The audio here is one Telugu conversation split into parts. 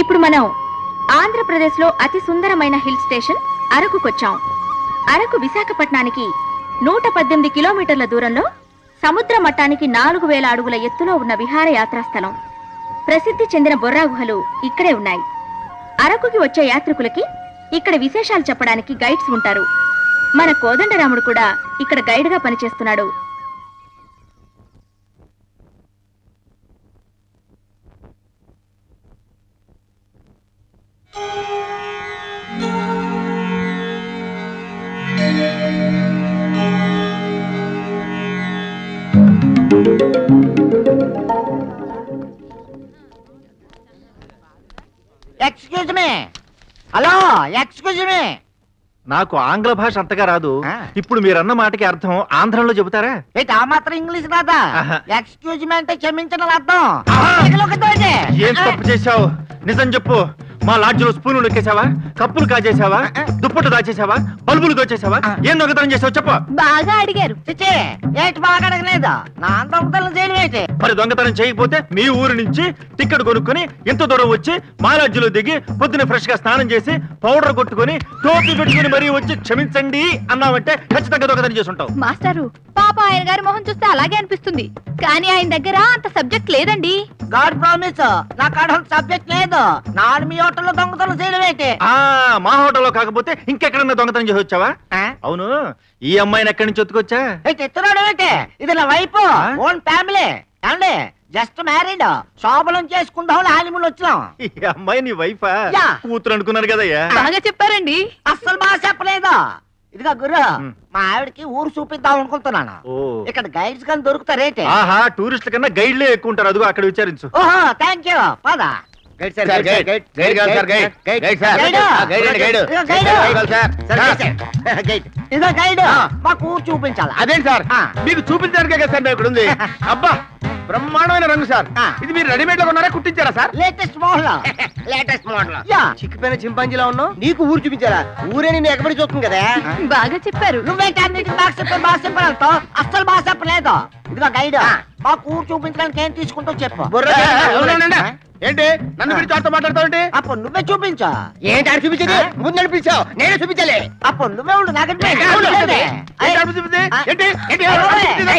ఇప్పుడు మనం ఆంధ్రప్రదేశ్ లో అతి సుందరమైన హిల్ స్టేషన్ అరకుకొచ్చాం అరకు విశాఖపట్నానికి నూట పద్దెనిమిది కిలోమీటర్ల దూరంలో సముద్ర మట్టానికి నాలుగు వేల అడుగుల ఎత్తులో ఉన్న విహారయాత్రా స్థలం ప్రసిద్ధి చెందిన బొర్రా గుహలు ఇక్కడే ఉన్నాయి అరకుకి వచ్చే యాత్రికులకి ఇక్కడ విశేషాలు చెప్పడానికి గైడ్స్ ఉంటారు మన కోదండరాముడు కూడా ఇక్కడ గైడ్గా పనిచేస్తున్నాడు excuse me hello excuse me నాకు ఆంగ్ల భాష అంతగా రాదు ఆ. ఇప్పుడు మీరన్న మాటకి అర్థం ఆంధ్రంలో చెబుతారా ఏంటి ఆ మాత్రం ఇంగ్లీష్ రాదా ఆహా. ఎక్స్క్యూజ్ మీ అంటే క్షమించడం అర్థం ఆహా. తెలుగులోకి తోటి. ఏం తప్పు చేశావు నిజం చెప్పు మా లాడ్జిలో స్పూన్లు నొక్కేశావా కప్పులు కాజేశావా దుప్పట్లు దాచేశావా బల్బులు దోచేశావా ఏం దొంగతనం చేసావు చెప్పు బాగా అడిగారు చిచ్చి ఏంటి బాగా అడగలేదు నా దొంగతనం చేయడం ఏంటి మరి దొంగతనం చేయకపోతే మీ ఊరు నుంచి టికెట్ కొనుక్కొని ఇంత దూరం వచ్చి మా లాడ్జిలో దిగి పొద్దున ఫ్రెష్ గా స్నానం చేసి పౌడర్ కొట్టుకొని టోపీ పెట్టుకుని మరీ వచ్చి క్షమించండి అన్నావంటే ఖచ్చితంగా దొంగతనం చేసి ఉంటావు మాస్టారు పాప ఆయన గారి మొహం చూస్తే అలాగే అనిపిస్తుంది కానీ ఆయన దగ్గర అంత సబ్జెక్ట్ లేదండి గాడ్ ప్రామిస్ నా కాడ సబ్జెక్ట్ లేదు నాడు మీ హోటల్లో దొంగతనం చేయడం ఏంటి ఆ మా హోటల్లో కాకపోతే ఇంకెక్కడన్నా దొంగతనం చేసి వచ్చావా ఆ? అవును ఈ అమ్మాయిని ఎక్కడి నుంచి ఒత్తుకొచ్చా ఏంటి ఎత్తున్నాడు ఏంటి ఇది నా వైఫ్ ఆ? ఓన్ ఫ్యామిలీ ఏమండి జస్ట్ మ్యారీడ్ శోభనం చేసుకుందాం హానిమూన్ వచ్చినాం ఈ అమ్మాయి నీ వైఫా యా. కూతురు అనుకున్నాను కదయ్యా బాగా చెప్పారండి అస్సలు బాగా చెప్పలేదు ఇదిగా గురు మ్. మా ఆవిడకి ఊరు చూపిద్దాం అనుకుంటున్నాను ఓ ఇక్కడ గైడ్స్ కానీ దొరుకుతారేంటి ఆహా టూరిస్టుల కన్నా గైడ్లే ఎక్కువ ఉంటారు అదిగో అక్కడ విచారించు ఓహో థ్యాంక్ యూ పద guide sir guide guide guide కావాలి sir guide guide sir guide. Guide అండి గైడ్ ఇదిగో గైడ్. గైడ్ కావాలి సార్ సార్ గైడ్ ఇదో గైడ్ ఆ. మాకు ఊరు చూపించాలా అదేంటి సార్ ఆ. మీకు చూపించడానికే కదా సార్ మేము ఇక్కడ ఉంది అబ్బా బ్రహ్మాండమైన రంగు సార్ ఆ. ఇది మీరు రెడీమేడ్ లో కొన్నారా కుట్టించారా sir latest model latest model యా చిక్కిపోయిన చింపాంజీలా ఉన్నావు నీకు ఊరు చూపించారా ఊరే నిన్ను ఎక్కబడి చూస్తుంది కదా బాగా చెప్పారు నువ్వేంటి అన్నిటికీ బాగా చెప్పారు బాగా చెప్పారు అస్సలు బాగా చెప్పలేదు ఇదిగో గైడ్ మాకు ఊరు చూపించడానికి ఏం తీసుకుంటావు చెప్పు బుర్ర ఉండండి. ఏంటి నన్ను మీరు చాటుతో మాట్లాడతావు అప్పుడు నువ్వే చూపించా ఏంటి ఆడ చూపించేది ముందు నడిపించావు నేనే చూపించాలి అప్పుడు నువ్వే ఉండు నాకంటే ఏంటి ఆడ చూపించేది? ఏంటి ఆడ చూపించేది? ఏంటి? ఏంటి ఆడ చూపించేది?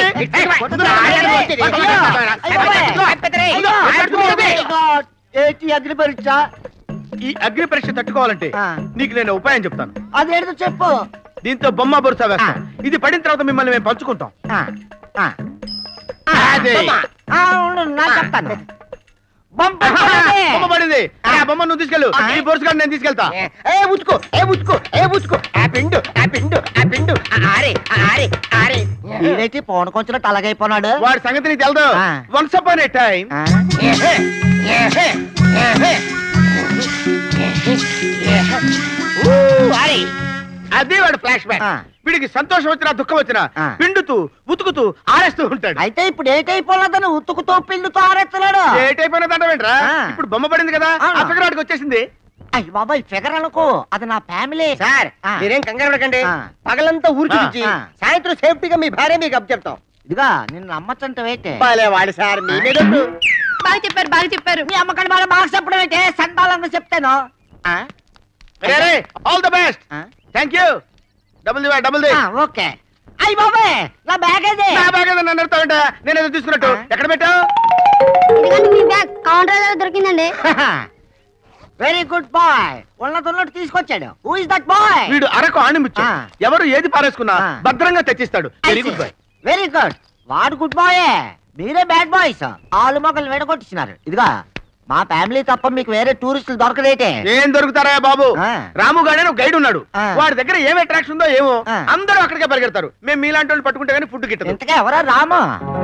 ఏంటి అగ్ని పరీక్ష ఈ అగ్ని పరీక్ష తట్టుకోవాలంటే ఆ. నీకు నేను ఉపాయం చెప్తాను అదేంటో చెప్పు దీంతో బొమ్మ బొరుస వేస్తాం ఇది పడిన తర్వాత మిమ్మల్ని మేము పంచుకుంటాం ఆ, ఆ. అదే. ఆ, ఉండు, నా చెప్తాను బొమ్మ ఆహా, పడింది. బొమ్మ పడింది ఆ బొమ్మ నువ్వు తీసుకెళ్ళు ఈ బొరుసు గారిని నేను తీసుకెళ్తా ఏ ఉచ్చుకో ఏ ఉచ్చుకో ఏ ఉచ్చుకో ఆ పిండు ఆ పిండు ఆ పిండు ఆ ఆరే ఆ ఆరే ఆరే ఈడైతే పవన్ కొంచెం అలాగైపోయినాడు వాడి సంగతి నీకు తెలదు ఆ. వన్స్ అపాన్ ఏ టైం ఆ, అది వాడు ఫ్లాష్ బ్యాక్ ఆ. వీడికి సంతోషం వచ్చినా దుఃఖం వచ్చినా ఆ. పిండుతూ ఉతుకుతూ ఆరేస్తూ ఉంటాడు అయితే ఇప్పుడు ఏటైపోలేదని ఉతుకుతో పిండుతో ఆరెత్తున్నాడు ఏ టైప్ అయినదంటవేంట్రా ఆ. ఇప్పుడు బొమ్మ పడింది కదా ఆ. ఆ ఫిగర్ వచ్చేసింది అయ్యి బాబాయ్ ఫిగర్ అనుకో అది నా ఫ్యామిలీ సార్ ఆ. మీరేం కంగారు పడకండి ఆ. పగలంతా ఊరు ఆ. చూపించి ఆ. సాయంత్రం సేఫ్టీగా మీ భార్య మీకు అప్ చెప్తాం ఇదిగా నిన్ను నమ్మచ్చంటే వేటే బాలే వాడు సార్ మీ మీద ఒట్టు. బాగా చెప్పారు బాగా చెప్పారు మీ అమ్మకాడి వాళ్ళ బాగా చెప్పడం అయితే సంతాలంగా చెప్తాను ఆ? అరే, అరే, ఆల్ ద బెస్ట్ ఆ? Thank you double the double the ఆ, ఓకే అయ్యి బాబాయ్ నా బ్యాగ్ అది నా బ్యాగ్ ఏదో నన్ను అడుగుతావంట నేను ఏదో తీసుకున్నట్టు ఆ. ఎక్కడ పెట్టావు ఇదిగోండి మీ బ్యాగ్ కౌంటర్ దగ్గర దొరికిందండి వెరీ గుడ్ బాయ్ ఉన్నది ఉన్నట్టు తీసుకొచ్చాడు హూ ఇస్ దట్ బాయ్ వీడు అరకు ఆణిముచ్చు ఆ. ఎవరు ఏది పారేసుకున్నా ఆ. భద్రంగా తెచ్చిస్తాడు very good boy very good వాడు గుడ్ బాయే మీరే బ్యాడ్ బాయ్స్ ఆలు మొక్కలు వేడగొట్టిస్తున్నారు ఇదిగా మా ఫ్యామిలీ తప్ప మీకు వేరే టూరిస్టులు దొరకదేటే ఏం దొరుకుతారా బాబు ఆ. రాము గాడే ఒక గైడ్ ఉన్నాడు ఆ. వాడి దగ్గర ఏం అట్రాక్షన్ ఉందో ఏమో ఆ. అందరూ అక్కడికే పరిగెడతారు మేము మీలాంటి వాళ్ళు పట్టుకుంటే కానీ ఫుడ్ గిట్టదు ఇంతగా ఎవరా రామా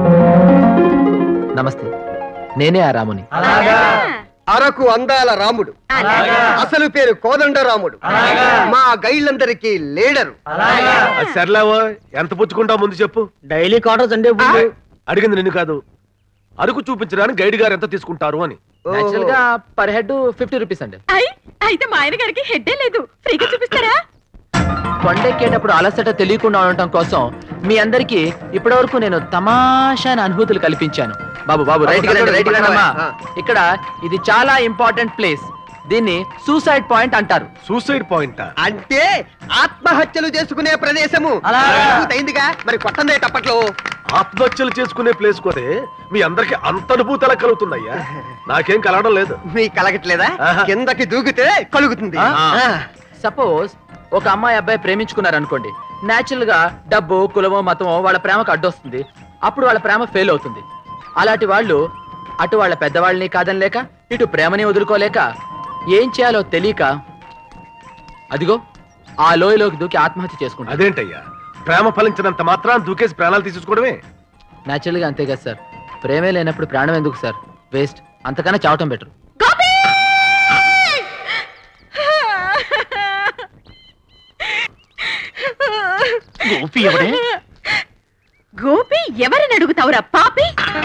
నమస్తే నేనే ఆ రాముని అరకు అందాల రాముడు అసలు పేరు కోదండ రాముడు మా గైడ్లందరికీ లీడరు సర్లేవో ఎంత పుచ్చుకుంటావు ముందు చెప్పు డైలీ క్వార్టర్స్ అంటే అడిగింది నిన్ను కాదు అరకు చూపించడానికి గైడ్ గారు ఎంత తీసుకుంటారు అని యాక్చువల్ గా పర్ హెడ్ ఫిఫ్టీ రూపీస్ అండి అయితే మా ఆయన గారికి హెడ్డే లేదు ఫ్రీగా చూపిస్తారా కొండెక్కేటప్పుడు అలసట తెలియకుండా ఉండటం కోసం మీ అందరికి ఇప్పటి వరకు నేను తమాషా అనుభూతులు కల్పించాను బాబు బాబు రైట్ రైట్ అమ్మా ఇక్కడ ఇది చాలా ఇంపార్టెంట్ ప్లేస్ దీన్ని సూసైడ్ పాయింట్ అంటారు సూసైడ్ పాయింట్ అంటే ఆత్మహత్యలు చేసుకునే ప్రదేశము అలా. అయిందిగా మరి కొట్టందే తప్పట్లో ఆత్మహత్యలు చేసుకునే ప్లేస్ కోతే మీ అందరికి అంత అనుభూతి ఎలా కలుగుతుందయ్యా నాకేం కలగడం లేదు మీ కలగట్లేదా ఆహా. కిందకి దూకితే కలుగుతుంది ఆ. ఆ. సపోజ్ ఒక అమ్మాయి అబ్బాయి ప్రేమించుకున్నారు అనుకోండి నేచురల్ గా డబ్బు కులమో మతమో వాళ్ళ ప్రేమకు అడ్డొస్తుంది అప్పుడు వాళ్ళ ప్రేమ ఫెయిల్ అవుతుంది అలాంటి వాళ్ళు అటు వాళ్ళ పెద్దవాళ్ళని కాదనలేక ఇటు ప్రేమని వదులుకోలేక ఏం చేయాలో తెలియక అదిగో ఆ లోయలోకి దూకి ఆత్మహత్య చేసుకుంటారు అదేంటయ్యా ప్రేమ ఫలించినంత మాత్రాన్ని దూకేసి ప్రాణాలు తీసేసుకోవడమే నేచురల్ గా అంతే కదా సార్ ప్రేమే లేనప్పుడు ప్రాణం ఎందుకు సార్ వేస్ట్ అంతకన్నా చావటం బెటర్ గోపి ఎవడే గోపి ఎవరిని అడుగుతావురా పాపి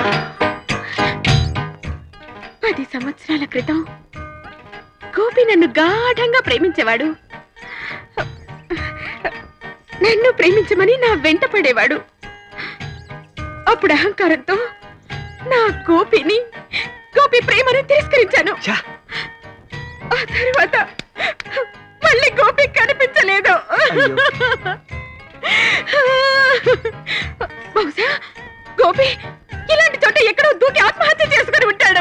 పది సంవత్సరాల క్రితం గోపి నన్ను గాఢంగా ప్రేమించేవాడు నన్ను ప్రేమించమని నా వెంట పడేవాడు అప్పుడు అహంకారంతో నా గోపిని గోపి ప్రేమను తిరస్కరించాను ఛా! ఆ తర్వాత మళ్ళీ గోపి కనిపించలేదు బహుశా గోపి ఇలాంటి చోట ఎక్కడో దూకి ఆత్మహత్య చేసుకుని ఉంటాడు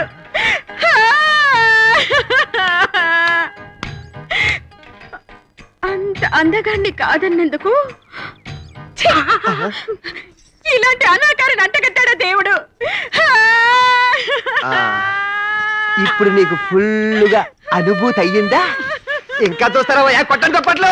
అంత అందగాన్ని కాదన్నందుకు ఛీ! ఇలాంటి అనాకారిని అంటగట్టాడా దేవుడు ఆ. ఇప్పుడు నీకు ఫుల్లుగా అనుభూతి అయ్యిందా ఇంకా చూస్తారా కొట్టండి తప్పట్లు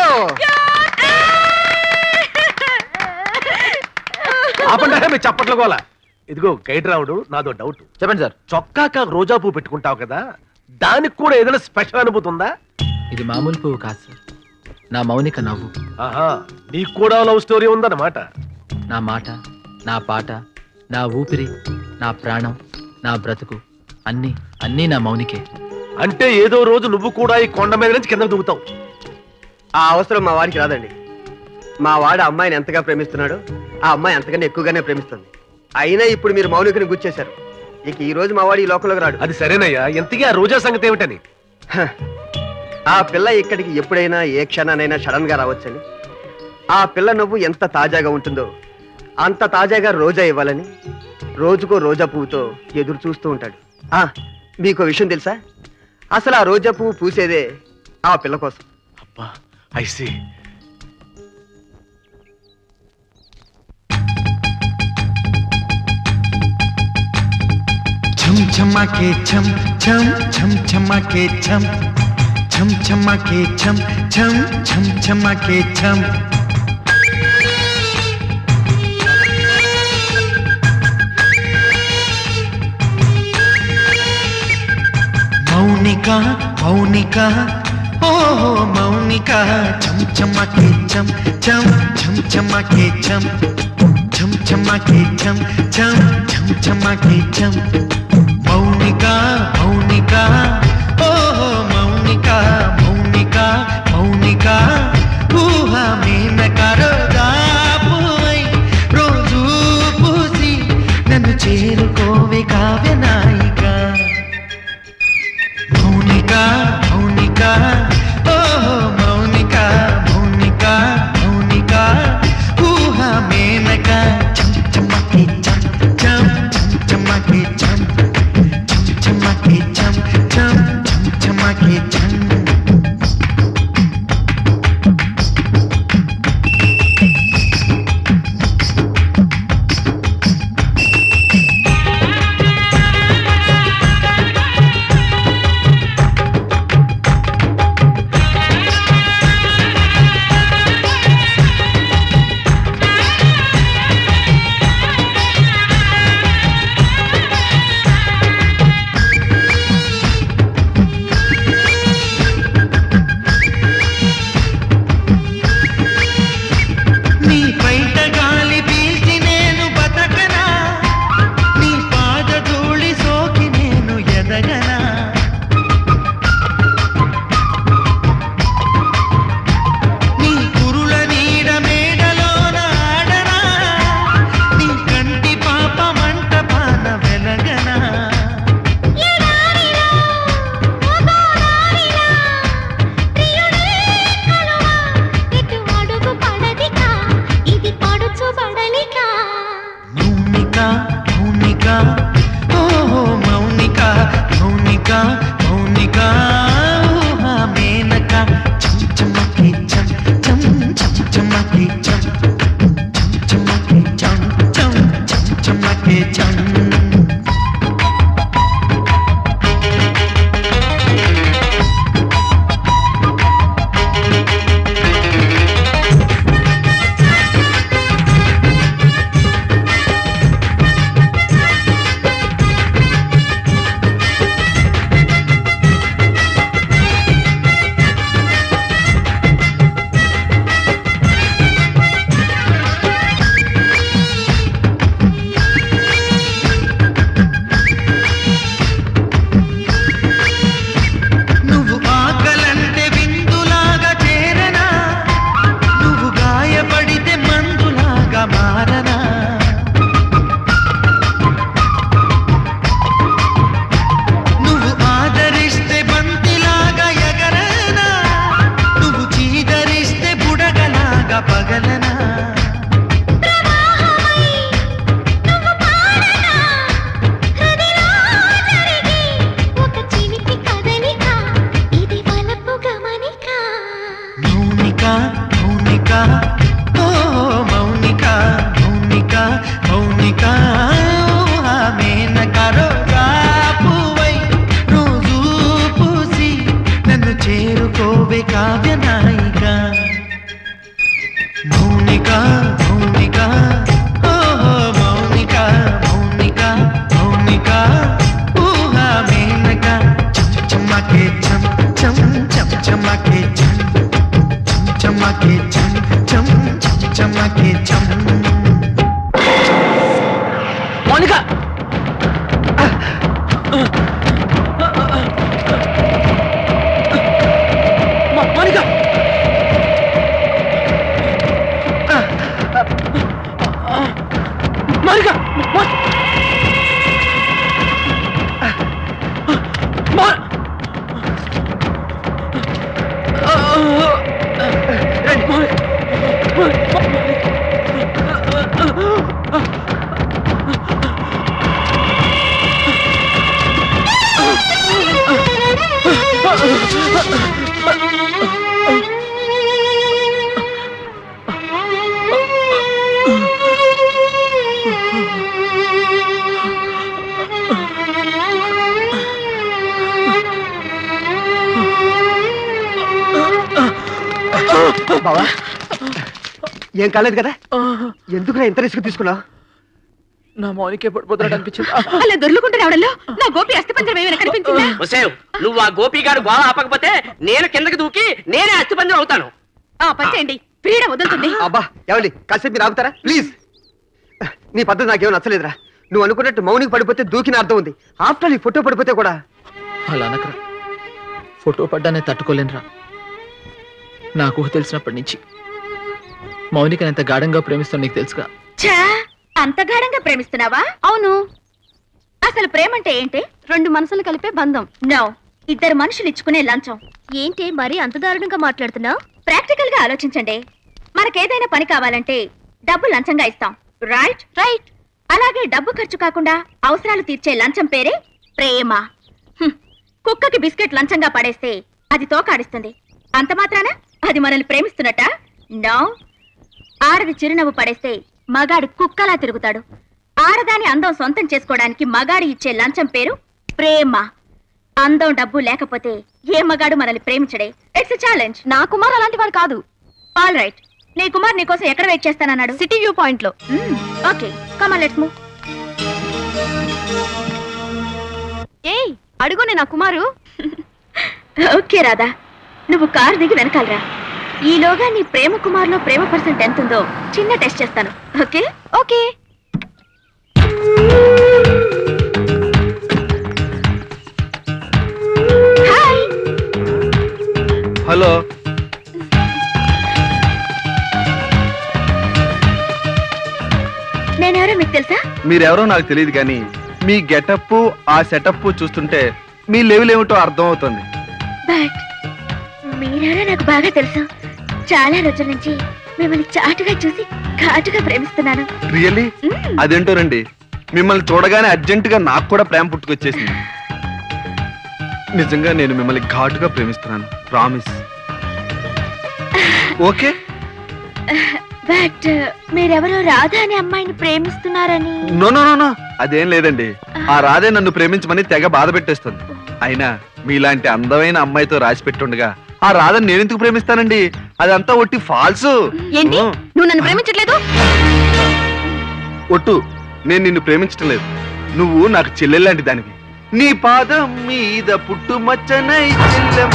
ఆపండి మీ చప్పట్ల గోల ఇదిగో గైడ్ రావుడు నాదో డౌట్ చెప్పండి సార్ చొక్కాక రోజా పువ్వు పెట్టుకుంటావు కదా దానికి కూడా ఏదైనా స్పెషల్ అనుభూతి ఉందా ఇది మామూలు పువ్వు కాదు సార్ నా మౌనిక నవ్వు ఆహా నీకు కూడా లవ్ స్టోరీ ఉందన్నమాట నా మాట నా పాట నా ఊపిరి నా ప్రాణం నా బ్రతుకు అన్నీ అన్నీ నా మౌనికే అంటే ఏదో రోజు నువ్వు కూడా ఈ కొండ మీద నుంచి కిందకు దిగుతావు ఆ అవసరం మా వాడికి రాదండి మా వాడు అమ్మాయిని ఎంతగా ప్రేమిస్తున్నాడో ఆ అమ్మాయి అంతకన్నా ఎక్కువగానే ప్రేమిస్తుంది అయినా ఇప్పుడు మీరు మౌలికని గుర్చేశారు ఇక ఈ రోజు మా వాడు ఈ లోకంలోకి రాడు అది సరేనయ్యా ఎంతకీ ఆ రోజా సంగతి ఏమిటని హ. ఆ పిల్ల ఇక్కడికి ఎప్పుడైనా ఏ క్షణానైనా సడన్ గా రావచ్చని ఆ పిల్ల నువ్వు ఎంత తాజాగా ఉంటుందో అంత తాజాగా రోజా ఇవ్వాలని రోజుకో రోజా పువ్వుతో ఎదురు చూస్తూ ఉంటాడు ఆ మీకు విషయం తెలుసా అసలు ఆ రోజా పువ్వు పూసేదే ఆ పిల్ల కోసం అబ్బా ఐసి छम छमा के छम छम छम छमा के छम छम छमा के छम छम छम छमा के छम మౌనిక మౌనిక ఓ మౌనిక చం చమకే చం చం చం చమకే చం చం చమకే చం చం చం చమకే చం మౌనిక మౌనిక ఓ మౌనిక మౌనిక మౌనిక ఊహ మేనక రోజాపువై రోజు పూసి నన్ను చేరుకోవే కావ్య నాయిక మౌనిక మౌనిక ఓ మౌనిక మౌనిక మౌనిక ఊహ మేనక చం చమకి చం చం చం చమకి చం చం చమకి చం చం చం చమకి చం ఊహా మేనగా చం చమ్మకే చం చం చం చమ్మకే చం చం చమ్మకే చం చం చం చమ్మకే చం మౌనిక మ- మౌనిక మౌనిక మౌ- మౌ- బావా ఏం కాలేదు కదా ఎందుకురా ఇంత రిస్క్ తీసుకున్నావు నా మౌనికే పడిపోతున్నట్టు అనిపించింది అలా దొర్లుకుంటూ రావడంలో నా గోపి అస్థిపంజరం ఏమైనా కనిపించిందా ఒసేయ్ నువ్వు ఆ గోపి గారు గోళ ఆపకపోతే నేను కిందకి దూకి నేనే అస్థిపంజరం అవుతాను ఆ పని చేయండి పీడ వదులుతుంది అబ్బా ఏమండి కాసేపు మీరు ఆగుతారా ప్లీజ్ నీ పద్ధతి నాకేమో నచ్చలేదురా నువ్వు అనుకున్నట్టు మౌనికి పడిపోతే దూకిన అర్థం ఉంది ఆఫ్టర్ ఈ ఫోటో పడిపోతే కూడా అలా అనకరా ఫోటో పడ్డానే తట్టుకోలేనురా నాకు ఊహ తెలిసినప్పటి నుంచి మౌనికని ఎంత గాఢంగా ప్రేమిస్తాను నీకు తెలుసుగా ఛా అంత గాఢంగా ప్రేమిస్తున్నావా అవును అసలు ప్రేమ అంటే ఏంటి రెండు మనసులు కలిపే బంధం నో ఇద్దరు మనుషులు ఇచ్చుకునే లంచం ఏంటి మరి అంత దారుణంగా మాట్లాడుతున్నావు ప్రాక్టికల్ గా ఆలోచించండి మనకేదైనా పని కావాలంటే డబ్బు లంచంగా ఇస్తాం రైట్ రైట్ అలాగే డబ్బు ఖర్చు కాకుండా అవసరాలు తీర్చే లంచం పేరే ప్రేమ హ్మ్. కుక్కకి బిస్కెట్ లంచంగా పడేస్తే అది తోకాడిస్తుంది అంత మాత్రాన అది మనల్ని ప్రేమిస్తున్నట్ట నో ఆడది చిరునవ్వు పడేస్తే మగాడు కుక్కలా తిరుగుతాడు ఆడదాని అందం సొంతం చేసుకోవడానికి మగాడు ఇచ్చే లంచం పేరు ప్రేమ అందం డబ్బు లేకపోతే ఏ మగాడు మనల్ని ప్రేమించడే ఇట్స్ ఛాలెంజ్ నా కుమార్ అలాంటి వాడు కాదు ఆల్ రైట్ నీ కుమార్ నీకోసం ఎక్కడ వెయిట్ చేస్తానన్నాడు సిటీ వ్యూ పాయింట్ లో ఓకే కమా లెట్స్ మూవ్ ఏయ్ అడుగునే నా కుమారు ఓకే రాధా నువ్వు కారు దిగి వెనకాలరా ఈలోగా నీ ప్రేమ కుమార్లో ప్రేమ పర్సెంట్ ఎంత ఉందో చిన్న టెస్ట్ చేస్తాను ఓకే ఓకే హాయ్ హలో నేనెవరో మీకు తెలుసా మీరెవరో నాకు తెలియదు కానీ మీ గెటప్ ఆ సెటప్ చూస్తుంటే మీ లెవెల్ ఏమిటో అర్థం అవుతుంది బట్ మీరెవరో నాకు బాగా తెలుసు చాలా రోజుల నుంచి మిమ్మల్ని చాటుగా చూసి ఘాటుగా ప్రేమిస్తున్నాను రియల్లీ మ్మ్. అదేంటోనండి మిమ్మల్ని చూడగానే అర్జెంట్ గా నాకు కూడా ప్రేమ పుట్టుకొచ్చేసింది నిజంగా నేను మిమ్మల్ని ఘాటుగా ప్రేమిస్తున్నాను ప్రామిస్ ఓకే బట్ మీరెవరో రాధా అనే అమ్మాయిని ప్రేమిస్తున్నారని నో నో నో నో అదేం లేదండి ఆ రాధే నన్ను ప్రేమించమని తెగ బాధ పెట్టేస్తుంది అయినా మీలాంటి అందమైన అమ్మాయితో రాసి పెట్టుండగా ఆ రాధని నేను ఎందుకు ప్రేమిస్తానండి అదంతా ఒట్టి ఫాల్స్ ఏంటి నువ్వు నన్ను ప్రేమించట్లేదు ఒట్టు నేను నిన్ను ప్రేమించటం లేదు నువ్వు నాకు చెల్లెల్లాంటి దానివి నీ పాదం మీద పుట్టు మచ్చనై చెల్లెం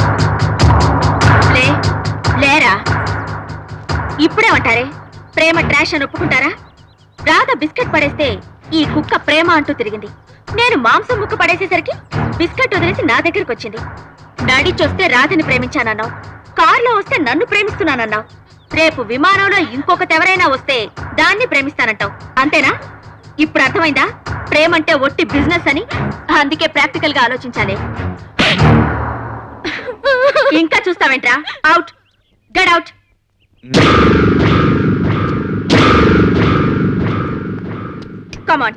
లే లేరా ఇప్పుడే అంటారే ప్రేమ ట్రాష్ అని ఒప్పుకుంటారా రాధ బిస్కెట్ పడేస్తే ఈ కుక్క ప్రేమ అంటూ తిరిగింది నేను మాంసం ముక్క పడేసేసరికి బిస్కెట్ వదిలేసి నా దగ్గరికి వచ్చింది నడిచొస్తే రాధని ప్రేమించానన్నావు కారులో వస్తే నన్ను ప్రేమిస్తున్నానన్నావు రేపు విమానంలో ఇంకొకటి ఎవరైనా వస్తే దాన్ని ప్రేమిస్తానంటావు అంతేనా ఇప్పుడు అర్థమైందా ప్రేమంటే ఒట్టి బిజినెస్ అని అందుకే ప్రాక్టికల్ గా ఆలోచించాలి ఇంకా చూస్తావేంట్రా out get out come on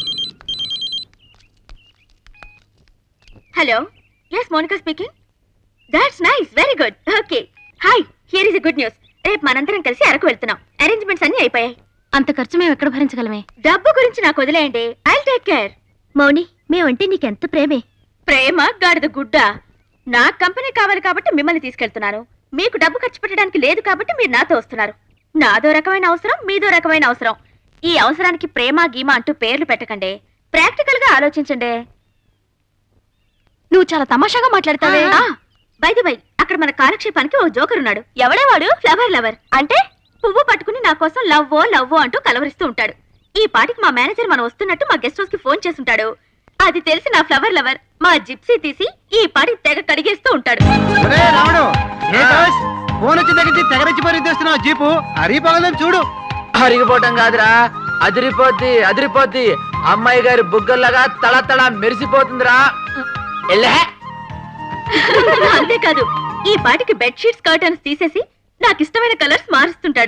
hello yes Monica speaking that's nice very good okay hi here is good news రేపు మనందరం కలిసి అరకు వెళ్తున్నాం అరేంజ్మెంట్స్ అన్ని అయిపోయాయి అంత ఖర్చు మేము ఎక్కడ భరించగలమే డబ్బు గురించి నాకు వదిలేయండి ఐ టేక్ కేర్ మౌని మేమంటే నీకెంత ప్రేమే ప్రేమ గాడిద గుడ్డ నా కంపెనీ కావాలి కాబట్టి మిమ్మల్ని తీసుకెళ్తున్నాను మీకు డబ్బు ఖర్చు పెట్టడానికి లేదు కాబట్టి మీరు నాతో వస్తున్నారు నాదో రకమైన అవసరం మీదో రకమైన అవసరం ఈ అవసరానికి ప్రేమ గీమ అంటూ పేర్లు పెట్టకండి ప్రాక్టికల్ గా ఆలోచించండి నువ్వు చాలా తమాషాగా మాట్లాడతావే బైది బై అక్కడ మన కాలక్షేపానికి ఓ జోకర్ ఉన్నాడు ఎవడే వాడు ఫ్లవర్ లవర్ అంటే పువ్వు పట్టుకుని నా కోసం లవ్వో లవ్వో అంటూ కలవరిస్తూ ఉంటాడు ఈ పాటికి మా మేనేజర్ మనం వస్తున్నట్టు మా గెస్ట్ హౌస్ కి ఫోన్ చేసుంటాడు అది తెలిసి నా ఫ్లవర్ లవర్ మా జిప్సీ తీసి ఈ పాటి తెగ కడిగేస్తూ ఉంటాడు రావడం ఫోన్ వచ్చి దగ్గర తెగరచ్చిపోయి తెస్తున్నావు జీపు అరిపోగలని చూడు అరిగిపోవటం కాదురా అదిరిపోద్ది అదిరిపోద్ది అమ్మాయి గారి బుగ్గల్లాగా తళ తళ మెరిసిపోతుందిరా ఎల్లే అంతేకాదు ఈ పాటికి బెడ్షీట్స్ కర్టన్స్ తీసేసి నాకు ఇష్టమైన కలర్స్ మారుస్తుంటాడు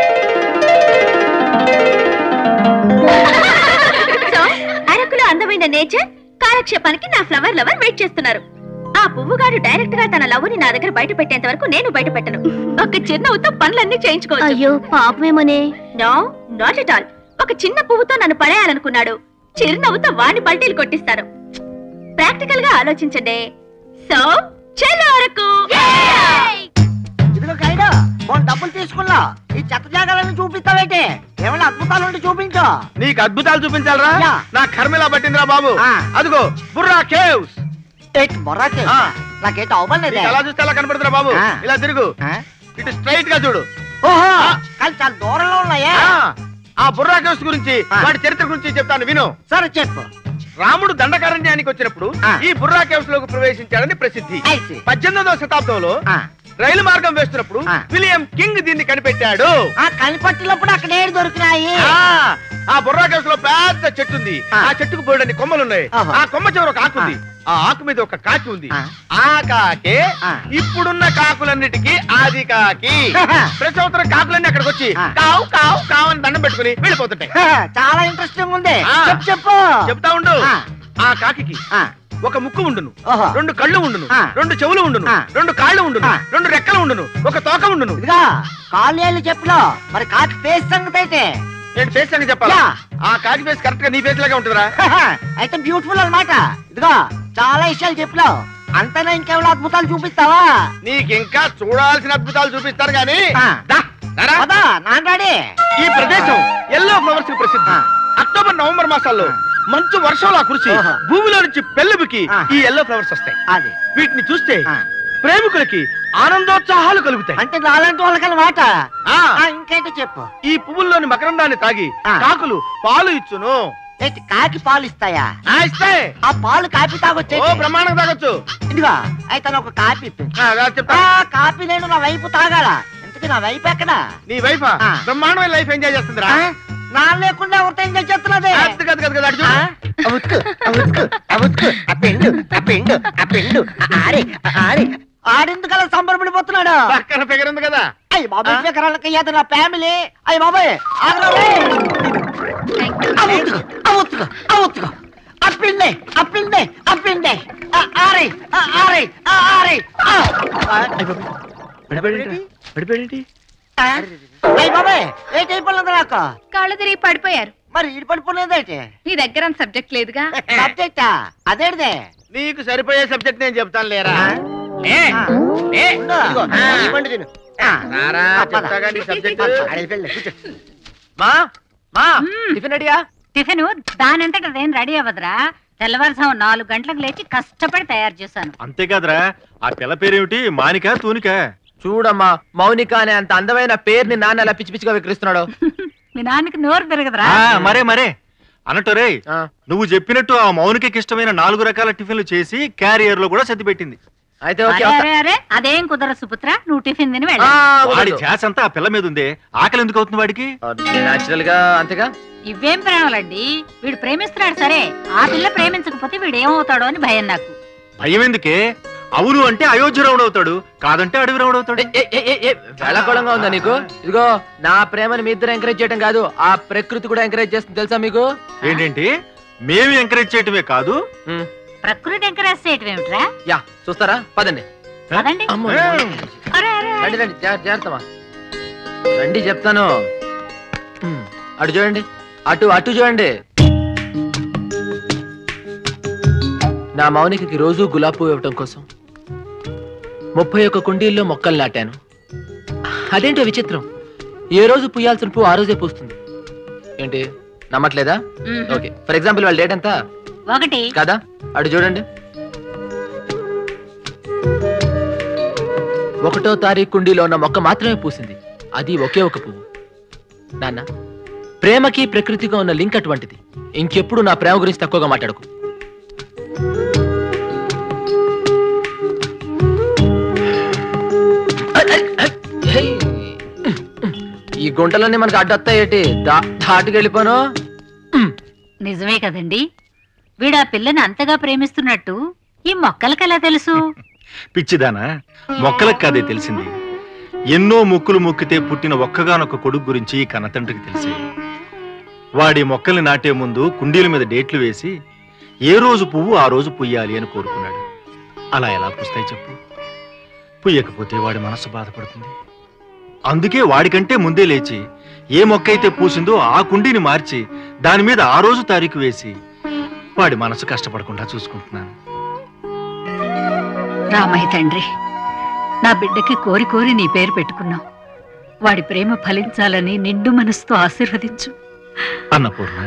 సో, అరకులో అందమైన నేచర్ కాలక్షేపానికి నా ఫ్లవర్ లవర్ వెయిట్ చేస్తున్నారు ఆ పువ్వుగాడు డైరెక్ట్ గా తన లవ్వుని నా దగ్గర బయట పెట్టేంత వరకు నేను బయట పెట్టను ఒక చిరునవ్వుతో పనులన్నీ చేయించుకోవచ్చు అయ్యో పాపమేమోనే నో నాట్ ఎట్ ఆల్ ఒక చిన్న పువ్వుతో నన్ను పడేయాలనుకున్నాడు చిరునవ్వుతో వాడిని పల్టీలు కొట్టిస్తాను ప్రాక్టికల్ గా ఆలోచించండి సో చెల్లు అరకు ఇదిగో గైడ్ ఫోన్ డబ్బులు తీసుకున్నా ఈ చెత్త జాగాలను చూపిస్తావేంటి ఏమైనా అద్భుతాలు ఉంటే చూపించు నీకు అద్భుతాలు చూపించాలరా యా. నా కర్మిలా పట్టిందిరా బాబు ఆ. అదిగో బుర్రా కేవ్స్ ఏంటి మొర్రాకే ఆ. నాకేంటి అవ్వలేదే నీకు ఎలా చూస్తే ఎలా కనపడుతురా బాబు ఆ. ఇలా తిరుగు ఆ? ఇటు స్ట్రైట్ గా చూడు ఓహో కానీ చాలా దూరంలో ఉన్నాయే ఆ, ఆ బుర్రా కేవ్స్ గురించి ఆ. వాటి చరిత్ర గురించి చెప్తాను విను సరే చెప్పు రాముడు దండకారణ్యానికి వచ్చినప్పుడు ఆ. ఈ బుర్రా కేవ్స్ లోకి ప్రవేశించాడని ప్రసిద్ధి I see. పద్దెనిమిదవ శతాబ్దంలో ఆ. రైలు మార్గం వేస్తున్నప్పుడు ఆ. విలియం కింగ్ దీన్ని కనిపెట్టాడు ఆ కనిపట్టినప్పుడు అక్కడ ఏడు దొరికినాయి ఆ ఆ బుర్రా కేవ్స్ లో పెద్ద చెట్టు ఉంది ఆ. ఆ చెట్టుకు పోయడానికి కొమ్మలు ఉన్నాయి ఆహా. ఆ కొమ్మ చివర ఒక ఆకు ఉంది ఆ ఆకు మీద ఒక కాకి ఉంది ఆ. ఆ కాకే ఆ. ఇప్పుడున్న కాకులన్నిటికీ ఆది కాకి ఆహా. ప్రతి సంవత్సరం కాకులన్నీ అక్కడికి వచ్చి ఆ. కావు కావు కావు అని దండం పెట్టుకుని వెళ్ళిపోతుంటాయి చాలా ఇంట్రెస్టింగ్ ఉంది ఆ. చెప్పు చెప్పు చెప్తా ఉండు ఆ. ఆ కాకి ఆ. ఒక ముక్కు ఉండును ఓహో. రెండు కళ్ళు ఉండును ఆ. రెండు చెవులు ఉండును ఆ. రెండు కాళ్ళు ఉండును ఆ. రెండు రెక్కలు ఉండును ఒక తోక ఉండును ఇదిగా కాళ్ళు చెప్పులో మరి కాకి ఫేస్ సంగతి అయితే నేను ఫేస్ అని చెప్పాలా యా. ఆ కాకి ఫేస్ కరెక్ట్ గా నీ ఫేస్ లాగా ఉంటుందిరా అయితే బ్యూటిఫుల్ అన్నమాట ఇదిగో చాలా విషయాలు చెప్పలో అంతనా ఇంకేమైనా అద్భుతాలు చూపిస్తావా నీకు ఇంకా చూడాల్సిన అద్భుతాలు చూపిస్తారు గాని ఆ. దా, రారా. పదా నాన్న రాడి ఈ ప్రదేశం ఎల్లో ఫ్లవర్స్ కి ప్రసిద్ధి ఆ. అక్టోబర్ నవంబర్ మాసాల్లో మంచు వర్షంలా కురిసి ఓహో. భూమిలో నుంచి పెళ్ళుబికి ఆ. ఈ ఎల్లో ఫ్లవర్స్ వస్తాయి అది వీటిని చూస్తే ఆ. ప్రేమికులకి ఆనందోత్సాహాలు కలుగుతాయి అంటే నాలాంటి వాళ్ళకన్నమాట ఆ. ఆ, ఇంకేంటి చెప్పు ఈ పువ్వుల్లోని మకరందాన్ని తాగి ఆ. కాకులు పాలు ఇచ్చును ఏంటి కాకి పాలు ఇస్తాయా ఆ, ఇస్తాయి ఆ పాలు కాపీ తాగొచ్చే ఓ బ్రహ్మాండం తాగొచ్చు ఇదిగో అయితే నాకు ఒక కాపీ ఇప్పించు. ఆ, రా చెప్తా ఆ కాపీ నేను నా వైపు తాగాల ఇంతకీ నా వైపు ఎక్కడా నీ వైఫా ఆ. బ్రహ్మాండమైన లైఫ్ ఎంజాయ్ చేస్తుందిరా ఆ? నా లేకుండా ఎవరితో ఎంజాయ్ చేస్తున్నది అది కాదు కదా కదా అటు ఆ? చూడు. ఆ ఉతుకు, ఆ ఉతుకు, ఆ ఉతుకు, ఆ పిండు ఆ పిండు ఆ పిండు ఆ ఆరి ఆ ఆరి ఆడెందుకు అలా సంబరపడిపోతున్నాడు పక్కన ఫిగర్ ఉంది కదా అయ్యి బాబాయ్ వికరాలకి అది నా ఫ్యామిలీ అయ్యి బాబాయ్ ఆగరా రే. ఆ ఉతుకు, ఆ ఉతుకు, ఆ ఉతుకు. ఆ పిండే ఆ పిండే ఆ పిండే ఆ ఆరి ఆ ఆరి ఆ ఆరి ఆ. ఆ, అయ్ బాబోయ్. ఆ? అయ్ బాబాయ్ ఏ టైపున్నది నాకు కాళ్ళు తిరిగి పడిపోయారు మరి ఈడు పడిపోలేదేంటి నీ దగ్గర అంత సబ్జెక్ట్ లేదుగా సబ్జెక్టా అదేంటిదే నీకు సరిపోయే సబ్జెక్ట్ నేను చెప్తాను లేరా ఆ? లే, ఆ. లే. ఉండు. ఇదిగో, ఆ. ఈ పండు తిను. ఆ. రారా, ఆ, పద. చెప్తాగా నీ సబ్జెక్ట్ అడిగి వెళ్ళి, కూర్చో. మా మా టిఫిన్ అడిగా టిఫిన్ దానంతట అదేం రెడీ అవ్వదురా తెల్లవారుసాము నాలుగు గంటలకు లేచి కష్టపడి తయారు చేశాను అంతేకాదురా ఆ పిల్ల పేరేమిటి మానిక తూనిక చూడమ్మా మౌనిక అనే అంత అందమైన పేరుని నాన్న అలా పిచ్చి పిచ్చిగా వికరిస్తున్నాడు మీ నాన్నకి నోరు తిరగదురా ఆ, మరే మరే అన్నట్టు రే ఆ. నువ్వు చెప్పినట్టు ఆ మౌనికకి ఇష్టమైన నాలుగు రకాల టిఫిన్లు చేసి క్యారియర్ లో కూడా సత్తి పెట్టింది అయితే ఓకే అరే వస్తా. అరే అరే అదేం కుదర సుపుత్ర నువ్వు టిఫిన్ తిని ఆ, వెళ్ళ వాడి కుదరదు. ధ్యాస అంతా ఆ పిల్ల మీద ఉంది ఆకలి ఎందుకు అవుతుంది వాడికి న్యాచురల్ గా అంతేగా ఇవేం ప్రేమలండి వీడు ప్రేమిస్తున్నాడు సరే ఆ పిల్ల ప్రేమించకపోతే వీడు ఏమవుతాడో అని భయం నాకు భయం ఎందుకే అవును అంటే అయోధ్య రావుడు అవుతాడు కాదంటే అడవి రావుడు అవుతాడు ఏ, ఏ, ఏ, ఏ, వేళాకోళంగా ఉందా నీకు ఇదిగో నా ప్రేమని మీ ఇద్దరు ఎంకరేజ్ చేయడం కాదు ఆ ప్రకృతి కూడా ఎంకరేజ్ చేస్తుంది తెలుసా మీకు ఏంటంటే మేము ఎంకరేజ్ చేయటమే కాదు ఉమ్, ప్రకృతి ఎంకరేజ్ చేయటం ఏమిట్రా యా చూస్తారా పదండి అదండి అమ్మో, అరే అరే రండి రండి జా- జాగ్రత్తమా రండి చెప్తాను ఉమ్, అటు చూడండి అటు అటు చూడండి నా మౌనికకి రోజు గులాబీ పువ్వు ఇవ్వటం కోసం ముప్పై ఒక్క కుండీల్లో మొక్కలు నాటాను అదేంటో విచిత్రం ఏ రోజు పుయ్యాల్సిన పువ్వు ఆ రోజే పూస్తుంది ఏంటి నమ్మట్లేదా ఓకే ఫర్ ఎగ్జాంపుల్ వాళ్ళ డేట్ ఎంత ఒకటి కదా అటు చూడండి ఒకటో తారీఖు కుండీలో ఉన్న మొక్క మాత్రమే పూసింది అది ఒకే ఒక పువ్వు నాన్న ప్రేమకి ప్రకృతిగా ఉన్న లింక్ అటువంటిది ఇంకెప్పుడు నా ప్రేమ గురించి తక్కువగా మాట్లాడకు హే! ఈ గుంటలన్నీ మనకు అడ్డొస్తాయేటి దా- దాటుకు వెళ్ళిపోను నిజమే కదండి వీడు ఆ పిల్లని అంతగా ప్రేమిస్తున్నట్టు ఈ మొక్కలకెలా తెలుసు పిచ్చిదానా మొక్కలకు కాదే తెలిసింది ఎన్నో ముక్కులు మొక్కితే పుట్టిన ఒక్కగానొక్క కొడుకు గురించి ఈ కన్నతండ్రికి తెలిసే వాడి మొక్కల్ని నాటే ముందు కుండీల మీద డేట్లు వేసి ఏ రోజు పువ్వు ఆ రోజు పుయ్యాలి అని కోరుకున్నాడు అలా ఎలా పుస్తాయి చెప్పు పుయ్యకపోతే వాడి మనసు బాధపడుతుంది అందుకే వాడికంటే ముందే లేచి ఏ మొక్క అయితే పూసిందో ఆ కుండీని మార్చి దాని మీద ఆ రోజు తారీఖు వేసి వాడి మనసు కష్టపడకుండా చూసుకుంటున్నాను రామయ్య తండ్రి నా బిడ్డకి కోరి కోరి నీ పేరు పెట్టుకున్నావు వాడి ప్రేమ ఫలించాలని నిండు మనసుతో ఆశీర్వదించు అన్నపూర్ణ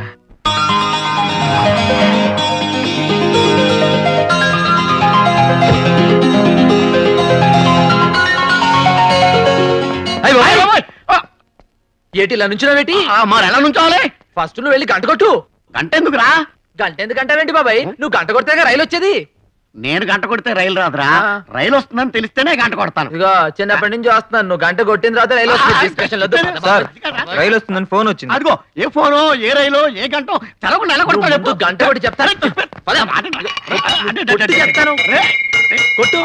అయ్ బాబోయ్, బాబోయ్! ఆ! ఏటి ఇలా నుంచున్నావేటి మరి ఎలా నుంచోవాలి ఫస్ట్ నువ్వు వెళ్ళి గంట కొట్టు గంట ఎందుకురా గంట ఎందుకు అంటావేంటి బాబాయ్ నువ్వు గంట కొడితే రైలు వచ్చేది నేను గంట కొడితే రైలు రాదురా ఆ. రైలు వస్తుందని తెలిస్తేనే గంట కొడతాను ఇదిగో చిన్నప్పటి నుంచి వస్తున్నాను నువ్వు గంట కొట్టిన తర్వాత రైలు వస్తుంది డిస్కషన్ లేదు సార్, రైలు వస్తుందని ఫోన్ వచ్చింది అదిగో ఏ ఫోను ఏ రైలు ఏ గంట తెలవకుండా ఎలా కొడతాడు ముందు గంట కొట్టి చెప్తాను పద. కొట్టి చెప్తాను కొట్టు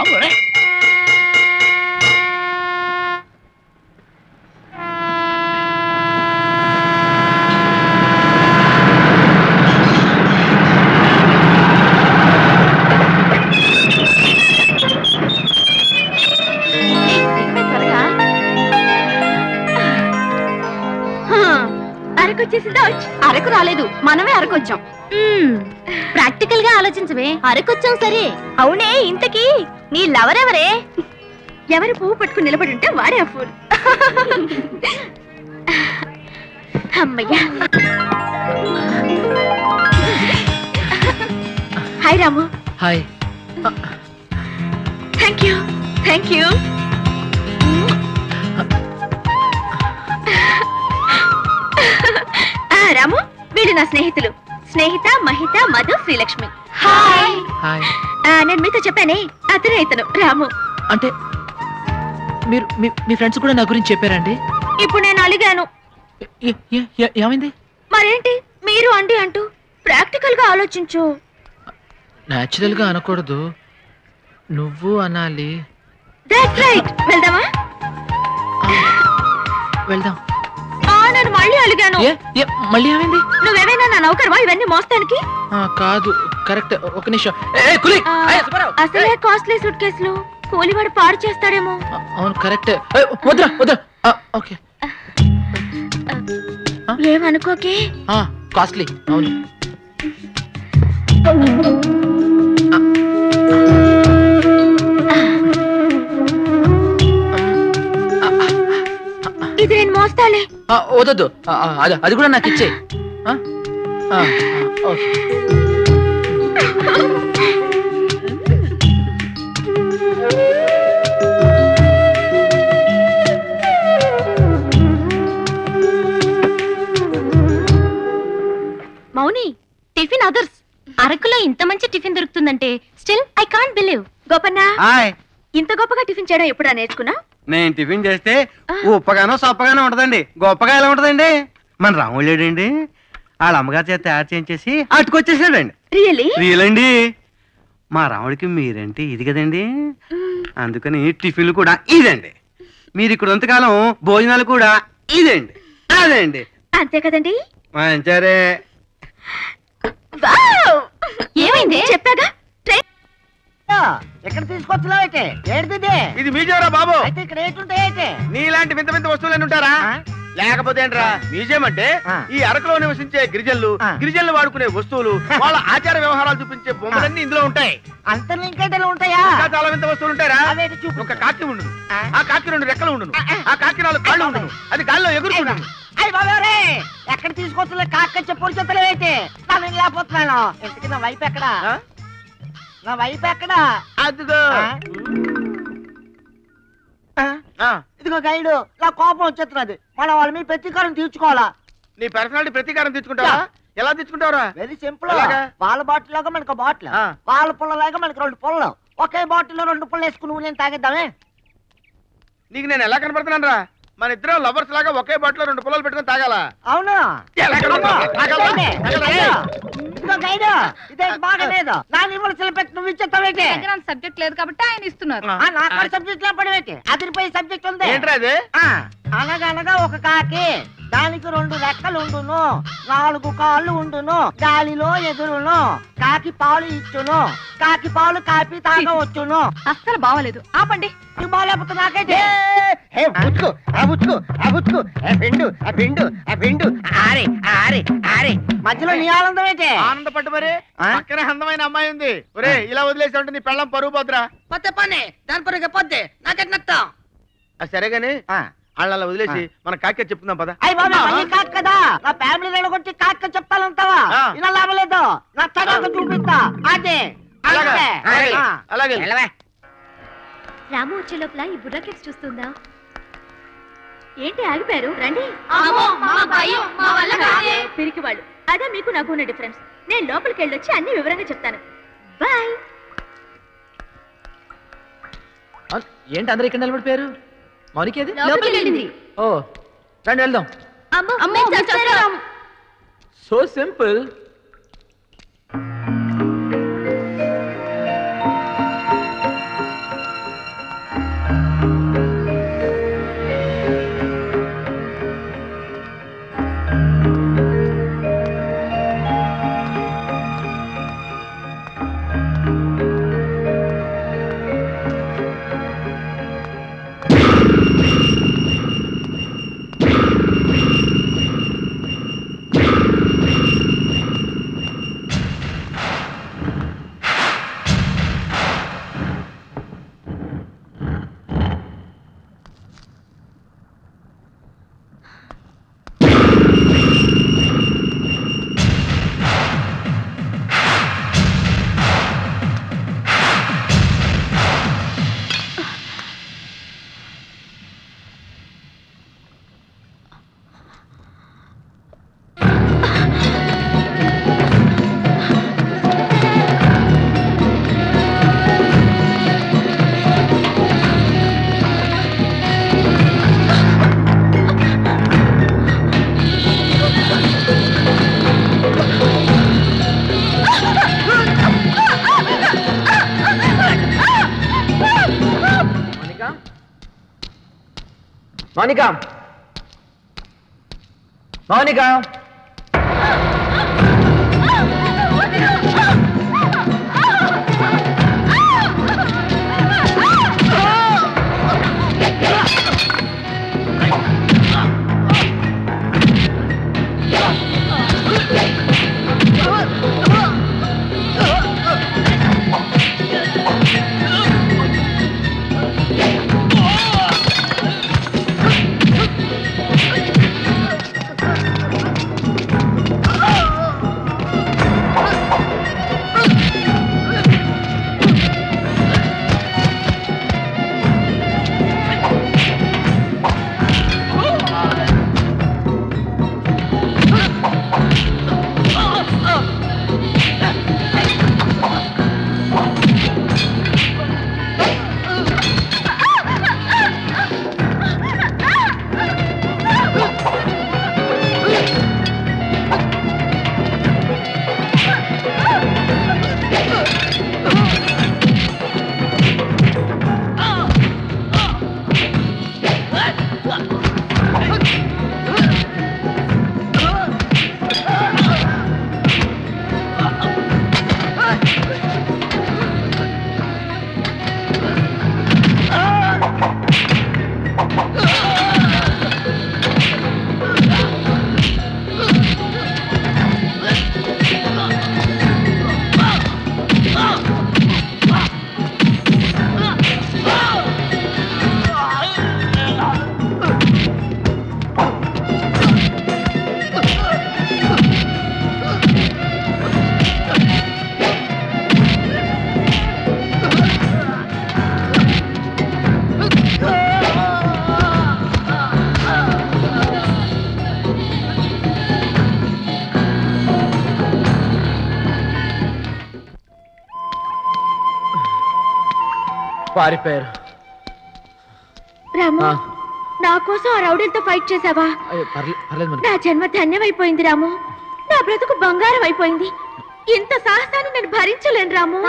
త్వరగా హా, అరకు వచ్చేసిందా అరకు రాలేదు మనమే అరకు వచ్చాం ప్రాక్టికల్ గా ఆలోచించవే అరకొచ్చాం సరే అవునే ఇంతకీ నీ లవర్ ఎవరే ఎవరు పువ్వు పట్టుకుని నిలబడి ఉంటే వాడే ఆ ఫోన్ అమ్మయ్యా hi Ramu hi thank you thank you Ramu వీళ్ళు నా స్నేహితులు స్నేహిత మహిత మధు శ్రీలక్ష్మి హాయ్ హాయ్ నేను మీతో చెప్పానే అతనే ఇతను రాము అంటే మీరు మీ- మీ ఫ్రెండ్స్ కూడా నా గురించి చెప్పారండి ఇప్పుడు నేను అలిగాను ఏ- ఏ- ఏ- ఏమైంది మరేంటి మీరు అండి అంటూ ప్రాక్టికల్ గా ఆలోచించు న్యాచురల్ గా అనకూడదు నువ్వు అనాలి దట్స్ రైట్ వెళ్దామా వెళ్దాం ఆ, నేను మళ్ళీ అలిగాను ఏ ఏ మళ్ళీ ఏమైంది నువ్వేమైనా నా నౌకర్వా ఇవన్నీ మోస్తానికి ఆ, కాదు కరెక్ట్ ఒక నిమిషం ఏ, ఏ, కులి ఆ, ఏ, సుబ్బారావు. అసలే కాస్ట్లీ సూట్ కేసులు కూలివాడు పాడు చేస్తాడేమో ఆ, అవును కరెక్ట్ వద్రా వద్రా ఆ, ఓకే ఏమనుకోకే కాస్ట్లీ అవును ఇది నేను మోస్తాలే ఆ, వద్దొద్దు ఆ, ఆ, అది అది కూడా నాకు ఇచ్చే ఓకే మౌని టిఫిన్ అదర్స్ అరకులో ఇంత మంచి టిఫిన్ దొరుకుతుందంటే still I can't believe Gopanna hi ఇంత గొప్పగా టిఫిన్ చేయడం ఎప్పుడా నేర్చుకున్నా నేను టిఫిన్ చేస్తే ఉప్పగానో సొప్పగానో ఉంటదండి గొప్పగా ఎలా ఉంటదండి మన రాముడు లేడండి వాళ్ళ అమ్మగారి చేత తయారు చేయించేసి అటుకొచ్చేసాడండి రియలీ రియల్ అండి మా రాముడికి మీరంటే ఇది కదండి అందుకని టిఫిన్లు కూడా ఇదండి మీరు ఇక్కడ ఉన్నంతకాలం భోజనాలు కూడా ఇదండి అదండి అంతే కదండి మంచారే వావ్! ఏమైంది చెప్పాగా ట్రైన్ ఎక్కడ తీసుకొచ్చినావైతే ఏంటిది ఇది మీజేవరా బాబు అయితే ఇక్కడ ఏంటుంటాయి నీలాంటి వింత వింత వస్తువులు ఉంటారా లేకపోతే ఏంట్రా మ్యూజియం అంటే ఆ. ఈ అరకులో నివసించే గిరిజనులు ఆ. గిరిజనులు వాడుకునే వస్తువులు వాళ్ళ ఆచార వ్యవహారాలు చూపించే బొమ్మలన్నీ ఇందులో ఉంటాయి అంత ఇంకేటలు ఉంటాయా ఇంకా చాలా వింత వస్తువులు ఉంటారా అవేంటి చూపు. ఒక కాకి ఉండును ఆ. ఆ కాకి రెండు రెక్కలు ఉండును ఆ కాకి నాలుగు కాళ్ళు ఉండును అది గాల్లో ఎగురుకుండును అయ్యి బాబే ఎక్కడ తీసుకొస్తున్నా కాక్క చెప్పుడు చెత్తలు అయితే నేను లేకపోతున్నాను ఇంతకి నా వైపు ఎక్కడా నా వైపు ఎక్కడా అదిగో ఆ? ఇదిగో గైడు నా కోపం వచ్చేస్తున్నది మన వాళ్ళ మీద ప్రతీకారం తీర్చుకోవాలా నీ పర్సనాలిటీ ప్రతీకారం తెచ్చుకుంటావా ఎలా తెచ్చుకుంటావురా వెరీ సింపుల్ ఎలాగా? వాళ్ళ బాటిల్ లాగా మనకు బాటిల్ ఆ. వాళ్ళ పుల్లలాగా మనకు రెండు పుల్లలు ఒకే బాటిల్లో రెండు పుల్లలు వేసుకుని నువ్వు నేను తాగేద్దామే నీకు నేను ఎలా కనపడుతున్నాను రా మన ఇద్దరం లవర్స్ లాగా ఒకే బాటిలో రెండు పొలాలు పెట్టుకొని తాగాలా అవునా ఎలా కనపడుతున్నా? అమ్మో, తాగలవా? ఇదేంటి? తాగలవా? గైడు, ఇదిగో గైడు ఇదే బాగా లేదు నా నిమ్మలు పెట్టి నువ్వు ఇచ్చేస్తావేంటి దగ్గర సబ్జెక్ట్ లేదు కాబట్టి ఆయన ఇస్తున్నారు ఆ, నాకు సబ్జెక్ట్ లో పడవేంటి అదిరిపోయి సబ్జెక్ట్ ఉంది ఏంట్రా అది ఆ, అనగనగా ఒక కాకి దానికి రెండు రెక్కలు ఉండును నాలుగు కాళ్ళు ఉండును గాలిలో ఎదురును కాకి పాలు ఇచ్చును కాకి పాలు కాపి తాగవచ్చును అస్సలు బాగోలేదు ఆపండి ఇది బాగాలేకపోతే నాకైతే హే బుచ్చుకు ఆ బుచ్చుకు ఆ బుచ్చుకు ఆ పిండు ఆ పిండు ఆ పిండు ఆరే ఆరే ఆరే మధ్యలో నీ ఆనందం ఏంటి ఆనందపట్టు మరి ఆ? పక్కనే అందమైన అమ్మాయి ఉంది ఒరే ఇలా వదిలేసి ఉంటే నీ పెళ్ళం పరుగు పోతురా పోతే పని దాని పరుగు పోతే నాకెట్ నష్టం అది సరే గాని వాళ్ళ అలా వదిలేసి మన కాకే చెప్పుకుందాం పద అయ్యి బాబా మళ్ళీ కాక్ కదా నా ఫ్యామిలీ నిలగొట్టి కాక్క చెప్తానంటావా ఆ. ఇలా లాభం లేదు నా తర్వాత చూపిస్తా అదే అలాగా? అంతే. అలాగే. ఆ. అలాగే వెళ్ళవే. రాము వచ్చే లోపల ఈ బుర్ర కేక్స్ చూస్తుందా ఏంటి ఆగిపోయారు రండి పిరికి వాళ్ళు అదే మీకు నాకు ఉన్న డిఫరెన్స్ నేను లోపలికి వెళ్ళొచ్చి అన్ని వివరంగా చెప్తాను బాయ్ ఆ, ఏంటి అందరు ఇక్కడ నిలబడిపోయారు మౌనికేది లోపలికి వెళ్ళింది ఓ రండి వెళ్దాం అమ్మో చచ్చారు. సో సింపుల్ మౌనిక మౌనిక మౌనిక పారిపోయారు రాము ఆ, నా కోసం ఆ రౌడీలతో ఫైట్ చేసావా అయ్యో, పర్లే- పర్లేదు మరి నా జన్మ ధన్యమైపోయింది రాము నా బ్రతుకు బంగారం అయిపోయింది ఇంత సాహసాన్ని నేను భరించలేను రాము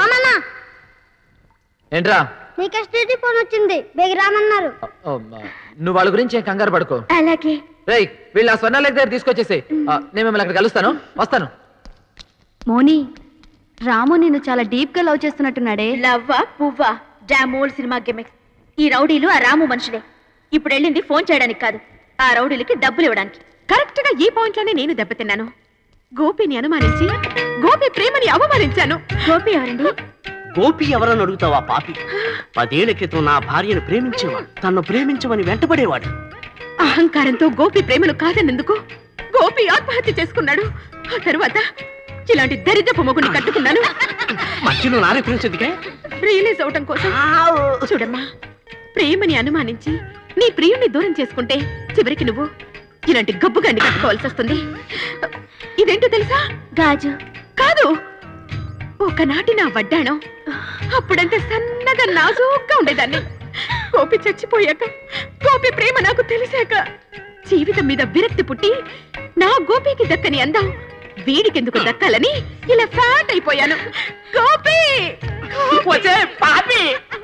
ఏంట్రా నీకు ఎస్టీడీ ఫోన్ వచ్చింది బెగిరామన్నారు ఓ, ఆ, నువ్వు వాళ్ళ గురించి ఏం కంగారు పడుకో అలాగే రేయ్ వీళ్ళ స్వర్ణాల దగ్గర తీసుకొచ్చేసి నేను మిమ్మల్ని అక్కడ కలుస్తాను వస్తాను మోని రాము నిన్ను చాలా డీప్ గా లవ్ చేస్తున్నట్టున్నాడే లవ్వా పువ్వా డామోల్ సినిమా గిమిక్స్ ఈ రౌడీలు ఆ రాము మనుషులే ఇప్పుడు వెళ్ళింది ఫోన్ చేయడానికి కాదు ఆ రౌడీలకి డబ్బులు ఇవ్వడానికి కరెక్ట్ గా ఈ పాయింట్ లోనే నేను దెబ్బతిన్నాను గోపిని అనుమానించి గోపి ప్రేమని అవమానించాను గోపి ఎవరండి గోపి ఎవరని అడుగుతావా పాపి పదేళ్ల క్రితం నా భార్యను ప్రేమించేవాడు తన్ను ప్రేమించమని వెంటబడేవాడు అహంకారంతో గోపి ప్రేమను కాదన్నందుకు గోపి ఆత్మహత్య చేసుకున్నాడు ఆ తర్వాత ఇలాంటి దరిద్రపు మొగుని కట్టుకున్నాను మధ్యలో నా రిఫరెన్స్ ఎందుకే రియలైజ్ అవటం కోసం చూడమ్మా ప్రేమని అనుమానించి నీ ప్రియుణ్ణి దూరం చేసుకుంటే చివరికి నువ్వు ఇలాంటి గబ్బుగాన్ని కట్టుకోవాల్సి వస్తుంది ఇదేంటో తెలుసా గాజు కాదు ఒకనాటి నా వడ్డాణం అప్పుడంటే సన్నగా నాజూగ్గా ఉండేదాన్ని గోపి చచ్చిపోయాక గోపి ప్రేమ నాకు తెలిసాక జీవితం మీద విరక్తి పుట్టి నా గోపికి దక్కని అందం వీడికెందుకు దక్కాలని ఇలా ఫ్యాట్ అయిపోయాను గోపి వచ్చే పాపి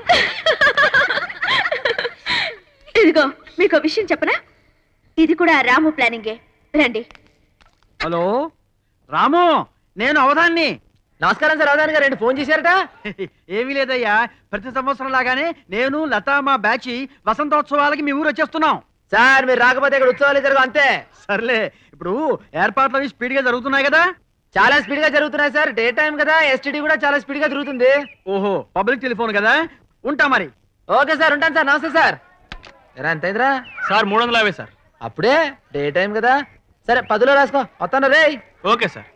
ఇదిగో మీకు విషయం చెప్పనా ఇది కూడా ఆ రాము ప్లానింగే రండి హలో రాము నేను అవధాన్ని నమస్కారం సార్ అవధాన్ గారు ఫోన్ చేశారట ఏమీ లేదయ్యా ప్రతి సంవత్సరం లాగానే నేను లతా మా బ్యాచ్ వసంతోత్సవాలకి మీ ఊరు వచ్చేస్తున్నాం సార్ మీరు రాకపోతే ఇక్కడ ఉత్సవాలు జరగవు అంతే సర్లే ఇప్పుడు ఏర్పాట్లు అవి స్పీడ్ గా జరుగుతున్నాయి కదా చాలా స్పీడ్ గా జరుగుతున్నాయి సార్ డే టైం కదా ఎస్టీడీ కూడా చాలా స్పీడ్ గా తిరుగుతుంది ఓహో పబ్లిక్ టెలిఫోన్ కదా ఉంటా మరి ఓకే సార్ ఉంటాను సార్ నమస్తే సార్ ఎరా ఎంత అయిందిరా సార్ మూడు వందల యాభై సార్ అప్పుడే డే టైం కదా సరే పదిలో రాసుకో వస్తాను రే ఓకే సార్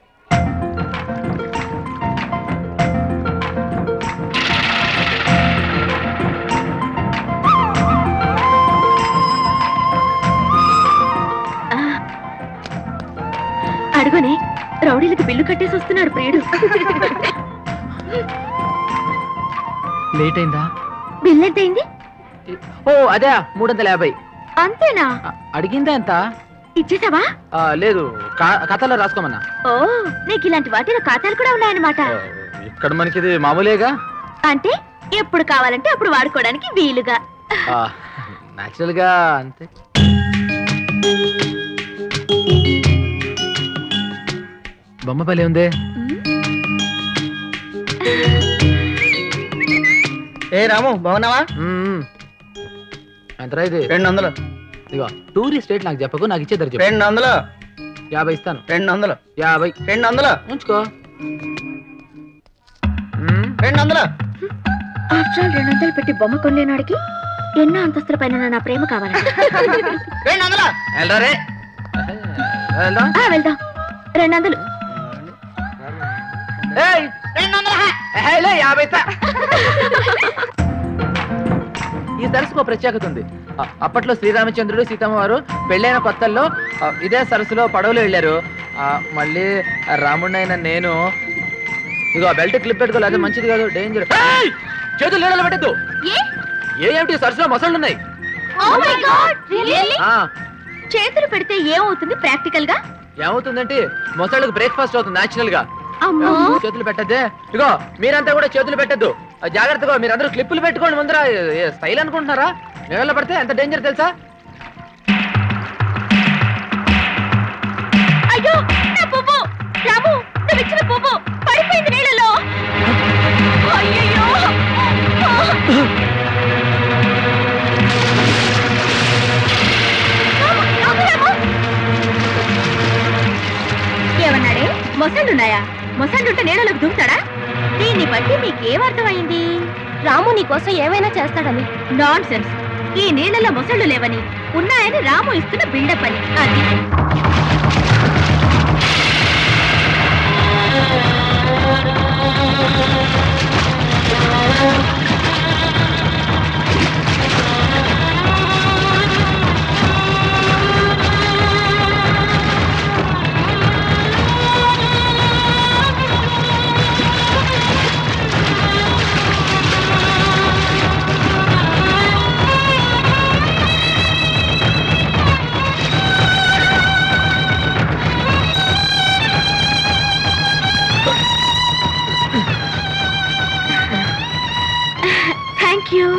అడుగునే రౌడీలకి బిల్లు కట్టేసి వస్తున్నాడు ప్రియుడు లేట్ అయిందా బిల్ ఎంత అయింది ఓ అదే మూడు వందల యాభై అంతేనా అడిగిందా ఎంత ఇచ్చేసావా ఆ, లేదు కా- ఖాతాలో రాసుకోమన్నా ఓ నీకు ఇలాంటి వాటిలో ఖాతాలు కూడా ఉన్నాయన్నమాట ఇక్కడ మనకి ఇది మామూలేగా అంటే ఎప్పుడు కావాలంటే అప్పుడు వాడుకోవడానికి వీలుగా నాచురల్ గా అంతే బొమ్మ పల్లె ఉంది ఏ రాము బాగున్నావా ఎంతరా ఇది రెండు వందలు ఇదిగో టూరిస్ట్ రేట్ నాకు చెప్పకు నాకు ఇచ్చేద్దరు చెప్పు రెండు వందలు యాభై ఇస్తాను రెండు వందలు యాభై రెండు వందలు ఉంచుకో రెండు వందలు ఆఫ్టర్ ఆల్ రెండు వందలు పెట్టి బొమ్మ కొనలేనాడికి ఎన్నో అంతస్తుల పైన నా ప్రేమ కావాలి రెండు వందలు వెళ్ళరే ఆ, వెళ్దాం రెండు వందలు ఏయ్ ఏయ్, లే, యాభై ఇస్తా. ఈ సరస్సుకు ఒక ప్రత్యేకత ఉంది ఆ, అప్పట్లో శ్రీరామచంద్రుడు సీతమ్మ వారు పెళ్ళైన కొత్తల్లో ఆ, ఇదే సరస్సులో పడవలో వెళ్ళారు ఆ, మళ్ళీ ఆ రాముడినైన నేను ఇదిగో బెల్ట్ క్లిప్ పెట్టుకోలేదు అది మంచిది కాదు డేంజర్ ఏయ్! చేతులు నీడలో పెట్టద్దు ఏ ఏమిటి ఈ సరస్సులో మొసళ్ళు ఉన్నాయి Oh my God, really? ఆ, చేతులు పెడితే ఏమవుతుంది ప్రాక్టికల్ గా ఏమవుతుందంటే మొసళ్ళకు బ్రేక్ఫాస్ట్ అవుతుంది న్యాచురల్ గా అమ్మో చేతులు పెట్టద్దే ఇగో మీరంతా కూడా చేతులు పెట్టద్దు జాగ్రత్తగా మీరందరూ క్లిప్పులు పెట్టుకోండి ముందర స్టైల్ అనుకుంటున్నారా నీళ్ళలో పడితే ఎంత డేంజర్ తెలుసా అయ్యో నా పువ్వు రాము నువ్వు ఇచ్చిన పువ్వు పడిపోయింది నీళ్ళలో అయ్యయ్యో రాము, రాము, రాము. ఏమన్నాడే మొసళ్ళున్నాయా మొసళ్ళుంటే నీళ్ళలోకి దుంకుతాడా దీన్ని బట్టి మీకేం అర్థమైంది రాము నీ కోసం ఏమైనా చేస్తాడని నాన్ సెన్స్ ఈ నీళ్ళలో మొసళ్ళు లేవని ఉన్నాయని రాము ఇస్తున్న బిల్డప్ అని అది థ్యాంక్ యూ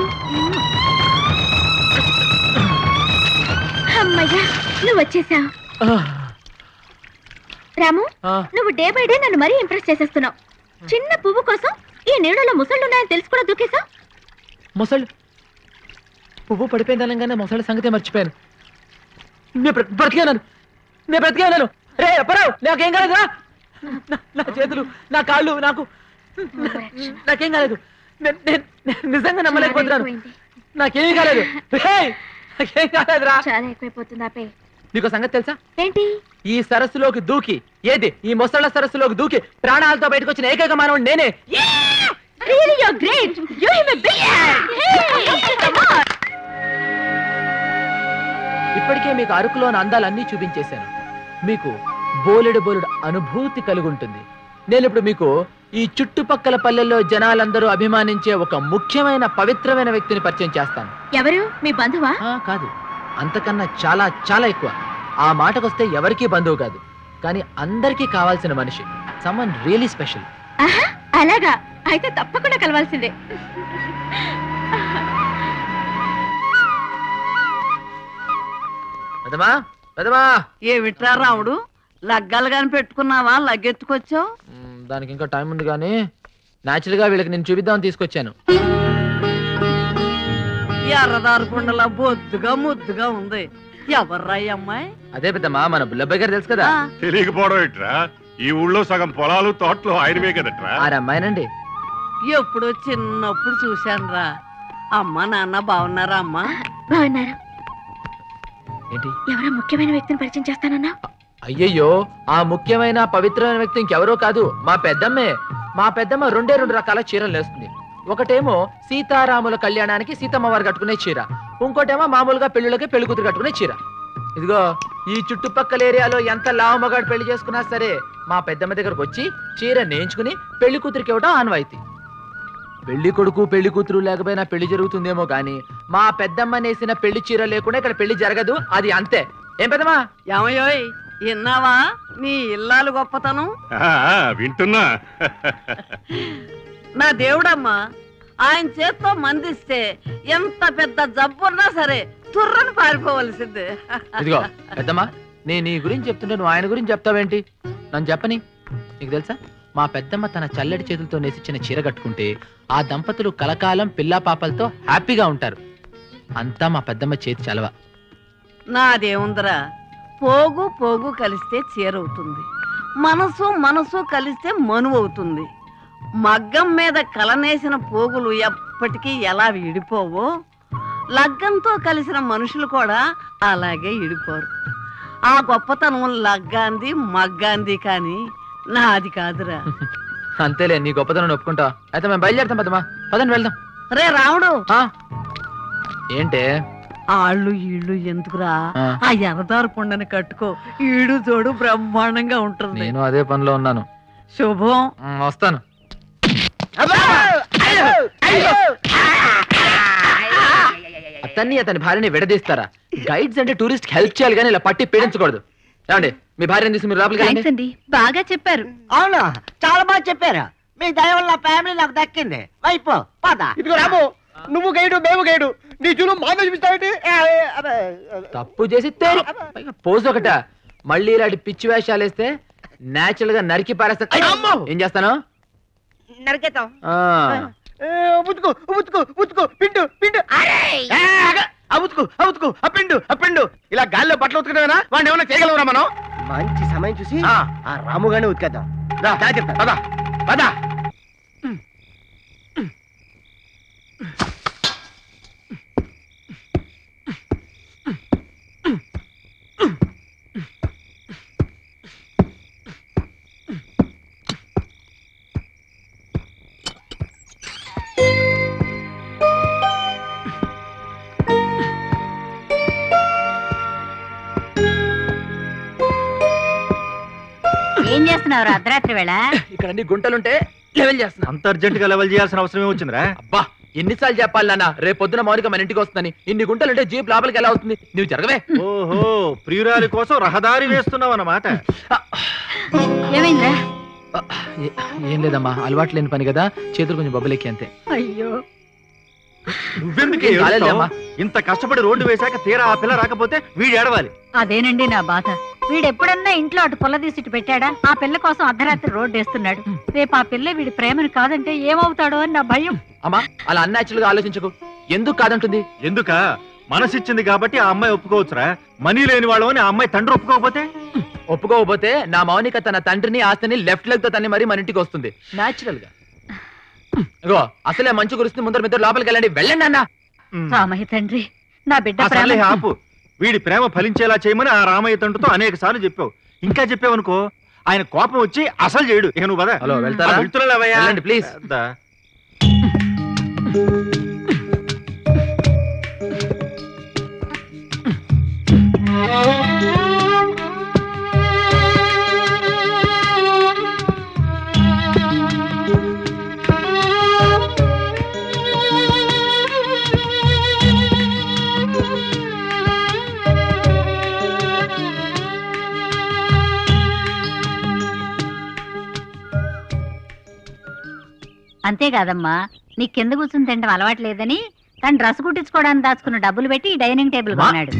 అమ్మయ్యా నువ్వు వచ్చేసావు రాము ఆ. నువ్వు డే బై డే నన్ను మరీ ఇంప్రెస్ చేసేస్తున్నావు చిన్న పువ్వు కోసం ఈ నీడలో ముసళ్ళు ఉన్నాయని తెలుసు కూడా దూకేశావు మొసళ్ళు పువ్వు పడిపోయింది అనగానే మొసళ్ళ సంగతే మర్చిపోయాను నేను బ్ర- బ్రతికాను నేను బ్రతికాను రే అప్పరావు నాకేం కాలేదురా నా- నా చేతులు నా కాళ్ళు నాకు నా- నాకేం కాలేదు నేను- నేను నేను నిజంగా నమ్మలేకపోతున్నాను నాకేమీ కాలేదు రేయ్, నాకేం కాలేదురా చాలా ఎక్కువైపోతుంది ఆపే నీకు సంగతి తెలుసా ఏంటి ఈ సరస్సులోకి దూకి ఏది ఈ మొసళ్ళ సరస్సులోకి దూకి ప్రాణాలతో బయటకు వచ్చిన ఏకైక మానవుడు నేనే Really, you're great. You have a big hand. Hey, come on. ఇప్పటికే మీకు అరకులోని అందాలన్నీ చూపించేశాను మీకు బోలెడు బోలెడు అనుభూతి కలుగుంటుంది నేను ఇప్పుడు మీకు ఈ చుట్టుపక్కల పల్లెల్లో జనాలందరూ అభిమానించే ఒక ముఖ్యమైన పవిత్రమైన వ్యక్తిని పరిచయం చేస్తాను ఎవరు మీ బంధువా ఆ, కాదు అంతకన్నా చాలా చాలా ఎక్కువ ఆ మాటకొస్తే ఎవరికీ బంధువు కాదు కానీ అందరికీ కావాల్సిన మనిషి సమ్మన్ రియలీ స్పెషల్ ఆహా, అలాగా అయితే తప్పకుండా కలవాల్సిందే పెదమా పెదమా ఏమిట్రా రాముడు లగ్గాలు గాని పెట్టుకున్నావా లగ్గెత్తుకొచ్చావు మ్, దానికి ఇంకా టైం ఉంది కానీ న్యాచురల్ గా వీళ్ళకి నేను చూపిద్దామని తీసుకొచ్చాను ఎర్రదారు కుండలా బొద్దుగా ముద్దుగా ఉంది ఎవర్రా ఈ అమ్మాయి అదే పెద్దమ్మా మన బుల్లబ్బాయి గారు తెలుసు కదా తెలియకపోవడం ఏంట్రా ఈ ఊళ్ళో సగం పొలాలు తోటలు ఆయనవే కదట్రా ఆ అమ్మాయినండి ఎప్పుడో చిన్నప్పుడు చూశానురా అమ్మ నాన్న బాగున్నారా అమ్మా బాగున్నారు ఏంటి ఎవరో ముఖ్యమైన వ్యక్తిని పరిచయం చేస్తానన్నా అయ్యయ్యో ఆ ముఖ్యమైన పవిత్రమైన వ్యక్తి ఇంకెవరో కాదు మా పెద్దమ్మే మా పెద్దమ్మ రెండే రెండు రకాల చీరలు వేస్తుంది ఒకటేమో సీతారాముల కళ్యాణానికి సీతమ్మ వారు కట్టుకునే చీర ఇంకోటేమో మామూలుగా పెళ్లిళ్ళకి పెళ్లి కూతురు కట్టుకునే చీర ఇదిగో ఈ చుట్టుపక్కల ఏరియాలో ఎంత లావమగాడు పెళ్లి చేసుకున్నా సరే మా పెద్దమ్మ దగ్గరకు వచ్చి చీర నేయించుకుని పెళ్లి కూతురికి ఇవ్వడం ఆనవాయితీ పెళ్లి కొడుకు పెళ్లి కూతురు లేకపోయినా పెళ్లి జరుగుతుందేమో గాని మా పెద్దమ్మ నేసిన పెళ్లి చీర లేకుండా ఇక్కడ పెళ్లి జరగదు అది అంతే ఏం పెద్దమ్మా ఏమయ్యోయ్ విన్నావా నీ ఇల్లాలు గొప్పతనం ఆ, వింటున్నా నా దేవుడమ్మా ఆయన చేత్తో మందిస్తే ఎంత పెద్ద జబ్బున్నా సరే తుర్రని పారిపోవలసిందే ఇదిగో పెద్దమ్మా నేను నీ గురించి చెప్తుంటే నువ్వు ఆయన గురించి చెప్తావేంటి నన్ను చెప్పని నీకు తెలుసా మా పెద్దమ్మ తన చల్లటి చేతులతో నేసిచ్చిన చీర కట్టుకుంటే ఆ దంపతులు కలకాలం పిల్లా పాపలతో హ్యాపీగా ఉంటారు అంతా మా పెద్దమ్మ చేతి చలవ నాదేముందిరా పోగు పోగు కలిస్తే చీరవుతుంది మనసు మనసు కలిస్తే మనువు అవుతుంది మగ్గం మీద కలనేసిన పోగులు ఎప్పటికీ ఎలా విడిపోవో లగ్గంతో కలిసిన మనుషులు కూడా అలాగే ఇడిపోరు ఆ గొప్పతనం లగ్గాంది మగ్గాంది కానీ నాది కాదురా అంతేలే నీ గొప్పతనం ఒప్పుకుంటా అయితే మేము బయలుదేరుతాం పెద్దమ్మా పదండి వెళ్దాం రే రాముడు ఏంటే ఆళ్ళు ఈళ్ళు ఎందుకురా ఆ. ఆ ఎర్రదారు కొండని కట్టుకో ఈడు జోడు బ్రహ్మాండంగా ఉంటుంది నేను అదే పనిలో ఉన్నాను శుభం ఉమ్, వస్తాను అతన్ని అతని భార్యని విడదీస్తారా గైడ్స్ అంటే టూరిస్ట్ హెల్ప్ చేయాలి కానీ ఇలా పట్టి పీడించకూడదు ఏమండి మీ భార్యని తీసి మీరు లోపలికి వెళ్ళండి అండి బాగా చెప్పారు అవును చాలా బాగా చెప్పారు మీ దయ వల్ల ఫ్యామిలీ నాకు దక్కింది వైపు పద ఇదిగో రాము నువ్వు గైడు మేము గైడు నీ చూలు మా మీద చూపిస్తావేంటి తప్పు చేసి తేరి పైగా పోజ్ ఒకట మళ్ళీ ఇలాంటి పిచ్చి వేషాలు వేస్తే నేచురల్ గా నరికి పారేస్తాను ఐ, ఏం చేస్తాను నరికేతాం ఆ, ఉతుకు ఉతుకు ఉతుకు పిండు పిండు అవుతుకు అవుతుకు అప్పిండు అప్పిండు ఇలా గాల్లో బట్టలు ఉతుకడమేనా వాడిని ఏమైనా చేయగలవరా మనం మంచి సమయం చూసి ఆ రాముగానే ఉతికేద్దాం రా, రా చెప్తా పద పద ఏం చేస్తున్నావు అర్ధరాత్రి వేళ ఇక్కడ అన్ని గుంటలుంటే లెవెల్ చేస్తున్నా అంత అర్జెంట్ గా లెవెల్ చేయాల్సిన అవసరం ఏమొచ్చిందిరా అబ్బా ఎన్నిసార్లు చెప్పాలి నాన్న రేపు పొద్దున మౌనిక మన ఇంటికి వస్తుందని ఇన్ని గుంటలుంటే జీప్ లోపలికి ఎలా అవుతుంది నువ్వు జరగవే ఓహో ప్రియురాలి కోసం రహదారి వేస్తున్నావు అన్నమాట ఏమైందిరా ఏ- ఏం లేదమ్మా అలవాటు లేని పని కదా చేతులు కొంచెం బొబ్బలెక్కి అంతే అయ్యో నువ్వెందుకు ఏం కాలేదులే ఏడుస్తావు? అమ్మా. ఇంత కష్టపడి రోడ్డు వేశాక తీరా ఆ పిల్ల రాకపోతే వీడు ఏడవాలి అదేనండి నా బాధ వీడెప్పుడన్నా ఇంట్లో అటు పొల్ల తీసి ఇటు పెట్టాడా ఆ పిల్ల కోసం అర్ధరాత్రి రోడ్డు వేస్తున్నాడు రేపు ఆ పిల్ల వీడి ప్రేమను కాదంటే ఏమవుతాడో అని నా భయం అమ్మా అలా అన్యాచురల్ గా ఆలోచించకు ఎందుకు కాదంటుంది ఎందుక మనసిచ్చింది కాబట్టి ఆ అమ్మాయి ఒప్పుకోవచ్చురా మనీ లేని వాళ్ళని ఆ అమ్మాయి తండ్రి ఒప్పుకోకపోతే ఒప్పుకోకపోతే నా మౌనిక తన తండ్రిని ఆస్తిని లెఫ్ట్ లెగ్ తో తన్ని మరీ మన ఇంటికి వస్తుంది నాచురల్ గా ఇగో అసలే మంచు కురిస్తుంది ముందర మీద లోపలికి వెళ్ళండి వెళ్ళండి అన్న రామయ్య తండ్రి నా బిడ్డ అసలే ప్రేమ ఆపు వీడి ప్రేమ ఫలించేలా చేయమని ఆ రామయ్య తండ్రితో అనేక సార్లు చెప్పావు ఇంకా చెప్పావనుకో ఆయన కోపం వచ్చి అసలు చేయడు ఇక నువ్వు పద హలో వెళ్తారా ఆ, వెళ్తున్నాలేవయ్యా? వెళ్ళండి ప్లీజ్ దా. అంతేకాదమ్మా నీ కింద కూర్చుని తినడం అలవాటు లేదని తను డ్రెస్ కుట్టించుకోవడానికి దాచుకున్న డబ్బులు పెట్టి ఈ డైనింగ్ టేబుల్ కొన్నాడు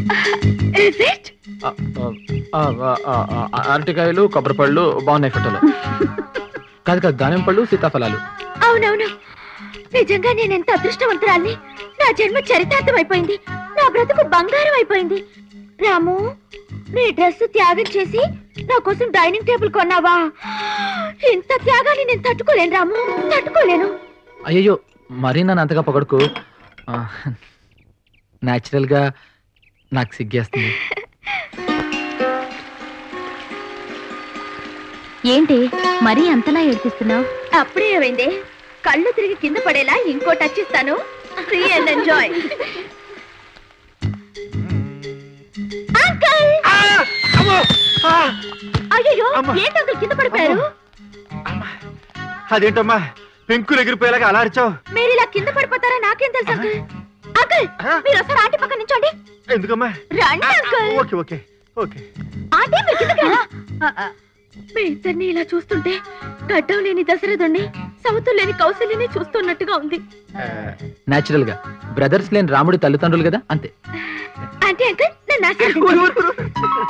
ఆ, ఆ, ఆ, ఆ, అరటికాయలు కొబ్బరి పళ్ళు బాగున్నాయి ఫోటోలు కాదు కాదు దానిమ్మ పళ్ళు సీతాఫలాలు అవునవును నిజంగా నేను ఎంత అదృష్టవంతురాల్ని నా జన్మ చరితార్థం అయిపోయింది నా బ్రతుకు బంగారం అయిపోయింది రాము నీ డ్రెస్ త్యాగం చేసి నా కోసం డైనింగ్ టేబుల్ కొన్నావా ఇంత త్యాగాన్ని నేను తట్టుకోలేను రాము తట్టుకోలేను అయ్యో మరీ నన్ను అంతగా పొగడుకు న్యాచురల్ గా నాకు సిగ్గేస్తుంది ఏంటి మరీ అంతలా ఏడిపిస్తున్నావు అప్పుడే ఏమైంది కళ్ళు తిరిగి కింద పడేలా ఇంకో టచ్ ఇస్తాను ఫ్రీ అండ్ ఎంజాయ్ అంకల్ అయ్యో ఏంటి అంకుల్ కింద పడిపోయారు అదేంటమ్మా పెంకులు ఎగిరిపోయేలాగా అలా అరిచావు మీరు ఇలా కింద పడిపోతారా నాకేం తెలుసు అంకుల్ అంకుల్ మీరు ఒకసారి ఆంటీ పక్కన నించోండి ఎందుకమ్మా రండి uncle okay okay okay aunty మీరు కిందకి రా. మీ ఇద్దరిని ఇలా చూస్తుంటే గడ్డం లేని దశరథుణ్ణి సవతులు లేని కౌశల్యని చూస్తున్నట్టుగా ఉంది న్యాచురల్ గా బ్రదర్స్ లేని రాముడి తల్లిదండ్రులు కదా అంతే ఆంటీ అంకుల్ నన్ను ఆశీర్వదించండి.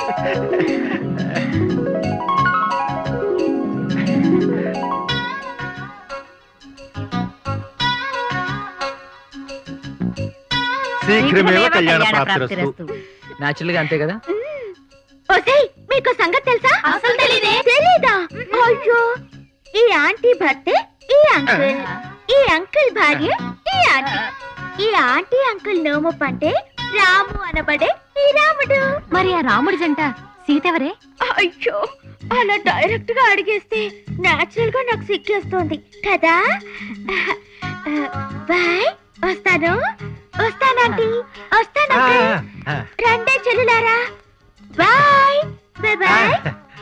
శీఘ్రమేవ కళ్యాణ ప్రాప్తిరస్తు న్యాచురల్ గా అంతే కదా ఒసేయ్ మీకు సంగతి తెలుసా అసలు తెలీదే తెలీదా అయ్యో ఈ ఆంటీ భర్తే ఈ అంకుల్ ఈ అంకుల్ భార్య ఈ ఆంటీ ఈ ఆంటీ అంకుల్ నోము పంటే రాము అనబడే ఈ రాముడు మరి ఆ రాముడి జంట సీతెవరే అయ్యో అలా డైరెక్ట్ గా అడిగేస్తే నాచురల్ గా నాకు సిగ్గేస్తోంది కదా బాయ్ వస్తాను వస్తానంటీ వస్తాను uncle. రండే చెల్లులారా బాయ్ బాయ్ బాయ్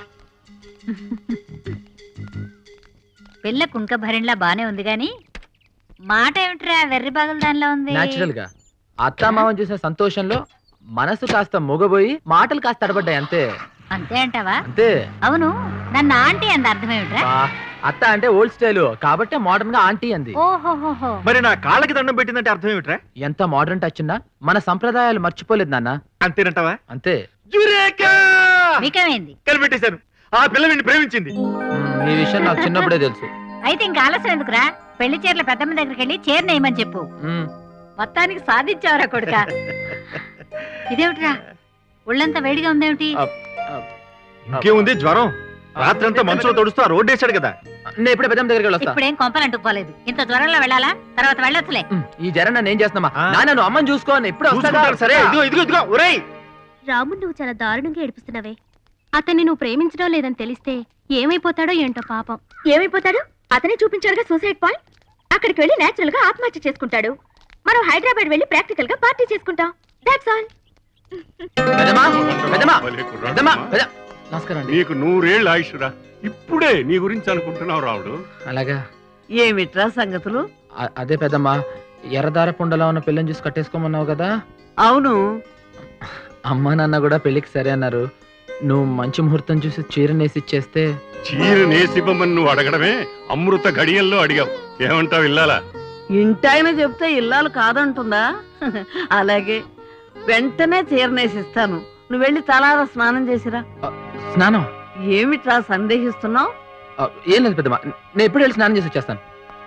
పిల్ల కుంక భరిణలా బానే ఉంది గాని మాట ఏమిట్రా వెర్రి బాగుల దానిలో ఉంది న్యాచురల్ గా అత్తామామని చూసిన సంతోషంలో మనసు కాస్త మూగబోయి మాటలు కాస్త తడబడ్డాయి అంతే అంతే అంటావా అంతే అవును నన్ను ఆంటీ అంద అర్థం ఏమిట్రా బా, అత్త అంటే ఓల్డ్ స్టైల్ కాబట్టి మోడర్న్ గా ఆంటీ అంది ఓహోహోహో మరి నా కాళ్ళకి దండం పెట్టిందంటే అర్థం ఏమిట్రా ఎంత మోడర్న్ టచ్ ఉన్నా మన సంప్రదాయాలు మర్చిపోలేదు నాన్న అంతేనంటావా అంతే మీకేమైంది కనిపెట్టేశాను ఆ పిల్ల వీడిని ప్రేమించింది మ్, ఈ విషయం నాకు చిన్నప్పుడే తెలుసు అయితే ఇంకా ఆలస్యం ఎందుకురా పెళ్లి చీరల పెద్దమ్మ దగ్గరికి వెళ్ళి చీర నేయమని చెప్పు మ్, మొత్తానికి సాధించావరా కొడుక ఇదేమిట్రా ఒళ్ళంతా వేడిగా ఉందేమిటి ఇంకేముంది జ్వరం రాత్రంతా మనసులో తొడుస్తూ ఆ రోడ్డు వేశాడు కదా నేను ఇప్పుడే పెద్దమ్మ దగ్గరికి వెళ్ళొస్తా ఇప్పుడేం కొంపలంటూ పోలేదు ఇంత జ్వరంలో వెళ్ళాలా తర్వాత వెళ్ళొచ్చులే ఈ జరం నన్ను ఏం చేస్తున్నా నాన్న నువ్వు అమ్మని చూసుకోని ఇప్పుడు చూసుకుంటాను సరే ఇదిగో ఇదిగో ఇదిగో ఒరేయ్ రాముడు నువ్వు చాలా దారుణంగా ఏడిపిస్తున్నావే అతన్ని నువ్వు ప్రేమించడం లేదని తెలిస్తే ఏమైపోతాడో ఏంటో పాపం ఏమైపోతాడు అతనే చూపించాడుగా సూసైడ్ పాయింట్ అక్కడికి వెళ్ళి నేచురల్ గా ఆత్మహత్య చేసుకుంటాడు మనం హైదరాబాద్ వెళ్ళి ప్రాక్టికల్ గా పార్టీ చేసుకుంటాం దాట్స్ ఆల్ పెద్దమ్మా పెద్దమ్మా భలే కుర్రాడు పెద్దమ్మా అమ్మా. పెద్ద నమస్కారం అండి నీకు నూరేళ్ళు ఆయుషురా ఇప్పుడే నీ గురించి అనుకుంటున్నావు రావుడు అలాగా ఏమిట్రా సంగతులు అ- అదే పెద్దమ్మా ఎర్రదార పుండలో ఉన్న పిల్లని చూసి కట్టేసుకోమన్నావు కదా అవును అమ్మా నాన్న కూడా పెళ్లికి సరే అన్నారు నువ్వు మంచి ముహూర్తం చూసి చీర నేసి ఇచ్చేస్తే చీర నేసివ్వమని నువ్వు అడగడమే అమృత గడియల్లో అడిగావు ఏమంటావు ఇల్లాలా ఇంటాయన చెప్తే ఇల్లాలు కాదంటుందా అలాగే వెంటనే చీరనేసిస్తాను నువ్వు వెళ్ళి తలార స్నానం చేసిరా స్నానం ఏమిట్రా సందేహిస్తున్నావు ఆ, ఏం లేదు పెద్దమ్మా నేను ఎప్పుడు వెళ్ళి స్నానం చేసి వచ్చేస్తాను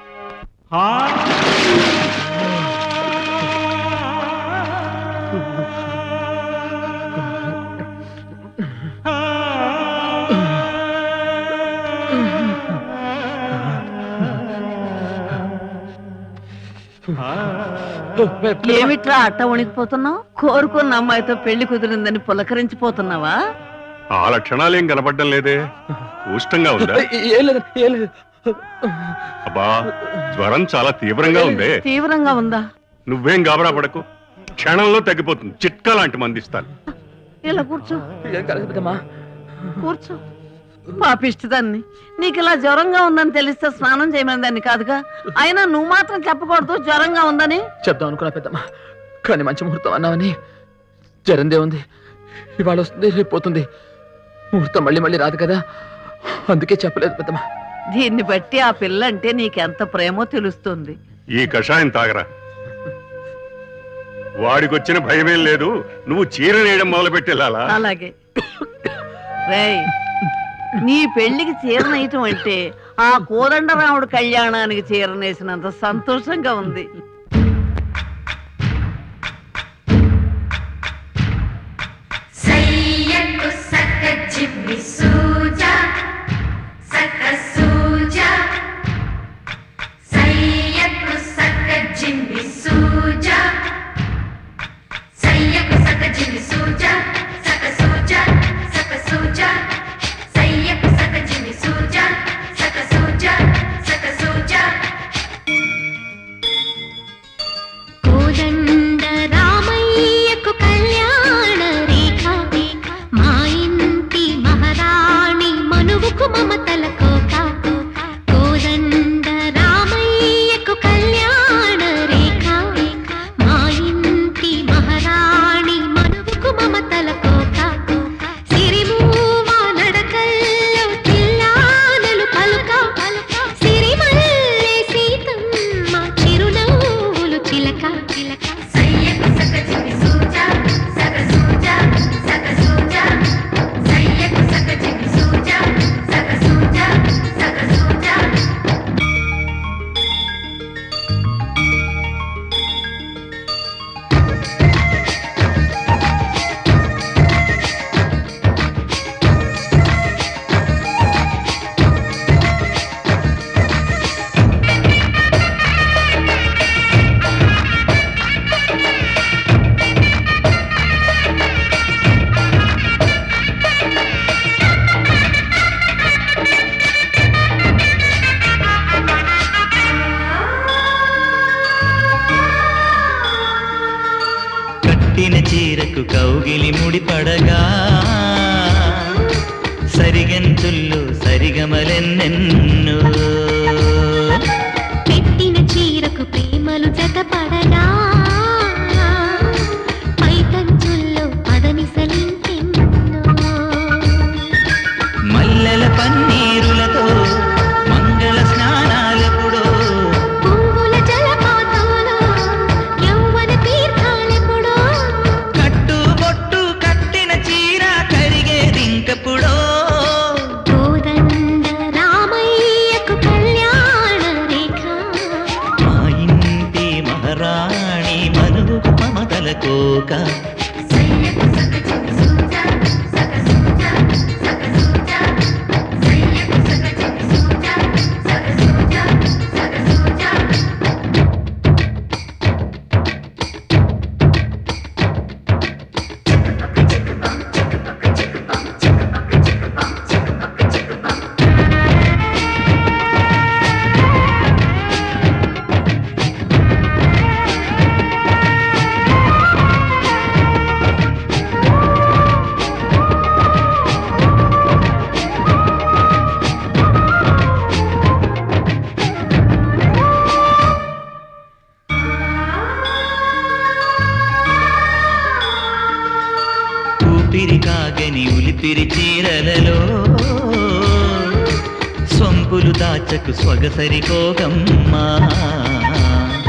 ఏమిట్రా అట్ట వణికిపోతున్నావు కోరుకున్న అమ్మాయితో పెళ్లి కుదిరిందని పులకరించిపోతున్నావా ఆ లక్షణాలేం కనపడడం లేదే ఉష్టంగా ఉందా ఏం లేదు ఏం లేదు అబ్బా జ్వరం చాలా తీవ్రంగా ఉందే తీవ్రంగా ఉందా నువ్వేం గాబరా పడకు క్షణంలో తగ్గిపోతుంది చిట్కా లాంటి మందిస్తాను ఇలా కూర్చో ఏం కాలేదు పెద్దమ్మా కూర్చో పాపిష్టిదాన్ని నీకు ఇలా జ్వరంగా ఉందని తెలిస్తే స్నానం చేయమని దాన్ని కాదుగా అయినా నువ్వు మాత్రం చెప్పకూడదు జ్వరంగా ఉందని చెప్దాం అనుకున్నా పెద్దమ్మా కానీ మంచి ముహూర్తం అన్నావని జరందే ఉంది ఇవాళ వస్తుంది రేపు పోతుంది ముహూర్తం మళ్ళీ మళ్ళీ రాదు కదా అందుకే చెప్పలేదు పెద్దమ్మా దీన్ని బట్టి ఆ పిల్ల అంటే నీకెంత ప్రేమో తెలుస్తుంది ఈ కషాయం తాగరా వాడికొచ్చిన భయమేం లేదు నువ్వు చీర నేయడం మొదలుపెట్టి వెళ్ళాలా అలాగే రేయ్ నీ పెళ్లికి చీరనేయటం అంటే ఆ కోదండరాముడు కళ్యాణానికి చీరనేసినంత సంతోషంగా ఉంది సయ్యకు సక్క జిమ్మి సూజా సక్క సూజా సయ్యకు సక్క జిమ్మి సూజా సయ్యకు సక్క జిమ్మి సూజా సక్క సూజా సక్క సూజా సయ్యకు సక్క జిమ్మి సూజా సక్క సూజా సక్క సూజా కోదండ రామయ్యకు కళ్యాణ రేఖ మా ఇంటి మహారాణి మనువుకు మమతల కోక కోదండ రామయ్యకు కళ్యాణ రేఖ మా ఇంటి మహారాణి మనువుకు మమతల కోక సిరిమూవ నడకల్లో తిల్లానలు పలుక సిరిమల్లె సీతమ్మ చిరునవ్వులు చిలక చిలక సయ్యకు సక్క జిమ్మి సూజా సక్క సూజా సక్క సూజా సయ్యకు సక్క జిమ్మి సూజా సక్క సూజా సక్క సూజా కట్టిన చీరకు కౌగిలి ముడిపడగా సరిగంతుల్లో సరిగమలెన్నెన్నో పెట్టిన చీరకు ప్రేమలు జతపడగా పైకంచుల్లో పదనిసలింకెన్నో మల్లెల పన్నీరులతో మంగళ స్నానాలెప్పుడో పువ్వుల జలపాతంలో యవ్వన తీర్థాలెప్పుడో కట్టు బొట్టు కట్టిన చీర కరిగేదింకప్పుడో కోదండ రామయ్యకు కళ్యాణ రేఖ మా ఇంటి మహారాణి మనువు మమతల కోక సయ్యకు సక్క జిమ్మి సూజా సక్క సూజా సక్క సూజా సయ్యకు సక్క జిమ్మి సూజా సక్క సూజా సక్క సూజా ఊపిరి కాగని ఉలిపిరి చీరలలో సొంపులు దాచకు స్వగసరి కోగమ్మా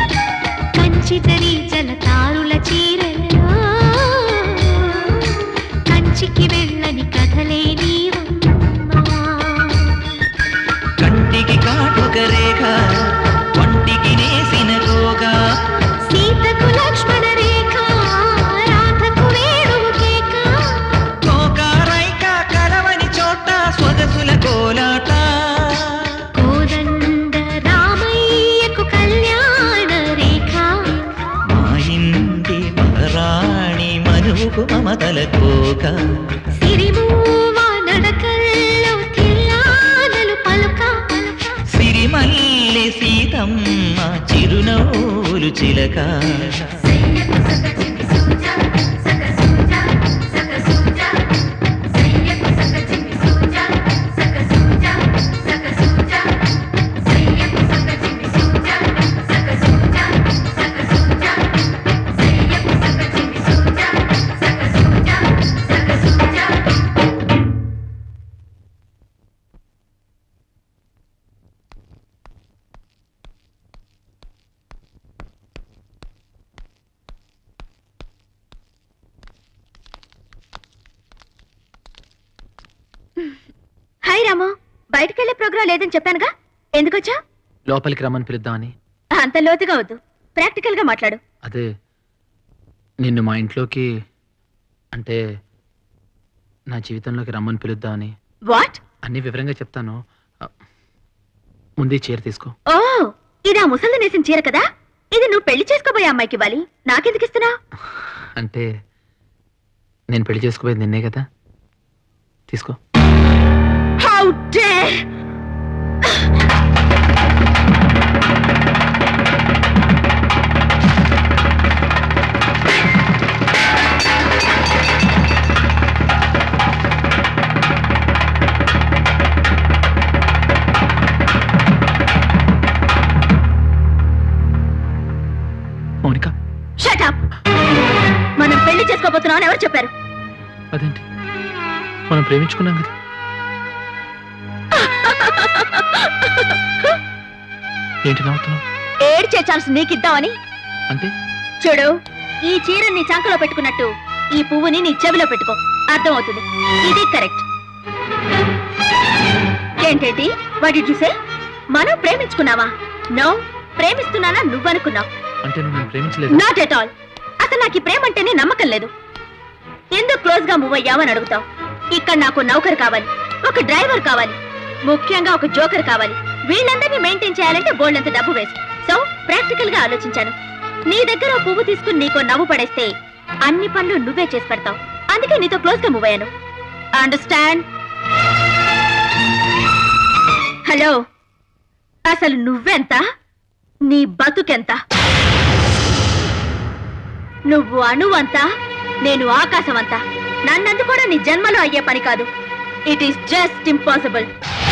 మమతల కోక సిరిమూవా నడకల్లో తిల్లానలు పలుక సిరిమల్లి సీతమ్మ చిరునవ్వులు చిలక హాయ్ రాము బయటకెళ్లే ప్రోగ్రాం లేదని చెప్పానుగా ఎందుకొచ్చా లోపలికి రమ్మని పిలుద్దామని అంత లోతుగా వద్దు ప్రాక్టికల్ గా మాట్లాడు అదే నిన్ను మా ఇంట్లోకి అంటే నా జీవితంలోకి రమ్మని పిలుద్దామని వాట్ అన్ని వివరంగా చెప్తాను ఆ, ముందు ఈ చీర తీసుకో ఓ ఇది ఆ ముసలి నేసిన చీర కదా ఇది నువ్వు పెళ్లి చేసుకోబోయే అమ్మాయికి ఇవ్వాలి నాకెందుకు ఇస్తున్నా అంటే నేను పెళ్లి చేసుకోబోయేది నిన్నే కదా తీసుకో how dare Mounika shut up మనం పెళ్లి చేసుకోబోతున్నాం అని ఎవరు చెప్పారు అదేంటి మనం ప్రేమించుకున్నాం కదా ఏంటి నవ్వుతున్నావు ఏడ్చే ఛాన్స్ నీకిద్దామని అంటే చూడు ఈ చీర నీ చంకలో పెట్టుకున్నట్టు ఈ పువ్వుని నీ చెవిలో పెట్టుకో అర్థమవుతుంది ఇది కరెక్ట్ ఏంటేంటి వాటి చూసే మనం ప్రేమించుకున్నావా నో ప్రేమిస్తున్నానా నువ్వనుకున్నావు అంటే నువ్వు నన్ను ప్రేమించలేదు నాట్ ఎట్ ఆల్ అసలు నాకు ఈ ప్రేమ అంటేనే నమ్మకం లేదు ఎందుకు క్లోజ్ గా మూవ్ అయ్యావని అడుగుతావు ఇక్కడ నాకు నౌకర్ కావాలి ఒక డ్రైవర్ కావాలి ముఖ్యంగా ఒక జోకర్ కావాలి వీళ్ళందరినీ మెయింటైన్ చేయాలంటే బోల్డంత డబ్బు వేస్ట్ సో ప్రాక్టికల్ గా ఆలోచించాను నీ దగ్గర ఓ పువ్వు తీసుకుని నీకో నవ్వు పడేస్తే అన్ని పనులు నువ్వే చేసి పెడతావు అందుకే నీతో క్లోజ్ గా మూవ్ అయ్యాను అండర్స్టాండ్ హలో అసలు నువ్వెంత నీ బతుకెంత నువ్వు అణువంతా నేను ఆకాశమంతా నన్నందు కూడా నీ జన్మలో అయ్యే పని కాదు it is just impossible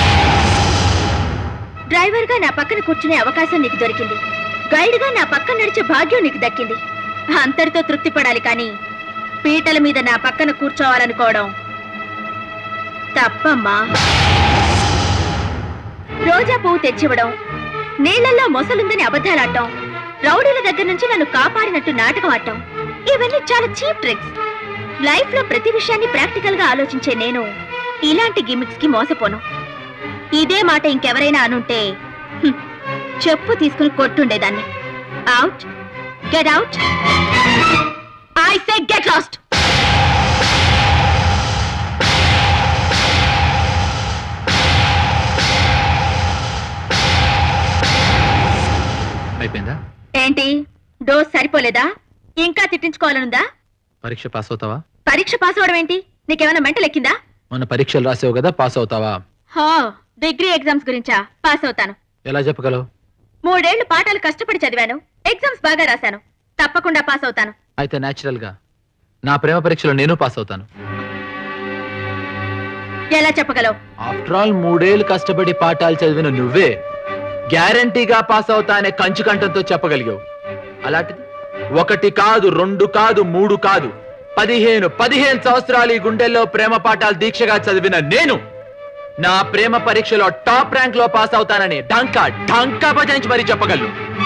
driver గా నా పక్కన కూర్చునే అవకాశం నీకు దొరికింది గైడ్ గా నా పక్కన నడిచే భాగ్యం నీకు దక్కింది అంతటితో తృప్తి పడాలి కానీ పీటల మీద నా పక్కన కూర్చోవాలనుకోవడం తప్పమ్మా రోజా పువ్వు తెచ్చివ్వడం నీళ్లలో మొసలుందని అబద్ధాలాడటం రౌడీల దగ్గర నుంచి నన్ను కాపాడినట్టు నాటకం ఆడటం ఇవన్నీ చాలా చీప్ ట్రిక్స్ లైఫ్ లో ప్రతి విషయాన్ని ప్రాక్టికల్ గా ఆలోచించే నేను ఇలాంటి గిమిక్స్ కి మోసపోను ఇదే మాట ఇంకెవరైనా అనుంటే హ్మ్, చెప్పు తీసుకుని కొట్టుండేదాన్ని out get out I say get lost అయిపోయిందా ఏంటి డోస్ సరిపోలేదా ఇంకా తిట్టించుకోవాలనుందా పరీక్ష పాస్ అవుతావా పరీక్ష పాస్ అవడం ఏంటి నీకేమైనా మెంటల్ ఎక్కిందా మొన్న పరీక్షలు రాసావు కదా పాస్ అవుతావా హో డిగ్రీ ఎగ్జామ్స్ గురించా పాస్ అవుతాను ఎలా చెప్పగలవు మూడేళ్లు పాఠాలు కష్టపడి చదివాను ఎగ్జామ్స్ బాగా రాశాను తప్పకుండా పాస్ అవుతాను అయితే న్యాచురల్ గా నా ప్రేమ పరీక్షలో నేను పాస్ అవుతాను ఎలా చెప్పగలవు ఆఫ్టర్ ఆల్ మూడేళ్లు కష్టపడి పాఠాలు చదివిన నువ్వే గ్యారంటీగా పాస్ అవుతా అనే కంచు కంఠంతో చెప్పగలిగావు అలాంటిది ఒకటి కాదు రెండు కాదు మూడు కాదు పదిహేను పదిహేను సంవత్సరాలు ఈ గుండెల్లో ప్రేమ పాఠాలు దీక్షగా చదివిన నేను నా ప్రేమ పరీక్షలో టాప్ ర్యాంక్ లో పాస్ అవుతానని డంకా డంకా బజాయించి మరీ చెప్పగలను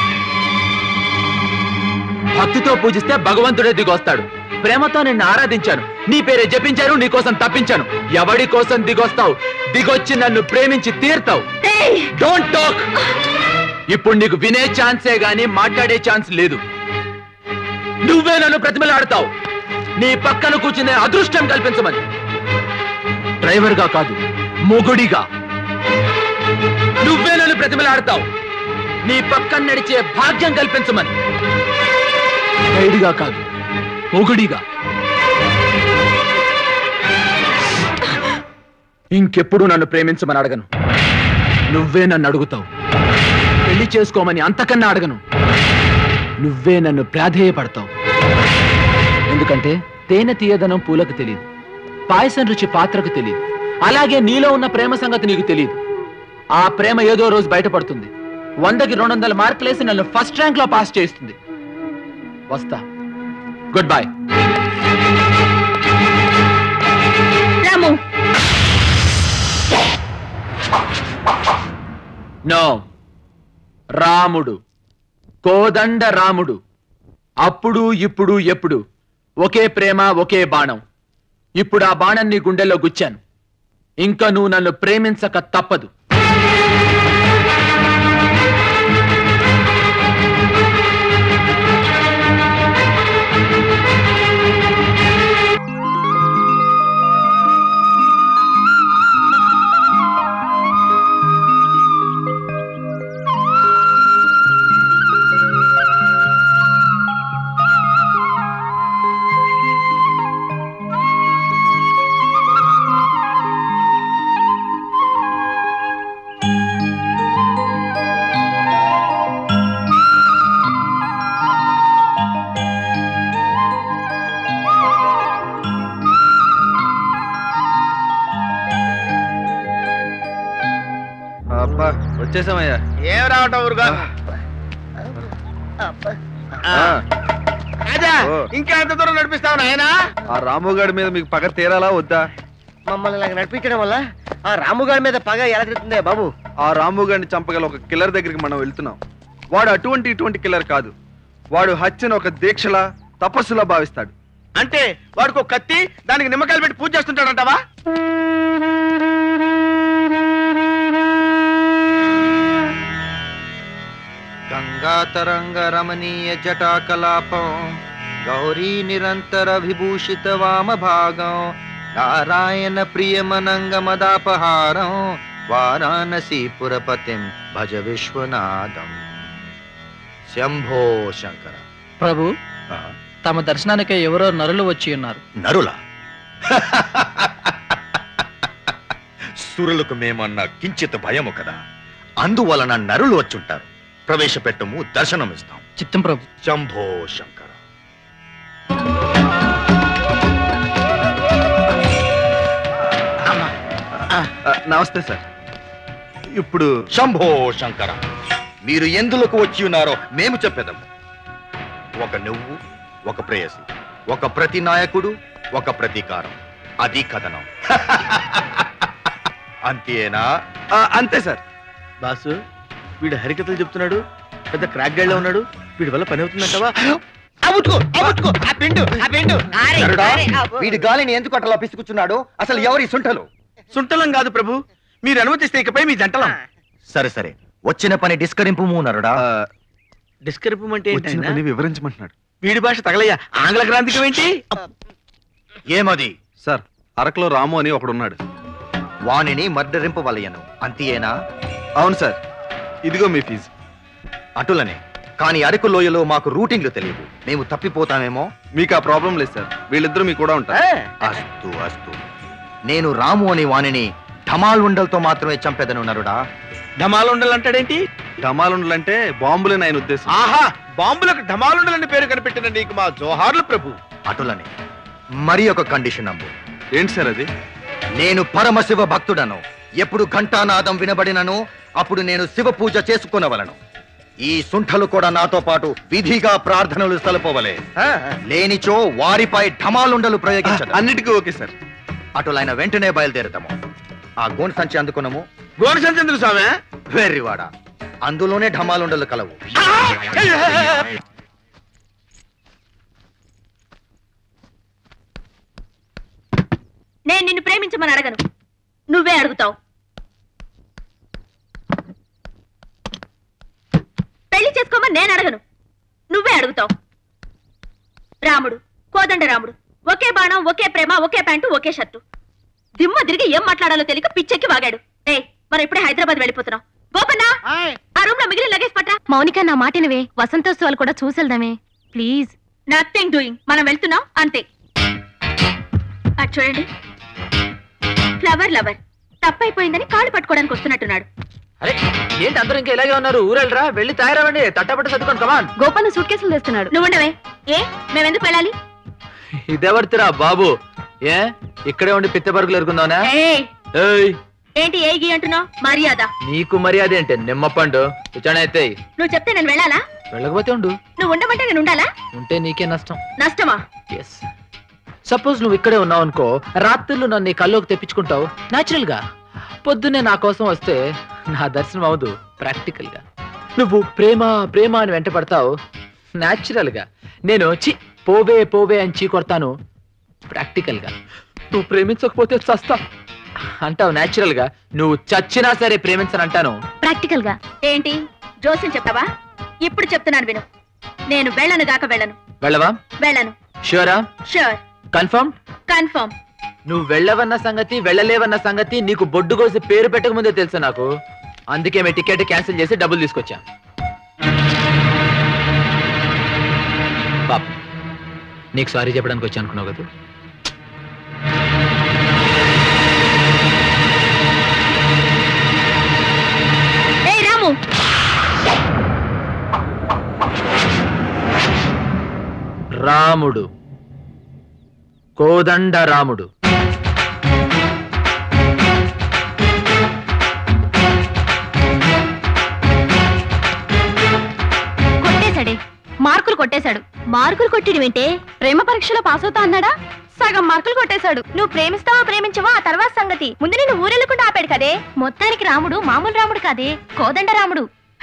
భక్తితో పూజిస్తే భగవంతుడే దిగొస్తాడు ప్రేమతో నిన్ను ఆరాధించాను నీ పేరే జపించాను నీ కోసం తప్పించాను ఎవడి కోసం దిగొస్తావు దిగొచ్చి నన్ను ప్రేమించి తీర్తావు డోంట్ టాక్ ఇప్పుడు నీకు వినే ఛాన్సే గాని మాట్లాడే ఛాన్స్ లేదు నువ్వే నన్ను ప్రతిమలాడతావు నీ పక్కన కూర్చునే అదృష్టం కల్పించమని డ్రైవర్ గా కాదు మొగుడిగా నువ్వే నన్ను ప్రతిమలాడతావు నీ పక్కన నడిచే భాగ్యం కల్పించమని గైడ్గా కాదు మొగుడిగా ఇంకెప్పుడు నన్ను ప్రేమించమని అడగను నువ్వే నన్ను అడుగుతావు పెళ్లి చేసుకోమని అంతకన్నా అడగను నువ్వే నన్ను ప్రాధేయపడతావు ఎందుకంటే తేనె తీయదనం పూలకు తెలియదు పాయసం రుచి పాత్రకు తెలియదు అలాగే నీలో ఉన్న ప్రేమ సంగతి నీకు తెలియదు ఆ ప్రేమ ఏదో రోజు బయటపడుతుంది వందకి రెండు వందల మార్కులేసి నన్ను ఫస్ట్ ర్యాంక్ లో పాస్ చేస్తుంది వస్తా గుడ్ బై రాము నో రాముడు కోదండ రాముడు అప్పుడు ఇప్పుడు ఎప్పుడు ఒకే ప్రేమ ఒకే బాణం ఇప్పుడు ఆ బాణం నీ గుండెల్లో గుచ్చాను ఇంకా నువ్వు నన్ను ప్రేమించక తప్పదు అబ్బా వచ్చేసామయ్యా ఏం రావటం ఊరుగా రాజా ఇంకా ఎంత దూరం నడిపిస్తావు నాయనా ఆ రాముగాడి మీద మీకు పగ తీరాలా వద్దా మమ్మల్ని ఇలా నడిపించడం వల్ల ఆ రాముగారి మీద పగ ఎలా తిరుగుతుందే బాబు ఆ రాముగాడిని చంపగల ఒక కిల్లర్ దగ్గరికి మనం వెళ్తున్నాం వాడు అటువంటి ఇటువంటి కిల్లర్ కాదు వాడు హత్యను ఒక దీక్షలా తపస్సులా భావిస్తాడు అంటే వాడికి ఒక కత్తి దానికి నిమ్మకాయలు పెట్టి పూజ చేస్తుంటాడంటావా గంగాతరంగ రమణీయ జటాకలాపం గౌరీ నిరంతర విభూషిత వామ భాగం నారాయణ ప్రియమనంగమదాపహారం వారాణసీపురపతిం భజ విశ్వనాథం శంభో శంకర ప్రభు తమ దర్శనానికి ఎవరో నరులు వచ్చి ఉన్నారు నరుల సురులకు మేమన్న కించిత్ భయము కదా అందువలన నరులు వచ్చుంటారు ప్రవేశపెట్టము దర్శనమిస్తాం చిత్తం ప్రభు శంభో శంకర నమస్తే సార్ ఇప్పుడు శంభో శంకర మీరు ఎందులకు వచ్చి ఉన్నారో మేము చెప్పేదాము ఒక నువ్వు ఒక ప్రేయసి ఒక ప్రతి నాయకుడు ఒక ప్రతీకారం అది కథనం అంతేనా అంతే సార్ బాసు వీడు హరికథలు చెప్తున్నాడు పెద్ద క్రాక్ గైడ్ లో ఉన్నాడు వీడి వల్ల పని అవుతుందంటావా అవుతుకో అవుతుకో ఆ పిండు ఆ పిండు ఆరే, నరుడా, ఆరే, ఆ, వీడి గాలిని ఎందుకు అట్లా పిసుకుచున్నాడు అసలు ఎవరి సుంటలు సుంటలం కాదు ప్రభు మీరు అనుమతిస్తే ఇకపై మీ జంటలం సరే సరే వచ్చిన పని డిస్కరింపు నరుడా డిస్కరిపం అంటే ఏంటి వచ్చిన ఆయన? పని వివరించమంటున్నాడు వీడి భాష తగలయ్యా ఆంగ్ల గ్రాంధికం ఏంటి ఏమది సార్ అరకులో రాము అని ఒకడున్నాడు వాణిని మర్డరింపవలయను అంతేనా అవును సార్ ఇదిగో మీ ఫీజు అటులనే కానీ అరకు లోయలో మాకు రూటింగ్లు తెలియవు మేము తప్పిపోతామేమో మీకు ఆ ప్రాబ్లం లేదు సార్ వీళ్ళిద్దరూ మీకు కూడా ఉంటారు అస్తు అస్తు నేను రాము అనే వాణిని ఢమాల్ ఉండలతో మాత్రమే చంపెదను నరుడా ఢమాలుండలు అంటాడేంటి ఢమాలుండలంటే బాంబులని ఆయన ఉద్దేశం ఆహా బాంబులకు ఢమాలుండలని పేరు కనిపెట్టిన నీకు మా జోహార్లు ప్రభు అటులనే మరి ఒక కండిషన్ అంబు ఏంటి సార్ అది నేను పరమశివ భక్తుడను ఎప్పుడు ఘంటానాదం వినబడినను అప్పుడు నేను శివ పూజ చేసుకునవలను ఈ సుంఠలు కూడా నాతో పాటు విధిగా ప్రార్థనలు సలుపవలే లేనిచో వారిపై ఢమాలుండలు ప్రయోగించదు అన్నిటికీ ఓకే సార్ అటులైన వెంటనే బయలుదేరుతాము ఆ గోన్ సంచి అందుకున్నాము గోడ సంచంద్ర స్వామి వెర్రివాడ అందులోనే ఢమాలుండలు కలవు నేను నిన్ను ప్రేమించమని అడగను నువ్వే అడుగుతావు పెళ్లి చేసుకోమని నేను అడగను నువ్వే అడుగుతావు రాముడు కోదండ రాముడు ఒకే బాణం ఒకే ప్రేమ ఒకే ప్యాంటు ఒకే షర్టు దిమ్మ తిరిగి ఏం మాట్లాడాలో తెలియక పిచ్చెక్కి వాగాడు ఏ మనం ఇప్పుడే హైదరాబాద్ వెళ్ళిపోతున్నాం గోపన్నా ఆ రూమ్ లో మిగిలిన లగేజ్ పట్రా మౌనిక నా మాటినవే వసంతోత్సవాలు కూడా చూసేద్దామే ప్లీజ్ నథింగ్ డూయింగ్ మనం వెళ్తున్నాం అంతే అటు చూడండి ఫ్లవర్ లవర్ తప్పైపోయిందని కాళ్ళు పట్టుకోవడానికి వస్తున్నట్టున్నాడు అరే ఏంటి అందరూ ఇంకా ఇలాగే ఉన్నారు ఊరెళ్ళరా వెళ్ళి తయారవ్వండి తట్టపట్ట సర్దుకోండి కమాన్ గోపాల సూట్ కేసులు తెస్తున్నాడు నువ్వు ఉండవే ఏ మేమెందుకు వెళ్ళాలి ఇదెవరితిరా బాబు ఏ ఇక్కడే ఉండి పిత్త పరుగులు ఎరుకుందావునా ఏయ్, ఏయ్ ఏంటి ఏగి అంటున్నావు మర్యాద నీకు మర్యాద ఏంటి నిమ్మపండు కూర్చొని అయితే నువ్వు చెప్తే నేను వెళ్ళాలా వెళ్ళకపోతే ఉండు నువ్వు ఉండమంటే నేను ఉండాలా ఉంటే నీకే నష్టం నష్టమా ఎస్ సపోజ్ నువ్వు ఇక్కడే ఉన్నావు అనుకో రాత్రులు నన్ను నీ కల్లోకి తెప్పించుకుంటావు న్యాచురల్ గా పొద్దున్నే నా కోసం వస్తే నా దర్శనం అవదు ప్రాక్టికల్ గా నువ్వు ప్రేమ ప్రేమ అని వెంట పడతావు న్యాచురల్ గా నేను చి పోవే పోవే అని చీ కొడతాను ప్రాక్టికల్ గా నువ్వు ప్రేమించకపోతే చస్తా అంటావు న్యాచురల్ గా నువ్వు చచ్చినా సరే ప్రేమించనంటాను ప్రాక్టికల్ గా ఏంటి జోస్యం చెప్తావా ఇప్పుడు చెప్తున్నాను విను నేను వెళ్ళను గాక వెళ్ళను వెళ్ళవా వెళ్ళను షూరా షూర్ కన్ఫర్మ్ కన్ఫర్మ్ నువ్వు వెళ్ళవన్న సంగతి వెళ్ళలేవన్న సంగతి నీకు బొడ్డు కోసి పేరు పెట్టక ముందే తెలుసు నాకు అందుకే మీ టికెట్ క్యాన్సిల్ చేసి డబ్బులు తీసుకొచ్చా పాప్ నీకు సారీ చెప్పడానికి వచ్చా అనుకున్నావు కదా ఏయ్ రాము రాముడు కోదండ రాముడు కొట్టేశాడే మార్కులు కొట్టేశాడు మార్కులు కొట్టిడు వింటే ప్రేమ పరీక్షలో పాస్ అవుతా అన్నాడా సగం మార్కులు కొట్టేశాడు నువ్వు ప్రేమిస్తావా ప్రేమించవా ఆ తర్వాత సంగతి ముందు నిన్ను ఊరెళ్ళకుండా ఆపాడు కదే మొత్తానికి రాముడు మామూలు రాముడు కాదే కోదండ రాముడు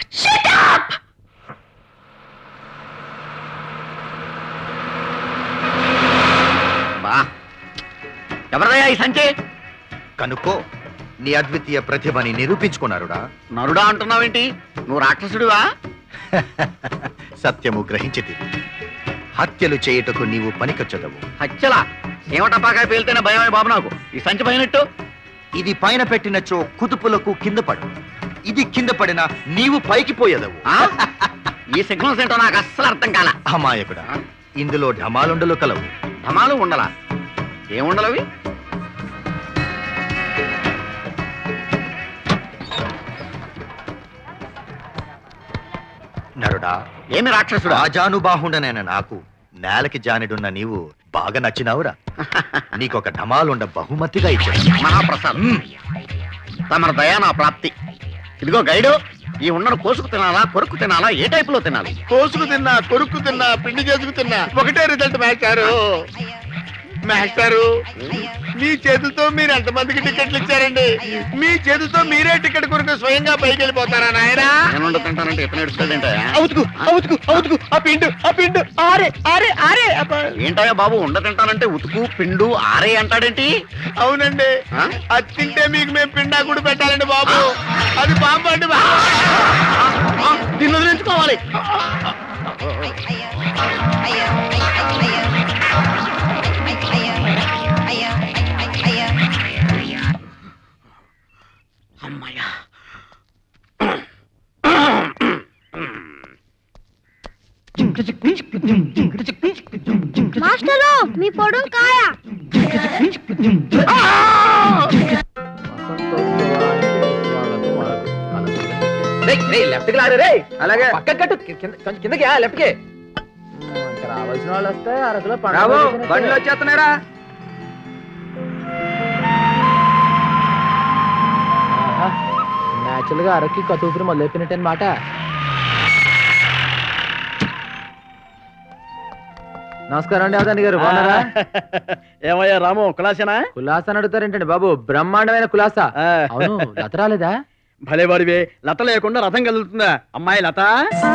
బా ఎవరదయ్యా ఈ సంచి కనుక్కో నీ అద్వితీయ ప్రతిభని నిరూపించుకున్నారుడా నరుడా అంటున్నావేంటి నువ్వు రాక్షసుడివా సత్యము గ్రహించితి హత్యలు చేయుటకు నీవు పనికొచ్చదవు హత్యలా ఏమటపాకాయ పేలితేనే భయమే బాబు నాకు ఈ సంచి పైనట్టు ఇది పైన పెట్టినచో కుదుపులకు కింద పడు ఇది కింద పడినా నీవు పైకి పోయేదవు ఈ సిగ్నల్స్ ఏంటో నాకు అస్సలు అర్థం కాల అమాయకుడా ఇందులో ఢమాలుండలు కలవు ధమాలు ఉండలా ఏముండలవి నరుడా ఏమి రాక్షసుడా రాజానుబాహుండనైన నాకు నేలకి జానిడున్న నీవు బాగా నచ్చినావురా నీకొక ఢమాలుండ బహుమతిగా ఇచ్చాను మహాప్రసాద్ తమర దయా నా ప్రాప్తి ఇదిగో గైడు ఈ ఉండను కోసుకు తినాలా కొరుకు తినాలా ఏ టైపులో తినాలి కోసుకు తిన్నా కొరుక్కు తిన్నా పిండి చేసుకు తిన్నా ఒకటే రిజల్ట్ మాస్టారు మాస్టారు మీ చేతులతో మీరు ఎంతమందికి టికెట్లు ఇచ్చారండి మీ చేతులతో మీరే టికెట్ కొరకు స్వయంగా పైకి వెళ్ళిపోతారా నాయనా నేను తింటానంటే ఎత్తన ఎడుస్తాడంటే అవుతుకు అవుతుకు అవుతుకు ఆ పిండు ఆ పిండు ఆరే ఆరే ఆరే అబ్బా. ఏంటయ్యా బాబు ఉండ తింటానంటే ఉతుకు పిండు ఆరే అంటాడేంటి అవునండి అది తింటే మీకు మేము పిండా కూడా పెట్టాలండి బాబు అది బాంబు అండి బాబు దీన్ని వదిలించుకోవాలి అమ్మయ్యా మాస్టరు మీ పొడుం కాయ లెఫ్ట్ కి లారే రే అలాగే పక్క కట్టు కింద- కొంచెం కిందకి లెఫ్ట్ కి ఇంకా రావాల్సిన వాళ్ళు వస్తే అరకులో రావు బండ్లు వచ్చేస్తున్నారా న్యాచురల్ గా అరకి కొత్త ఊపిరి మొదలైపోయినట్టు అనమాట నమస్కారం అండి అవదాని గారు బాగున్నారా ఏమయ్యా రాము కులాసేనా కులాసా అని అడుగుతారేంటండి బాబు బ్రహ్మాండమైన కులాసా అవును లత రాలేదా భలే వాడివే లత లేకుండా రథం కదులుతుందా అమ్మాయి లత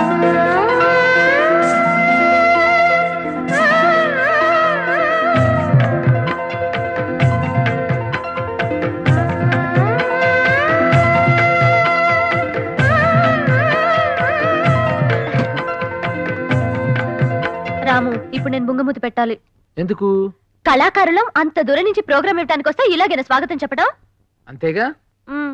రాము ఇప్పుడు నేను బుంగమూతి పెట్టాలి ఎందుకు కళాకారులం అంత దూరం నుంచి ప్రోగ్రామ్ ఇవ్వడానికి వస్తే ఇలాగైనా స్వాగతం చెప్పడం అంతేగా మ్మ్.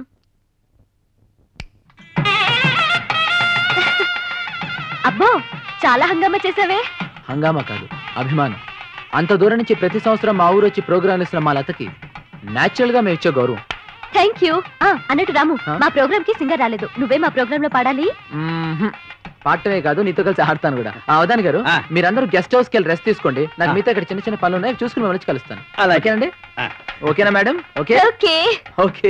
అబ్బో చాలా హంగామా చేసావే హంగామా కాదు అభిమానం అంత దూరం నుంచి ప్రతి సంవత్సరం మా ఊరు వచ్చి ప్రోగ్రాం ఇస్తున్న మా లతకి న్యాచురల్ గా మేము ఇచ్చే గౌరవం థ్యాంక్ యూ అన్నట్టు రాము మా ప్రోగ్రామ్ కి సింగర్ రాలేదు నువ్వే మా ప్రోగ్రామ్ లో పాడాలి మ్మ్హ్మ్. పాడటమే కాదు నీతో కలిసి ఆడతాను కూడా ఆ, అవధాని గారు మీరందరూ గెస్ట్ హౌస్ కి వెళ్ళి రెస్ట్ తీసుకోండి నాకు మీతో ఇక్కడ చిన్న చిన్న పనులు ఉన్నాయి చూసుకుని మిమ్మల్ని వచ్చి కలుస్తాను ఓకేనండి ఓకేనా madam okay okay okay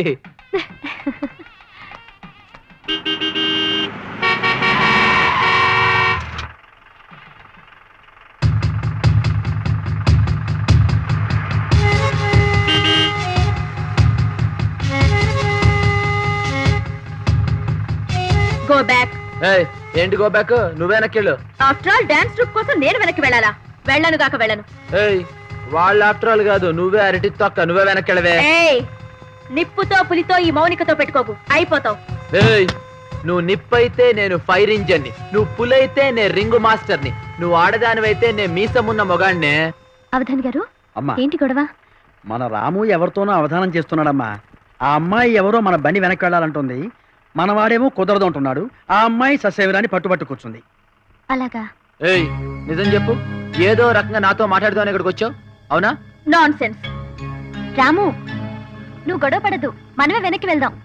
go back ఏయ్, ఏంటి గో బ్యాక్ నువ్వే వెనక్కిళ్ళు ఆఫ్టర్ ఆల్ డాన్స్ ట్రూప్ కోసం నేను వెనక్కి వెళ్ళాలా వెళ్ళను గాక వెళ్ళను ఏయ్ వాళ్ళు ఆఫ్టర్ ఆల్ కాదు నువ్వే అరటి తొక్క నువ్వే వెనక్కిళ్ళవే ఏయ్ నిప్పుతో పులితో ఈ మౌనికతో పెట్టుకోకు అయిపోతావు ఏయ్ నువ్వు నిప్పైతే నేను ఫైర్ ఇంజన్ ని నువ్వు పులైతే నేను రింగు మాస్టర్ ని నువ్వు ఆడదానివైతే నేను మీసమున్న మొగాడినే అవధాన్ గారు అమ్మా ఏంటి గొడవ మన రాము ఎవరితోనో అవధానం చేస్తున్నాడమ్మా ఆ అమ్మాయి ఎవరో మన బండి వెనక్కి వెళ్ళాలంటుంది మనవాడేమో కుదరదు అంటున్నాడు ఆ అమ్మాయి ససేవిరాని పట్టుబట్టు కూర్చుంది అలాగా ఏయ్ నిజం చెప్పు ఏదో రకంగా నాతో మాట్లాడుదామని ఇక్కడికి వచ్చావు అవునా నాన్ సెన్స్ రాము నువ్వు గొడవ పడద్దు మనమే వెనక్కి వెళ్దాం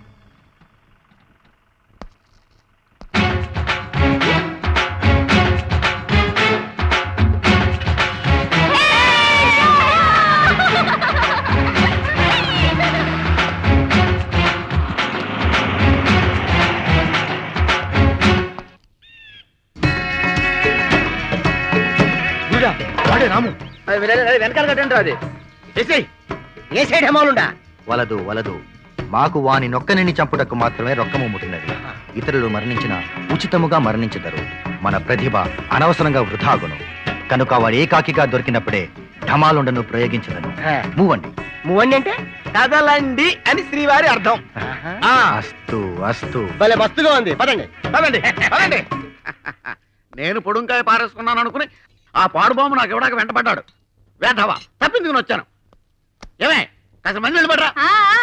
వాడే రాము వెనకాల కట్టండి రా అది ఏ సైడ్ హేమాలుండా వలదు వలదు మాకు వాని నొక్కనిని చంపుటకు మాత్రమే రొక్కము ముట్టినది ఇతరులు మరణించిన ఉచితముగా మరణించదరు మన ప్రతిభ అనవసరంగా వృధాగును కనుక వాడు ఏకాకిగా దొరికినప్పుడే ఢమాలుండను ప్రయోగించదను మూవండి మూవండి అంటే కదలండి అని శ్రీవారి అర్థం అస్తు అస్తు భలే మస్తుగా ఉంది పదండి పదండి పదండి నేను పొడుంకాయ పారేసుకున్నాను అనుకుని ఆ పాడుబొమ్మ నాకు ఇవ్వడానికి వెంటపడ్డాడు వేధవా తప్పించుకుని వచ్చాను ఏమే కాస్త మంది నిలబడరా ఆ, ఆ.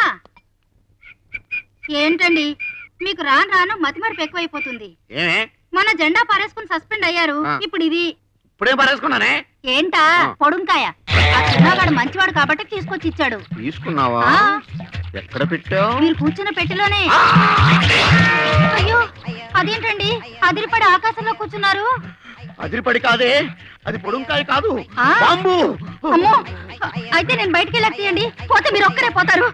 ఏంటండి మీకు రాను రాను మతిమరుపు ఎక్కువైపోతుంది ఏమే మన జెండా పారేసుకుని సస్పెండ్ అయ్యారు ఆ. ఇప్పుడు ఇది ఇప్పుడేం పారేసుకున్నానే ఏంటా పొడుంకాయ ఆ చిన్నగాడు మంచివాడు కాబట్టి తీసుకొచ్చి ఇచ్చాడు తీసుకున్నావా ఆ. ఎక్కడ పెట్టావు మీరు కూర్చున్న పెట్టెలోనే అయ్యో అదేంటండి అదిరిపడి ఆకాశంలో కూర్చున్నారు అదిరిపడి కాదే అది పొడుంకాయ కాదు ఆ? బాంబు అమ్మో అయితే నేను బయటికి వెళ్ళక తీయండి పోతే మీరు ఒక్కరే పోతారు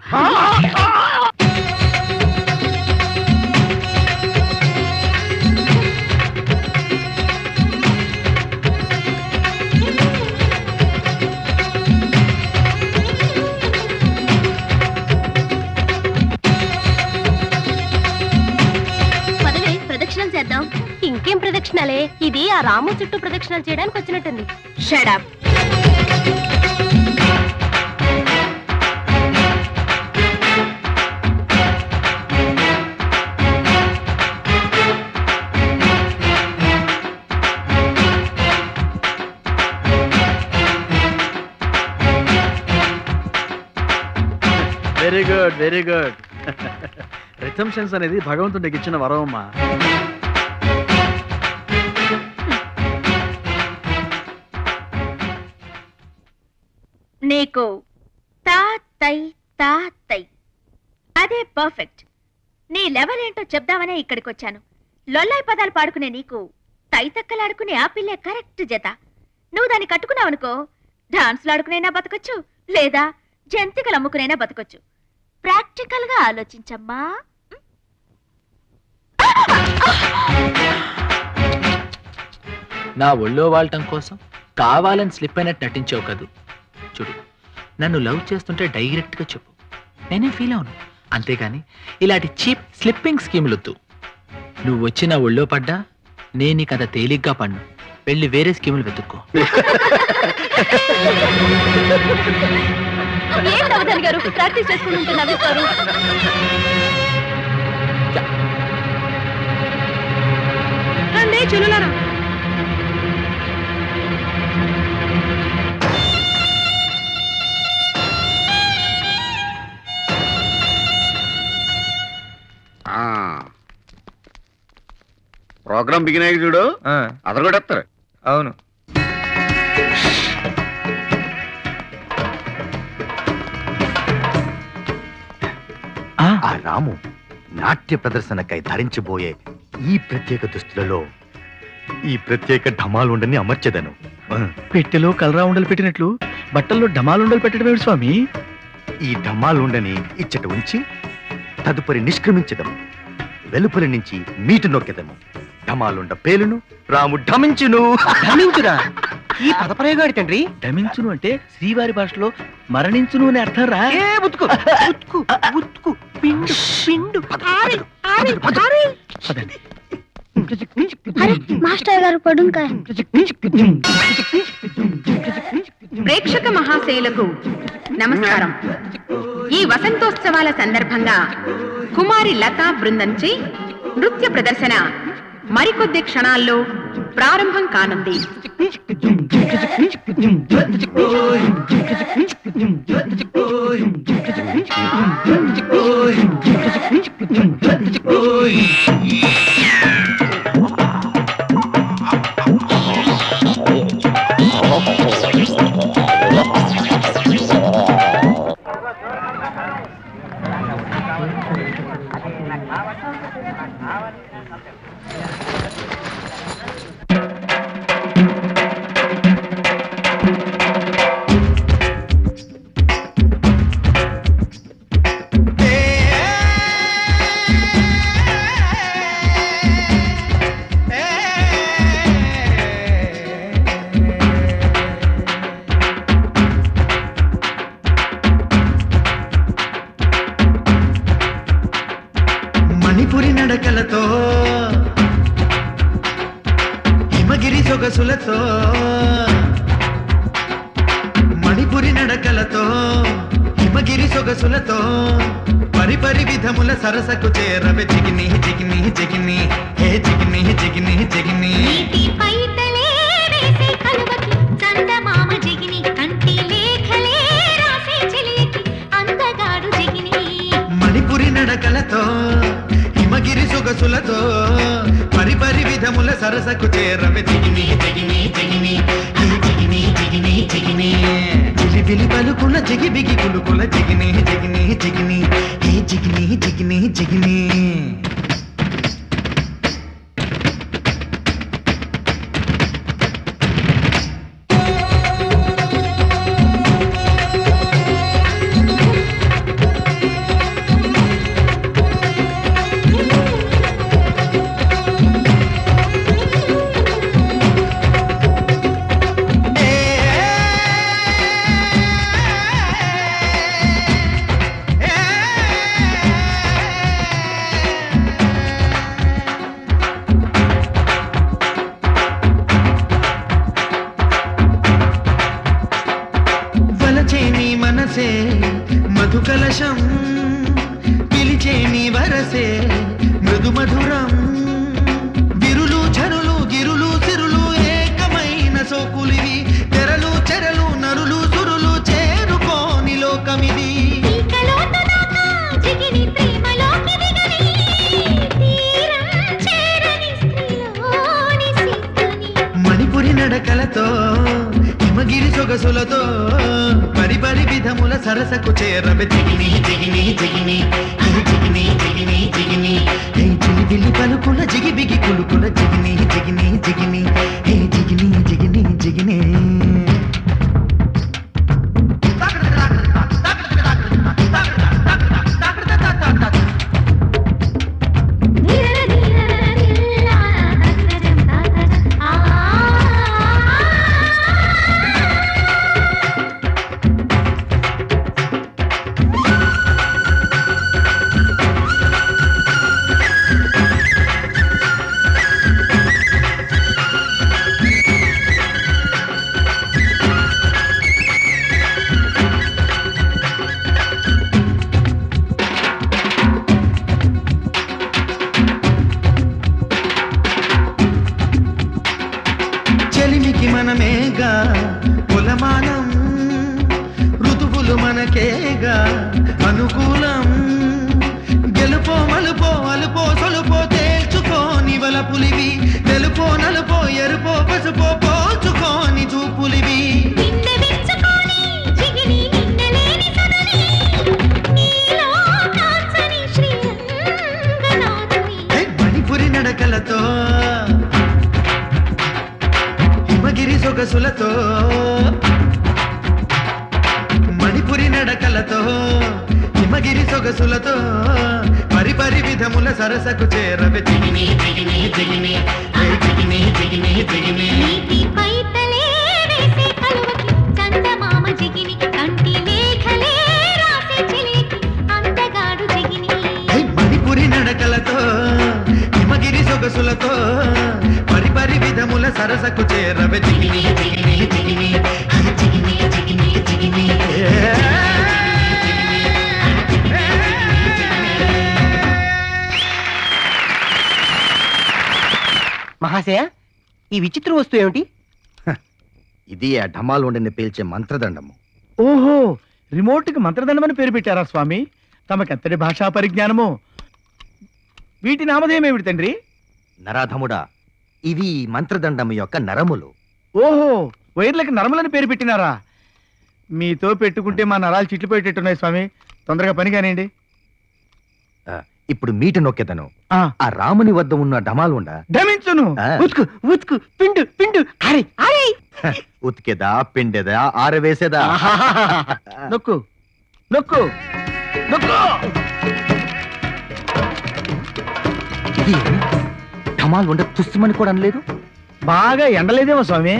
పదవే ప్రదక్షిణలు చేద్దాం ఇంకేం ప్రదక్షిణాలే ఇది ఆ రాము చుట్టూ ప్రదక్షిణాలు చేయడానికి వచ్చినట్టుంది shut up very good very good rhythm sense అనేది భగవంతుడికి ఇచ్చిన వరం అమ్మా నీకు తా తై తా తై అదే పర్ఫెక్ట్ నీ లెవెల్ ఏంటో చెప్దామనే ఇక్కడికి వచ్చాను లొల్లాయి పదాలు పాడుకునే నీకు తైతక్కలాడుకునే ఆ పిల్లే కరెక్ట్ జత నువ్వు దాన్ని కట్టుకున్నావనుకో డాన్స్లు ఆడుకునైనా బతకొచ్చు లేదా జంతికలు అమ్ముకునైనా బతకొచ్చు ప్రాక్టికల్ గా ఆలోచించమ్మా నా ఒళ్ళో వాడటం కోసం కావాలని స్లిప్ అయినట్టు నటించావు కదూ చూడు నన్ను లవ్ చేస్తుంటే డైరెక్ట్ గా చెప్పు నేనే ఫీల్ అవును అంతేగాని ఇలాంటి చీప్ స్లిప్పింగ్ స్కీములు వద్దు నువ్వు వచ్చి నా ఒళ్ళో పడ్డా నేను నీకు అంత తేలిగ్గా పడ్ను వెళ్ళి వేరే స్కీములు వెతుక్కో ఏంటి అవధాని గారు ప్రాక్టీస్ చేసుకుంటుంటే నవ్వుతారు రండి చెల్లులారా ప్రోగ్రామ్ బిగిన్ అయ్యి చూడు అతను కూడా వస్తారు అవును ఆ రాము నాట్య ప్రదర్శనకై ధరించబోయే ఈ ప్రత్యేక దుస్తులలో ఈ ప్రత్యేక ఢమాలుండని అమర్చెదను పెట్టెలో కలరా ఉండలు పెట్టినట్లు బట్టల్లో డమాలు ఉండలు పెట్టడం ఏమిటి స్వామి ఈ ఢమాలుండని ఇచ్చట ఉంచి తదుపరి నిష్క్రమించదము వెలుపలి నుంచి మీటు నొక్కెదము ఢమాలుండ పేలును రాము ఢమించును ఢమించురా ఈ పదప్రయోగాడు తండ్రి ఢమించును అంటే శ్రీవారి భాషలో మరణించును అని అర్థం రా ఉత్కు ఉత్కు ఉత్కు పిండు పిండు పదండి మాస్టర్ గారు పడుంకాయ ప్రేక్షక మహాశయులకు నమస్కారం ఈ వసంతోత్సవాల సందర్భంగా కుమారి లతా బృందంచే నృత్య ప్రదర్శన మరికొద్ది క్షణాల్లో ప్రారంభం కానుంది మణిపురి నడకలతో హిమగిరి సొగసులతో మణిపురి నడకలతో హిమగిరి సొగసులతో పరిపరి విధముల సరసకు చేరవే జిగిని జిగిని జిగిని హే జిగిని జిగిని జిగిని పైతలే వేసే కలువకి చందమామ జిగిని కంటి లేఖలే రాసే చెలియకి అందగాడు జిగిని మణిపురి నడకలతో హిమగిరి సొగసులతో పరిపరి విధముల సరసకు చేరవే జిగిని జిగిని జిగిని హే జిగిని జిగిని జిగిని జిలిబిలి పలుకుల జిగిబిగి కులుకుల జిగిని జిగిని జిగిని హే జిగిని జిగిని జిగిని వలచే నీ మనసే మధు కలశం పిలిచే నీ వరసే మృదు మధురం విరులు చరులు గిరులు సిరులు ఏకమైన సోకులివి తెరలు చెరలు నరులు సురులు చేరుకోని లోకమిది జిగిని ప్రేమలోకి దిగని తీరం చేరని స్త్రీలోని సిద్ధని మణిపురి నడకలతో హిమగిరి సొగసులతో పరిపరి విధముల సరసకు చేరవే జిగిని జిగిని జిగిని హే జిగిని జిగిని జిగిని హే జిలిబిలి పలుకుల జిగిబిగి కులుకుల జిగిని జిగిని జిగిని హే జిగిని జిగిని జిగిని చెలిమికి మనమేగా కులమానం ఋతువులు మనకేగా అనుకూలం గెలుపో మలుపో అలుపో సొలుపో తేల్చుకోని వలపులివి తెలుపో నలుపో ఎరుపో పసుపో పోచుకోని చూపులివి నిందె విచ్చుకొని జిగిని నిందలేని సదని నీలో కాంచని సొగసులతో మణిపురి నడకలతో హిమగిరి సొగసులతో పరిపరి విధముల సరసకు చేరవే జిగిని జిగిని జిగిని ఏ జిగిని జిగిని జిగిని పైతలే వేసే కలువకి చందమామ జిగిని కంటి లేఖలే రాసే చిలికి అందగాడు జిగిని ఏ మణిపురి నడకలతో హిమగిరి సొగసులతో పరిపరి విధముల సరసకు చేరవే జిగిని జిగిని జిగిని ఏ జిగిని జిగిని జిగిని ఏ. మహాశయ ఈ విచిత్ర వస్తువు ఏమిటి ఇది ఆ ఢమాల్ వండిని పేల్చే మంత్రదండము ఓహో రిమోట్ కి మంత్రదండమని పేరు పెట్టారా స్వామి తమకెంతటి భాషా పరిజ్ఞానము వీటి నామధేయం ఏమిటి తండ్రి నరాధముడా ఇవి ఈ మంత్రదండము యొక్క నరములు ఓహో వైర్లకి నరములని పేరు పెట్టినారా మీతో పెట్టుకుంటే మా నరాలు చిట్లిపోయేటట్టున్నాయి స్వామి తొందరగా పని కానివ్వండి ఆ, ఇప్పుడు మీట నొక్కెదను ఆ. ఆ రాముని వద్ద ఉన్న ఢమాల్ ఉండ దమించును ఉతుకు ఉతుకు పిండు పిండు అరే అరే ఉతికెదా పిండెదా ఆరవేసేదా నొక్కు నొక్కు నొక్కు ఇది ఢమాల్ ఉండ తుస్సుమని కూడా అనలేదు బాగా ఎండలేదేమో స్వామి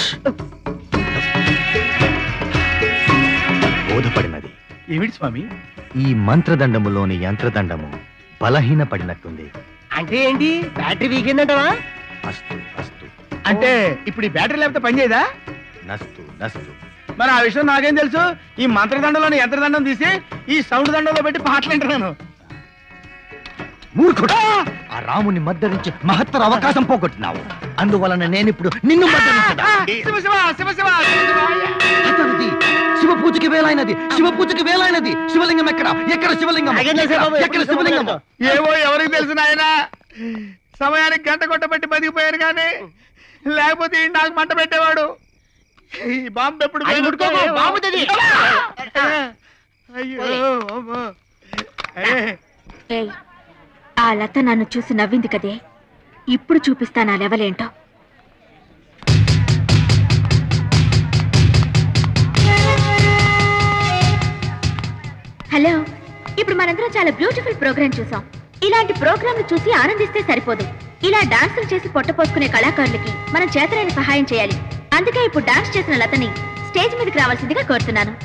బోధపడినది ఏమిటి స్వామి ఈ మంత్రదండములోని యంత్రదండము బలహీనపడినట్టుంది అంటే ఏంటి బ్యాటరీ వీగిందంటవా అస్తు అస్తు అంటే ఇప్పుడు ఈ బ్యాటరీ లేకపోతే పనిచేయదా నస్తు నస్తు మరి ఆ విషయం నాకేం తెలుసు ఈ మంత్రదండంలోని యంత్రదండం తీసి ఈ సౌండ్ దండంలో పెట్టి పాటలు వింటున్నాను మూర్ఖుడు ఆ రాముని మద్దరించి మహత్తర అవకాశం పోగొట్టినావు అందువలన నేనిప్పుడు నిన్ను మద్దరించదా శివ శివ శివ శివ అతనిది శివ పూజకి వేలైనది శివ పూజకి వేలైనది శివలింగం ఎక్కడ ఎక్కడ శివలింగం ఎక్కడ? ఎక్కడ శివలింగం ఏమో ఎవరికి తెలుసు నాయన సమయానికి గంట కొట్టబెట్టి బతికిపోయాను కానీ లేకపోతే ఈ నాకు మంట పెట్టేవాడు ఈ బాంబు ఎప్పుడు అది ముట్టుకోకు, బాంబుదది. అయ్యో అమ్మో. ఏ. ఏయ్ ఆ లత నన్ను చూసి నవ్వింది కదే ఇప్పుడు చూపిస్తాను ఆ లెవలేంటో హలో ఇప్పుడు మనందరం చాలా బ్యూటిఫుల్ ప్రోగ్రామ్ చూసాం ఇలాంటి ప్రోగ్రాంలు చూసి ఆనందిస్తే సరిపోదు ఇలా డాన్సులు చేసి పొట్టపోసుకునే కళాకారులకి మనం చేతనైన సహాయం చేయాలి అందుకే ఇప్పుడు డాన్స్ చేసిన లతని స్టేజ్ మీదకి రావాల్సిందిగా కోరుతున్నాను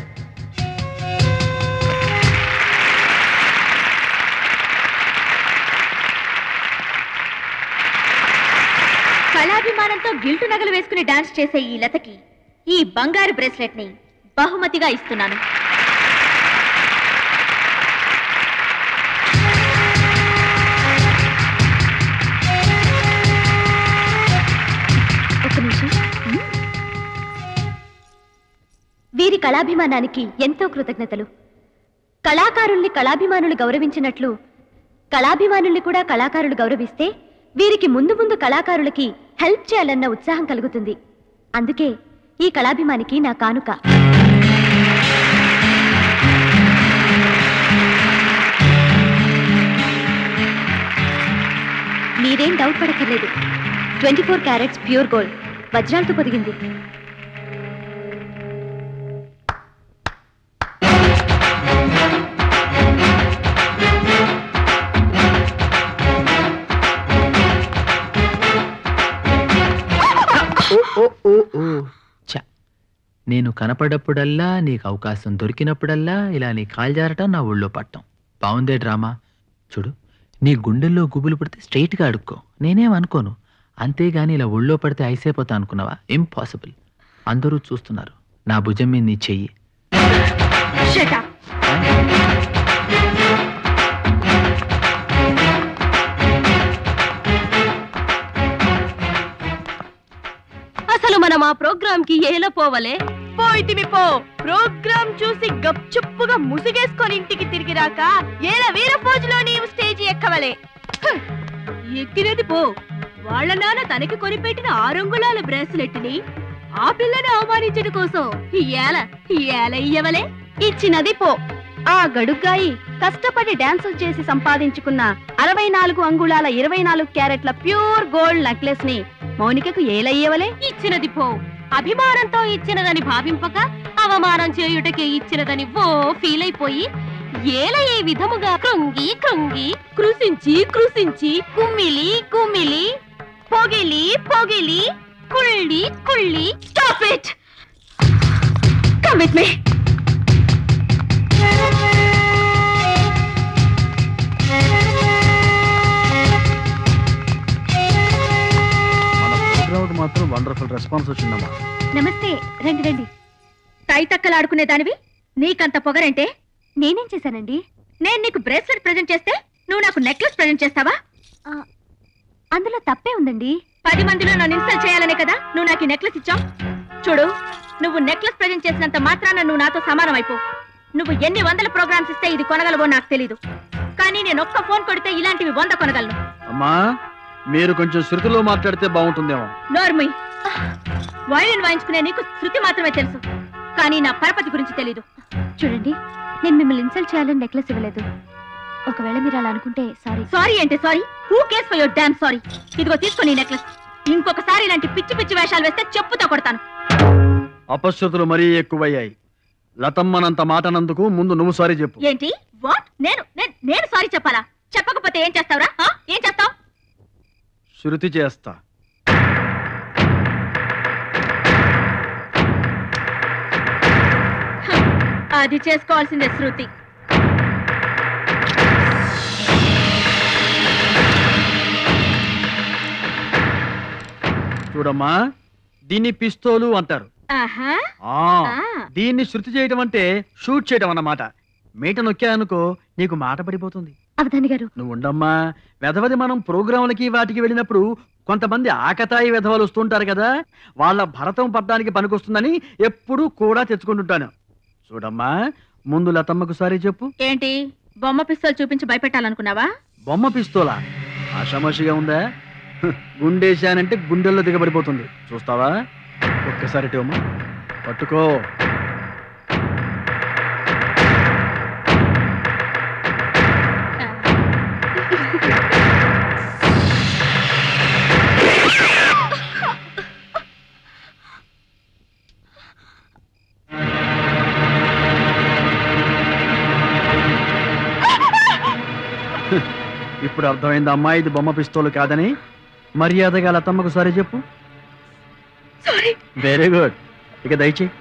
కళాభిమానంతో గిల్టు నగలు వేసుకుని డాన్స్ చేసే ఈ లతకి ఈ బంగారు బ్రేస్లెట్ ని బహుమతిగా ఇస్తున్నాను ఒక నిమిషం ఉమ్. వీరి కళాభిమానానికి ఎంతో కృతజ్ఞతలు కళాకారుల్ని కళాభిమానులు గౌరవించినట్లు కళాభిమానుల్ని కూడా కళాకారులు గౌరవిస్తే వీరికి ముందు ముందు కళాకారులకి హెల్ప్ చేయాలన్న ఉత్సాహం కలుగుతుంది అందుకే ఈ కళాభిమానికి నా కానుక మీరేం డౌట్ పడక్కర్లేదు twenty four carats pure gold వజ్రాలతో పొదిగింది ఛ, నేను కనపడప్పుడల్లా నీకు అవకాశం దొరికినప్పుడల్లా ఇలా నీ కాలు జారటం నా ఊళ్ళో పట్టం బాగుందే డ్రామా చూడు నీ గుండెల్లో గుబులు పడితే స్ట్రైట్గా అడుక్కో నేనేం అనుకోను అంతేగాని ఇలా ఒళ్ళో పడితే ఐసైపోతా అనుకున్నావా ఇంపాసిబుల్ అందరూ చూస్తున్నారు నా భుజం మీద నీ చెయ్యి అసలు మనం ఆ ప్రోగ్రామ్ కి ఎలా పోవలే పోయితిమి పో ప్రోగ్రామ్ చూసి గప్చుప్పుగా ముసుగేసుకొని ఇంటికి తిరిగి రాక ఏల వీర పోజులో నీవు స్టేజ్ ఎక్కవలే హ్మ్. ఎక్కినది పో వాళ్ళ నాన్న తనకి కొనిపెట్టిన ఆరంగుళాల బ్రేస్లెట్ ని ఆ పిల్లని అవమానించడం కోసం ఏల ఏల ఇయ్యవలే ఇచ్చినది పో ఆ గడుగ్గాయి కష్టపడి డాన్సులు చేసి సంపాదించుకున్న అరవై నాలుగు అంగుళాల ఇరవై నాలుగు క్యారెట్ల ప్యూర్ గోల్డ్ నెక్లెస్ ని మౌనికకు ఏలయ్యేవలే ఇచ్చినది పో అభిమానంతో ఇచ్చినదని భావింపక అవమానం చేయుటకే ఇచ్చినదని ఓ ఫీల్ అయిపోయి ఏల ఈ విధముగా కృంగి కృంగి కృషించి కృషించి కుమ్మిలి కుమ్మిలి పొగిలి పొగిలి కుళ్ళి కుళ్ళి stop it come with me ప్రోగ్రామ్కి మాత్రం వండర్ఫుల్ రెస్పాన్స్ వచ్చిందమ్మా నమస్తే రండి రండి తైతక్కలాడుకునే దానివి నీకంత పొగరంటే నేనేం చేశానండి నేను నీకు బ్రేస్లెట్ ప్రజెంట్ చేస్తే నువ్వు నాకు నెక్లెస్ ప్రజెంట్ చేస్తావా అందులో తప్పే ఉందండి పది మందిలో నన్ను ఇన్సల్ట్ చేయాలనే కదా నువ్వు నాకు ఈ నెక్లెస్ ఇచ్చావు చూడు నువ్వు నెక్లెస్ ప్రజెంట్ చేసినంత మాత్రాన నువ్వు నాతో సమానం అయిపో నువ్వు ఎన్ని వందల ప్రోగ్రామ్స్ ఇస్తే ఇది కొనగలవో నాకు తెలీదు కానీ నేను ఒక్క ఫోన్ కొడితే ఇలాంటివి వంద కొనగలను అమ్మా మీరు కొంచెం శృతిలో మాట్లాడితే బాగుంటుందేమో నోర్ముయ్ వయలిన్ వాయించుకునే నీకు శృతి మాత్రమే తెలుసు కానీ నా పరపతి గురించి తెలీదు చూడండి నేను మిమ్మల్ని ఇన్సల్ట్ చేయాలని నెక్లెస్ ఇవ్వలేదు ఒకవేళ మీరు అలా అనుకుంటే సారీ సారీ అంటే sorry who cares for your damn sorry ఇదిగో తీసుకొని నెక్లెస్ ఇంకొకసారి ఇలాంటి పిచ్చి పిచ్చి వేషాలు వేస్తే చెప్పుతో కొడతాను అపశృతులు మరీ ఎక్కువయ్యాయి లతమ్మనంత మాటనందుకు ముందు నువ్వు సారీ చెప్పు ఏంటి వాట్ నేను నేను- నేను సారీ చెప్పాలా చెప్పకపోతే ఏం చేస్తావురా ఆ? ఏం చేస్తావు శృతి చేస్తా అది చేసుకోవాల్సిందే శృతి చూడమ్మా దీన్ని పిస్తోలు అంటారు ఆహా ఆ దీన్ని శృతి చేయటం అంటే షూట్ చేయటం అన్నమాట మీట నొక్కానుకో నీకు మాట పడిపోతుంది అవధాని గారు నువ్వు ఉండమ్మా వెధవది మనం ప్రోగ్రాంలకి వాటికి వెళ్ళినప్పుడు కొంతమంది ఆకతాయి వెధవలు వస్తుంటారు కదా వాళ్ళ భరతం పడ్డానికి పనికొస్తుందని ఎప్పుడూ కూడా తెచ్చుకుంటుంటాను చూడమ్మా ముందు లతమ్మకు సారీ చెప్పు ఏంటి బొమ్మ పిస్తోల్ చూపించి భయపెట్టాలనుకున్నావా బొమ్మ పిస్తోలా ఆషామాషిగా ఉందా హ్, గుండేశానంటే గుండెల్లో దిగబడిపోతుంది చూస్తావా ఒక్కసారి ఇటు పట్టుకో హ్, ఇప్పుడు అర్థమైంది అమ్మా ఇది బొమ్మ పిస్తోలు కాదని మర్యాదగా లతమ్మకు సారీ చెప్పు వెరీ గుడ్ ఇక దయచేయి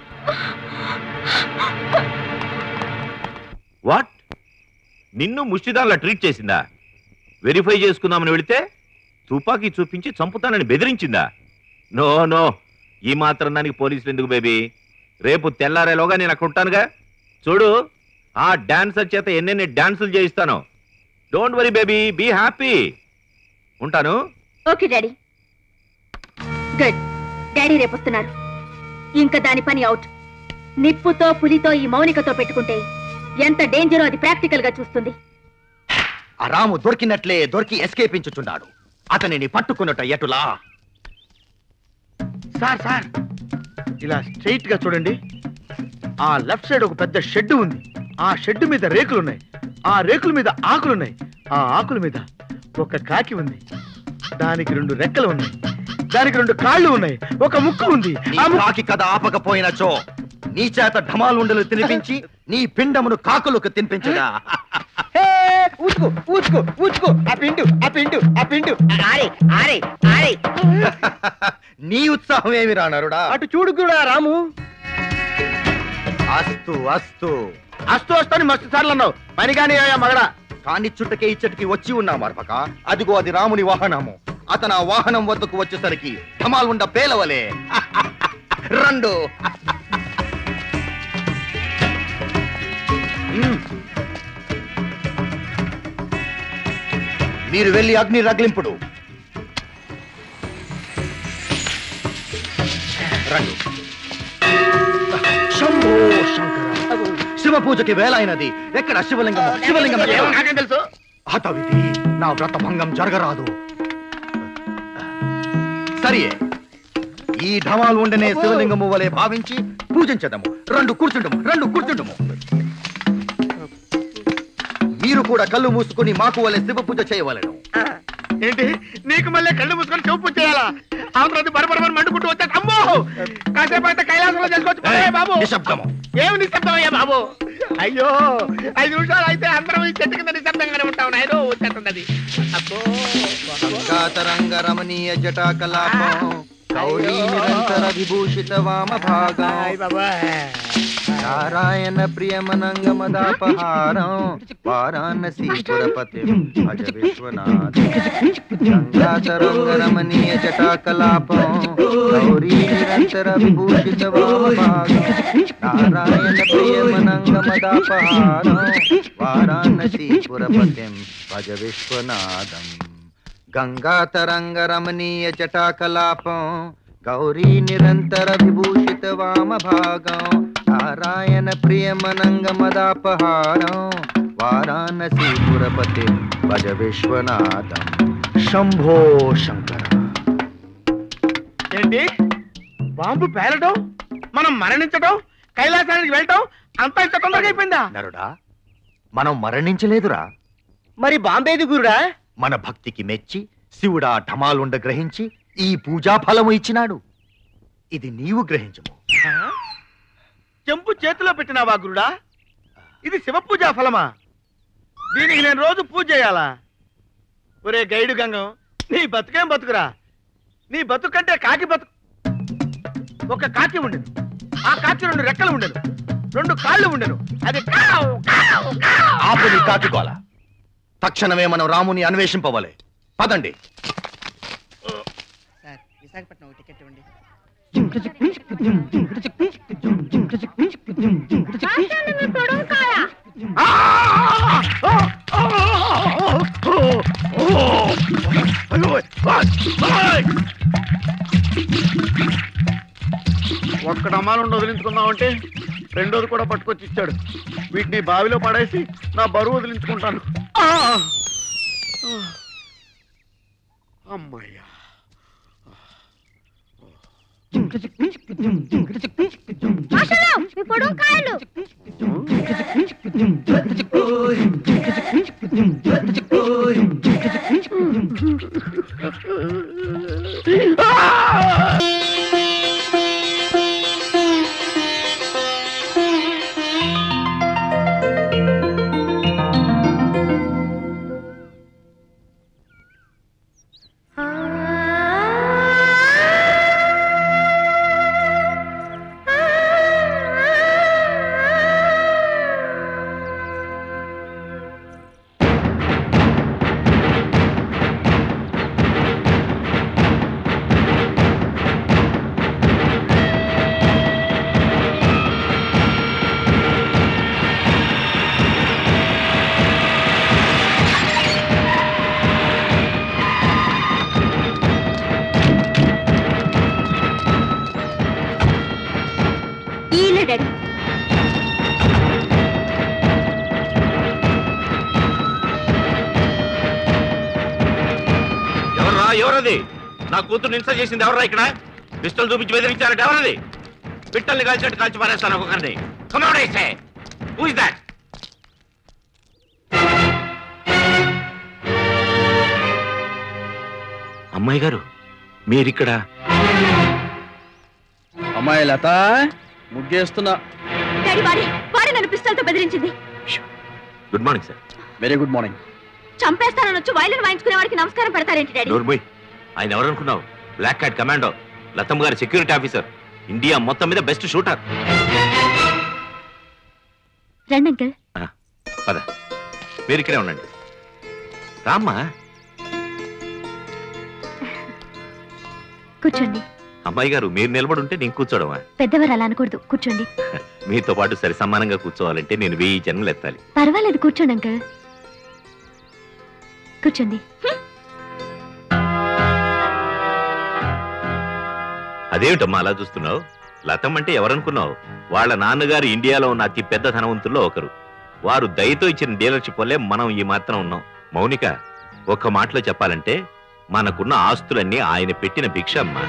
వాట్ నిన్ను ముష్టిదాన్లా ట్రీట్ చేసిందా వెరిఫై చేసుకుందామని వెళితే తుపాకీ చూపించి చంపుతానని బెదిరించిందా నో నో ఈ మాత్రం దానికి పోలీసులు ఎందుకు బేబీ రేపు తెల్లారేలోగా నేను అక్కడ ఉంటానుగా చూడు ఆ డాన్సర్ చేత ఎన్నెన్ని డాన్సులు చేయిస్తాను don't worry baby be happy ఉంటాను ఓకే డాడీ గుడ్ డాడీ రేపు వస్తున్నారు ఇంకా దాని పని అవుట్ నిప్పుతో పులితో ఈ మౌనికతో పెట్టుకుంటే ఎంత డేంజరో అది ప్రాక్టికల్ గా చూస్తుంది ఆ రాము దొరికినట్లే దొరికి ఎస్కేపించుచున్నాడు అతనిని పట్టుకున్నట్ట ఎటులా సార్ సార్ ఇలా స్ట్రైట్ గా చూడండి ఆ లెఫ్ట్ సైడ్ ఒక పెద్ద షెడ్ ఉంది ఆ షెడ్ మీద రేకులు ఉన్నాయి ఆ రేకుల మీద ఆకులు ఉన్నాయి ఆ ఆకుల మీద ఒక కాకి ఉంది దానికి రెండు రెక్కలు ఉన్నాయి దానికి రెండు కాళ్ళు ఉన్నాయి ఒక ముక్కు ఉంది నీ కాకి కథ ఆపకపోయినచో నీ చేత ఢమాలుండలు తినిపించి నీ పిండమును కాకులకు తినిపించగా ఊచుకో ఊచుకో ఊచుకో ఆ పిండు ఆ పిండు ఆ పిండు ఆరే ఆరే ఆరే నీ ఉత్సాహం ఏమి రానరుడా అటు చూడు కూడా రాము అస్తు అస్తు అస్తు వస్తాను మస్తు సార్లు అన్నావు పని కానీ మగడా కాని చుట్టకే ఇచ్చటికి వచ్చి ఉన్నా మరపక అదిగో అది రాముని వాహనము అతను ఆ వాహనం వద్దకు వచ్చేసరికి ఢమాల్ ఉండ పేలవలే రెండు మ్మ్. మీరు వెళ్ళి అగ్ని రగిలింపుడు రండి శంభో శంకర శివ పూజకి వేలైనది ఎక్కడ శివలింగం శివలింగం ఎక్కడ? నాకేం తెలుసు హతవిధి నా వ్రత భంగం జరగరాదు సరియే ఈ ఢమాలు ఉండనే శివలింగము వలె భావించి పూజించదము రెండు కూర్చుండము రెండు కూర్చుండము మీరు కూడా కళ్ళు మూసుకుని మాకు వలె శివ పూజ చేయవలెను ఏంటి నీకు మళ్ళీ కళ్ళు మూసుకొని చెవు చేయాలా అవతల బరబరమని మండుకుంటూ వచ్చా అమ్మో కాసేపు అయితే కైలాసంలో చేసుకోవచ్చు పదవయ్యా బాబు నిశ్శబ్దము ఏమి నిశ్శబ్దం అయ్యా బాబు అయ్యో ఐదు నిమిషాలు అయితే అందరం ఈ చెట్టు కింద నిశ్శబ్దంగానే ఉంటాం నాయన వచ్చేస్తున్నది అబ్బో గంగాతరంగ రమణీయ జటా కలాపం గౌరీ నిరంతర విభూషిత వామ భాగం నారాయణ ప్రియమనంగ మదాపహారం వారాణసీ పురపతి భజ విశ్వనాథ గంగాతరంగ రమణీయ జటా కలాపం గౌరీ నిరంతర విభూషిత వామ భాగం నారాయణ ప్రియమనంగ మదాపహారం వారాణసీ పురపతిం భజ విశ్వనాథం గంగాతరంగ రమణీయ జటాకలాపం గౌరీ నిరంతర విభూషిత వామ భాగం నారాయణ ప్రియమనంగ మదాపహారం వారాణసీ పురపతి భజ విశ్వనాథం శంభో శంకర ఏంటి బాంబు పేలటం మనం మరణించటం కైలాసానికి వెళ్ళటం అంతా ఇంత తొందరగా అయిపోయిందా నరుడా మనం మరణించలేదురా మరి బాంబేది గురుడా మన భక్తికి మెచ్చి శివుడా ఢమాలుండ గ్రహించి ఈ పూజా ఫలము ఇచ్చినాడు ఇది నీవు గ్రహించము చెంపు చేతిలో పెట్టినావా గురుడా ఇది శివ పూజా ఫలమా దీనికి నేను రోజు పూజ చేయాలా ఒరే గైడు గంగం నీ బతుకేం బతుకురా నీ బతుకంటే కాకి బతుకు ఒక కాకి ఉండెను ఆ కాకి రెండు రెక్కలు ఉండెను రెండు కాళ్ళు ఉండెను అది కావ్, కావ్, కావ్. ఆపు నీ కాకిగోల తక్షణమే మనం రాముని అన్వేషింపవలే పదండి సార్ విశాఖపట్నం టికెట్ ఇవ్వండి ఒక్కడ అమ్మాలను వదిలించుకుందామంటే రెండోది కూడా పట్టుకొచ్చి ఇచ్చాడు వీటిని బావిలో పడేసి నా బరువు వదిలించుకుంటాను ఆ! అమ్మయ్యా ఈలే డాడీ ఎవర్రా ఎవరది నా కూతురు హింస చేసింది ఎవర్రా ఇక్కడ పిస్టల్ చూపించి బెదిరించారంటే ఎవరది పిట్టల్ని కాల్చినట్టు కాల్చి పారేస్తాను ఒక్కొక్కరిని కమౌడేసే హూ ఇస్ దాట్ అమ్మాయి గారు మీరిక్కడ అమ్మాయి లత ముగ్గేస్తున్నా డాడీ వాడే వాడే నన్ను పిస్తల్తో బెదిరించింది good morning sir very good morning చంపేస్తానని వచ్చి వైలెన్ వాయించుకునే వాడికి నమస్కారం పెడతారేంటి డాడీ నోర్మోయ్ ఆయన ఎవరనుకున్నావు బ్లాక్ క్యాట్ కమాండో లతమ్మ గారి సెక్యూరిటీ ఆఫీసర్ ఇండియా మొత్తం మీద బెస్ట్ షూటర్ రండి అంకుల్ పద మీరు ఇక్కడే ఉండండి రామ్మా కూర్చోండి అమ్మాయి గారు మీరు నిలబడి ఉంటే నేను కూర్చోవడమా పెద్దవారు అలా అనకూడదు కూర్చోండి మీతో పాటు సరి సమానంగా కూర్చోవాలంటే నేను వెయ్యి జన్మలు ఎత్తాలి పర్వాలేదు కూర్చోండి అంకుల్ కూర్చోండి అదేమిటమ్మా అలా చూస్తున్నావు లతం అంటే ఎవరనుకున్నావు వాళ్ళ నాన్నగారు ఇండియాలో ఉన్న అతి పెద్ద ధనవంతుల్లో ఒకరు వారు దయతో ఇచ్చిన డీలర్షిప్ వల్లే మనం ఈ మాత్రం ఉన్నాం మౌనిక ఒక్క మాటలో చెప్పాలంటే మనకున్న ఆస్తులన్నీ ఆయన పెట్టిన భిక్ష అమ్మా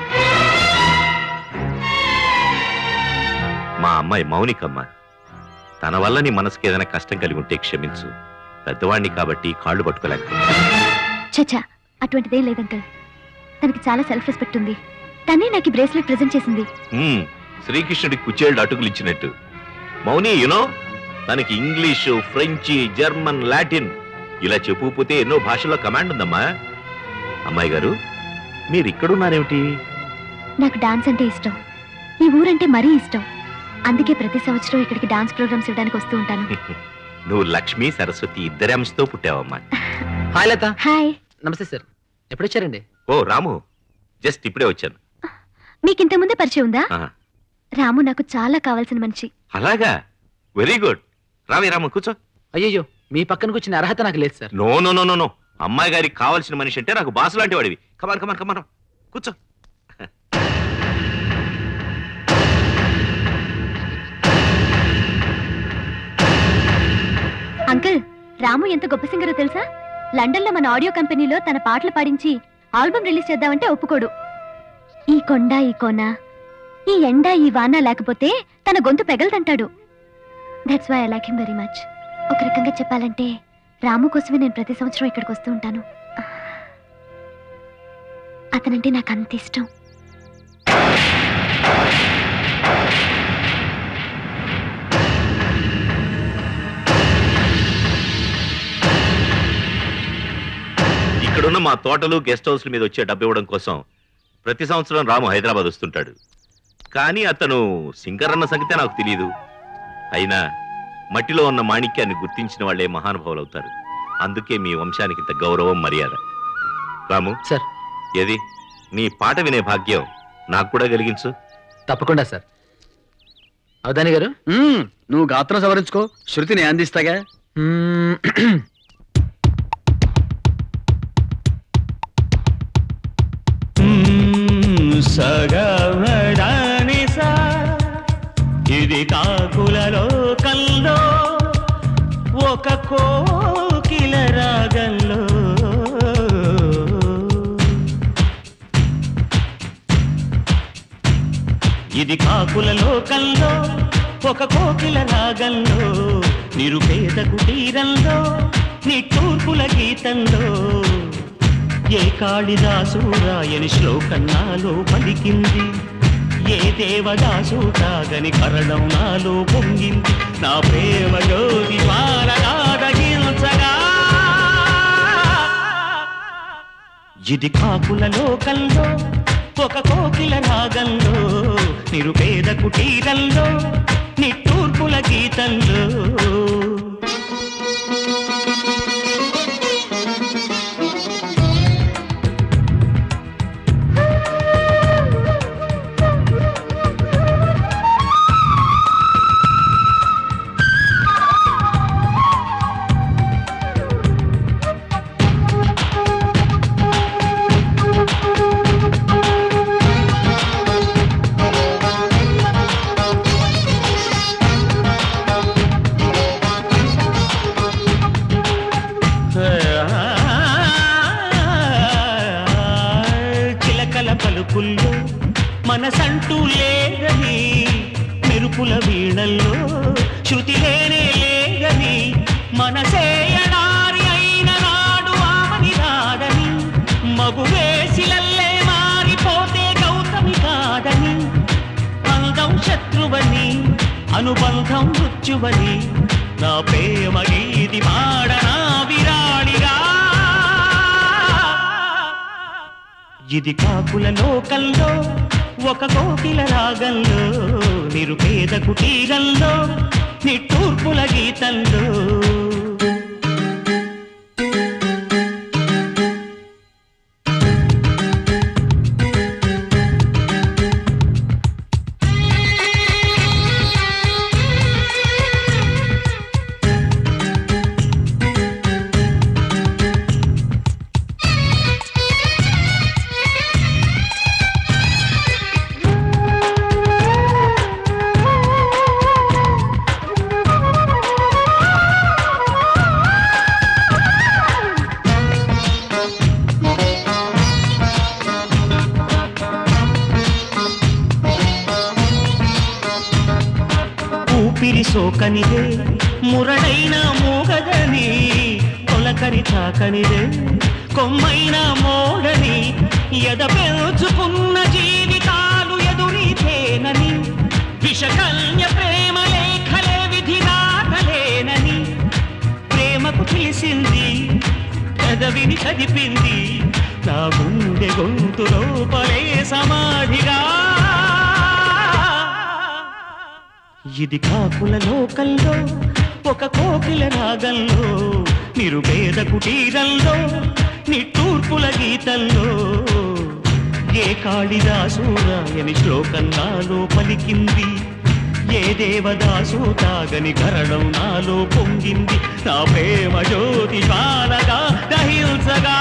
మా అమ్మాయి మౌనికమ్మ తన వల్ల నీ మనసుకి ఏదైనా కష్టం కలిగి ఉంటే క్షమించు పెద్దవాణ్ణి కాబట్టి కాళ్ళు పట్టుకోలేక చచ్చా అటువంటిదేం లేదు అంకుల్ తనకి చాలా సెల్ఫ్ రెస్పెక్ట్ ఉంది తనే నాకు ఈ బ్రేస్లెట్ ప్రెజెంట్ చేసింది హ్మ్, శ్రీకృష్ణుడికి కుచేళ్ళు అటుకులు ఇచ్చినట్టు మౌని యునో తనకి ఇంగ్లీషు ఫ్రెంచి జర్మన్ లాటిన్ ఇలా చెప్పుకుపోతే ఎన్నో భాషల్లో కమాండ్ ఉందమ్మా అమ్మాయి గారు మీరు ఇక్కడున్నారేమిటి నాకు డాన్స్ అంటే ఇష్టం ఈ ఊరంటే మరీ ఇష్టం అందుకే ప్రతి సంవత్సరం ఇక్కడికి డాన్స్ ప్రోగ్రామ్స్ ఇవ్వడానికి వస్తూ ఉంటాను నువ్వు లక్ష్మి సరస్వతి ఇద్దరి అంశతో పుట్టావమ్మా హాయ్ లత హాయ్ నమస్తే సార్ ఎప్పుడు వచ్చారండి ఓ రాము జస్ట్ ఇప్పుడే వచ్చాను మీకు ఇంతకుముందే పరిచయం ఉందా ఆ, రాము నాకు చాలా కావాల్సిన మనిషి అలాగా వెరీ గుడ్ రావి రాము కూర్చో అయ్యయ్యో మీ పక్కన కూర్చున్న అర్హత నాకు లేదు sir no no no no no అమ్మాయి గారికి కావాల్సిన మనిషి అంటే నాకు బాసు లాంటి వాడివి కమాన్ కమాన్ కమాన్ కూర్చో అంకుల్ రాము ఎంత గొప్ప సింగరో తెలుసా లండన్ లో మన ఆడియో కంపెనీలో తన పాటలు పాడించి ఆల్బమ్ రిలీజ్ చేద్దామంటే ఒప్పుకోడు ఈ కొండ ఈ కోన ఈ ఎండ ఈ వాన లేకపోతే తన గొంతు పెగలదంటాడు that's why I like him very much ఒక రకంగా చెప్పాలంటే రాము కోసమే నేను ప్రతి సంవత్సరం ఇక్కడికి వస్తూ ఉంటాను అతనంటే నాకు అంత ఇష్టం ఇక్కడున్న మా తోటలు గెస్ట్ హౌస్ల మీద వచ్చే డబ్బు ఇవ్వడం కోసం ప్రతి సంవత్సరం రాము హైదరాబాద్ వస్తుంటాడు కానీ అతను సింగర్ అన్న సంగతే నాకు తెలియదు అయినా మట్టిలో ఉన్న మాణిక్యాన్ని గుర్తించిన వాళ్ళే మహానుభావులు అవుతారు అందుకే మీ వంశానికి ఇంత గౌరవం మర్యాద రాము సార్ ఏది నీ పాట వినే భాగ్యం నాకు కూడా కలిగించు తప్పకుండా సార్ అవదాని గారు మ్మ్, నువ్వు గాత్రం సవరించుకో శృతిని అందిస్తాగా సగమదానిసా ఇది కాకులలో కల్లో ఒక కోకిల రాగంలో ఇది కాకుల లోకంలో ఒక కోకిల రాగంలో నిరుపేద కుటీరంలో నిట్టూర్పుల గీతంలో ఏ కాళిదాసు రాయని శ్లోకం నాలో పలికింది ఏ దేవదాసు తాగని కరణం నాలో పొంగింది నా ప్రేమ జ్యోతి పాలగాదగించగా ఇది కాకుల లోకంలో ఒక కోకిల రాగంలో నిరుపేద కుటీరంలో నిట్టూర్పుల గీతంలో చిలకల పలుకుల్లో మనసంటూ లేదని మెరుపుల వీణల్లో శృతి లేనే లేదని మనసేయడారి అయిన నాడు ఆమని రాదని మగు వేసిలల్లే మారిపోతే గౌతమి కాదని అందం శత్రువని అనుబంధం మృత్యువని నా ప్రేమ గీతి పాడనా విరాళిగా ఇది కాకుల లోకంలో ఒక కోకిల రాగంలో నిరుపేద కుటీరంలో నిట్టూర్పుల గీతంలో ఊపిరి సోకనిదే మురడైన మూగదని తొలకరి తాకనిదే కొమ్మైన మోడని ఎదపెల్చుకున్న జీవితాలు ఎదురీతేనని విషకన్య ప్రేమ లేఖలే విధి నాటలేనని ప్రేమకు తెలిసింది పెదవిని చదిపింది నా గుండె గొంతు లోపలే సమాధిగా ఇది కాకుల లోకల్లో ఒక కోకిల రాగంలో నిరుపేద కుటీరంలో నిట్టూర్పుల గీతంలో ఏ కాళిదాసు రాయని శ్లోకం నాలో పలికింది ఏ దేవదాసు తాగని కరణం నాలో పొంగింది నా ప్రేమ జ్యోతి జ్వాలగా దహించగా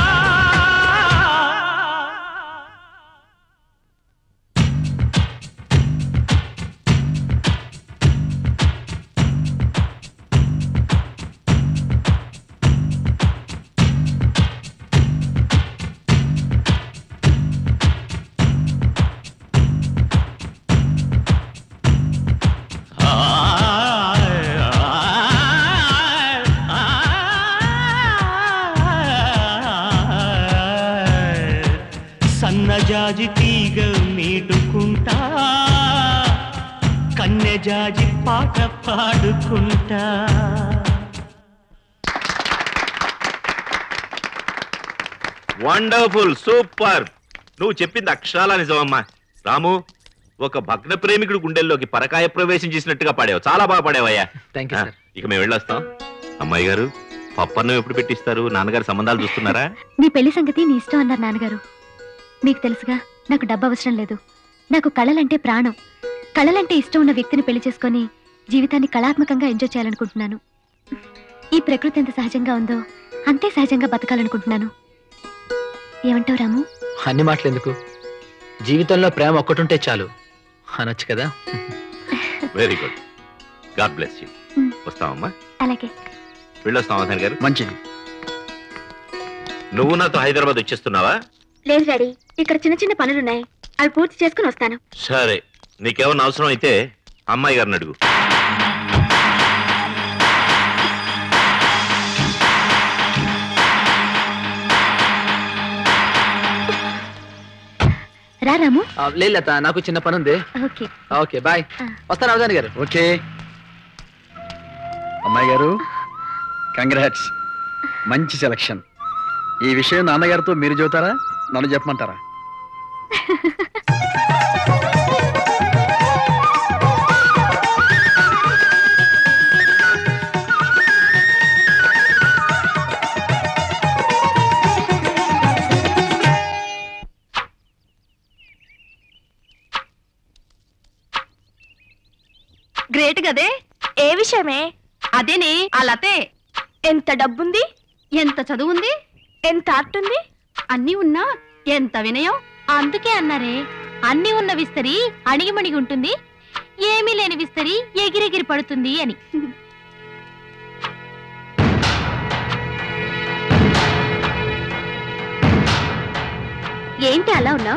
సన్నజాజి తీగ మీటుకుంటా కన్నెజాజి పాట పాడుకుంటా వండర్ఫుల్ సూపర్ నువ్వు చెప్పింది అక్షరాల నిజమమ్మా రాము ఒక భగ్న ప్రేమికుడు గుండెల్లోకి పరకాయ ప్రవేశం చేసినట్టుగా పాడావు చాలా బాగా పాడావయ్యా థ్యాంక్ యూ సార్ ఇక మేము వెళ్ళొస్తాం అమ్మాయి గారు పప్పన్నం ఎప్పుడు పెట్టిస్తారు నాన్నగారు సంబంధాలు చూస్తున్నారా నీ పెళ్లి సంగతి నీ ఇష్టం అన్నారు నాన్నగారు మీకు తెలుసుగా నాకు డబ్బు అవసరం లేదు నాకు కళలంటే ప్రాణం కళలంటే ఇష్టం ఉన్న వ్యక్తిని పెళ్లి చేసుకొని జీవితాన్ని కళాత్మకంగా ఎంజాయ్ చేయాలనుకుంటున్నాను ఈ ప్రకృతి ఎంత సహజంగా ఉందో అంతే సహజంగా బతకాలనుకుంటున్నాను ఏమంటావు రాము అన్ని మాటలు ఎందుకు జీవితంలో ప్రేమ ఒక్కటుంటే చాలు అనొచ్చు కదా very good God bless you వస్తామమ్మా అలాగే వెళ్ళొస్తాం అవధాన్ గారు మంచిది నువ్వు నాతో హైదరాబాద్ వచ్చేస్తున్నావా లేదు డాడీ ఇక్కడ చిన్న చిన్న పనులున్నాయి అవి పూర్తి చేసుకుని వస్తాను సరే నీకేమన్నా అవసరం అయితే అమ్మాయి గారిని అడుగు రా రాము ఆ, లేదు లత నాకు చిన్న పని ఉంది ఓకే ఓకే బాయ్ వస్తాను అవధాని గారు ఓకే అమ్మాయి గారు కంగ్రాట్స్ మంచి సెలక్షన్ ఈ విషయం నాన్నగారితో మీరు చెబుతారా నన్ను చెప్పమంటారా గ్రేట్ గదే ఏ విషయమే అదేనే ఆ లతే ఎంత డబ్బుంది ఎంత చదువుంది ఎంత ఆర్ట్ ఉంది అన్నీ ఉన్నా ఎంత వినయం అందుకే అన్నారే అన్నీ ఉన్న విస్తరి అణిగిమణిగి ఉంటుంది ఏమీ లేని విస్తరి ఎగిరెగిరి పడుతుంది అని ఏంటి అలా ఉన్నావు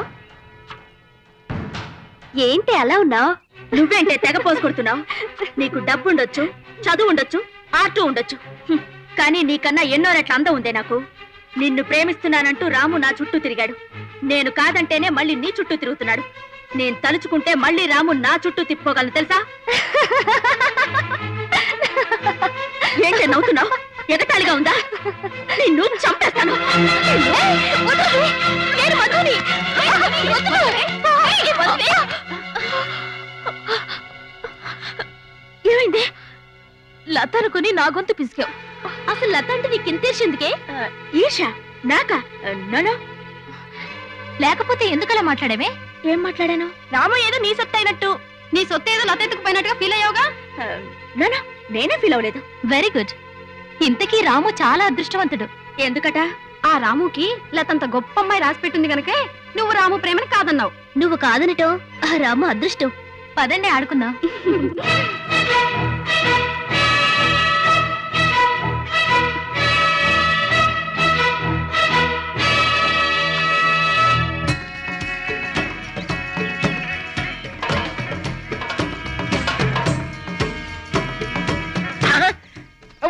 ఏంటి అలా ఉన్నావు నువ్వేంటే తెగ పోసుకొడుతున్నావు నీకు డబ్బు ఉండొచ్చు చదువు ఉండొచ్చు ఆర్ట్ ఉండొచ్చు హ్మ్. కానీ నీకన్నా ఎన్నో రెట్ల అందం ఉందే నాకు నిన్ను ప్రేమిస్తున్నానంటూ రాము నా చుట్టూ తిరిగాడు నేను కాదంటేనే మళ్ళీ నీ చుట్టూ తిరుగుతున్నాడు నేను తలుచుకుంటే మళ్ళీ రాము నా చుట్టూ తిప్పుకోగలను తెలుసా ఏంటి నవ్వుతున్నావు ఎగతాళిగా ఉందా నిన్ను చంపేస్తాను నిన్ను- వదలు! నేను వదలుని! వదలు! ఏయ్, వదలే! ఏమైంది లత అనుకుని నా గొంతు పిసికావు అసలు లత అంటే నీకు ఇంత ఎందుకే ఈషా నాకా నో లేకపోతే ఎందుకలా మాట్లాడామే ఏం మాట్లాడాను రాము ఏదో నీ సొత్తు అయినట్టు నీ సొత్తు ఏదో లత ఎత్తుకుపోయినట్టుగా ఫీల్ అయ్యావుగా నో నేనే ఫీల్ అవ్వలేదు వెరీ గుడ్ ఇంతకీ రాము చాలా అదృష్టవంతుడు ఎందుకట ఆ రాముకి లతంత గొప్ప అమ్మాయి రాసి పెట్టింది గనకే నువ్వు రాము ప్రేమని కాదన్నావు నువ్వు కాదనటో ఆ రాము అదృష్టం పదండి ఆడుకుందాం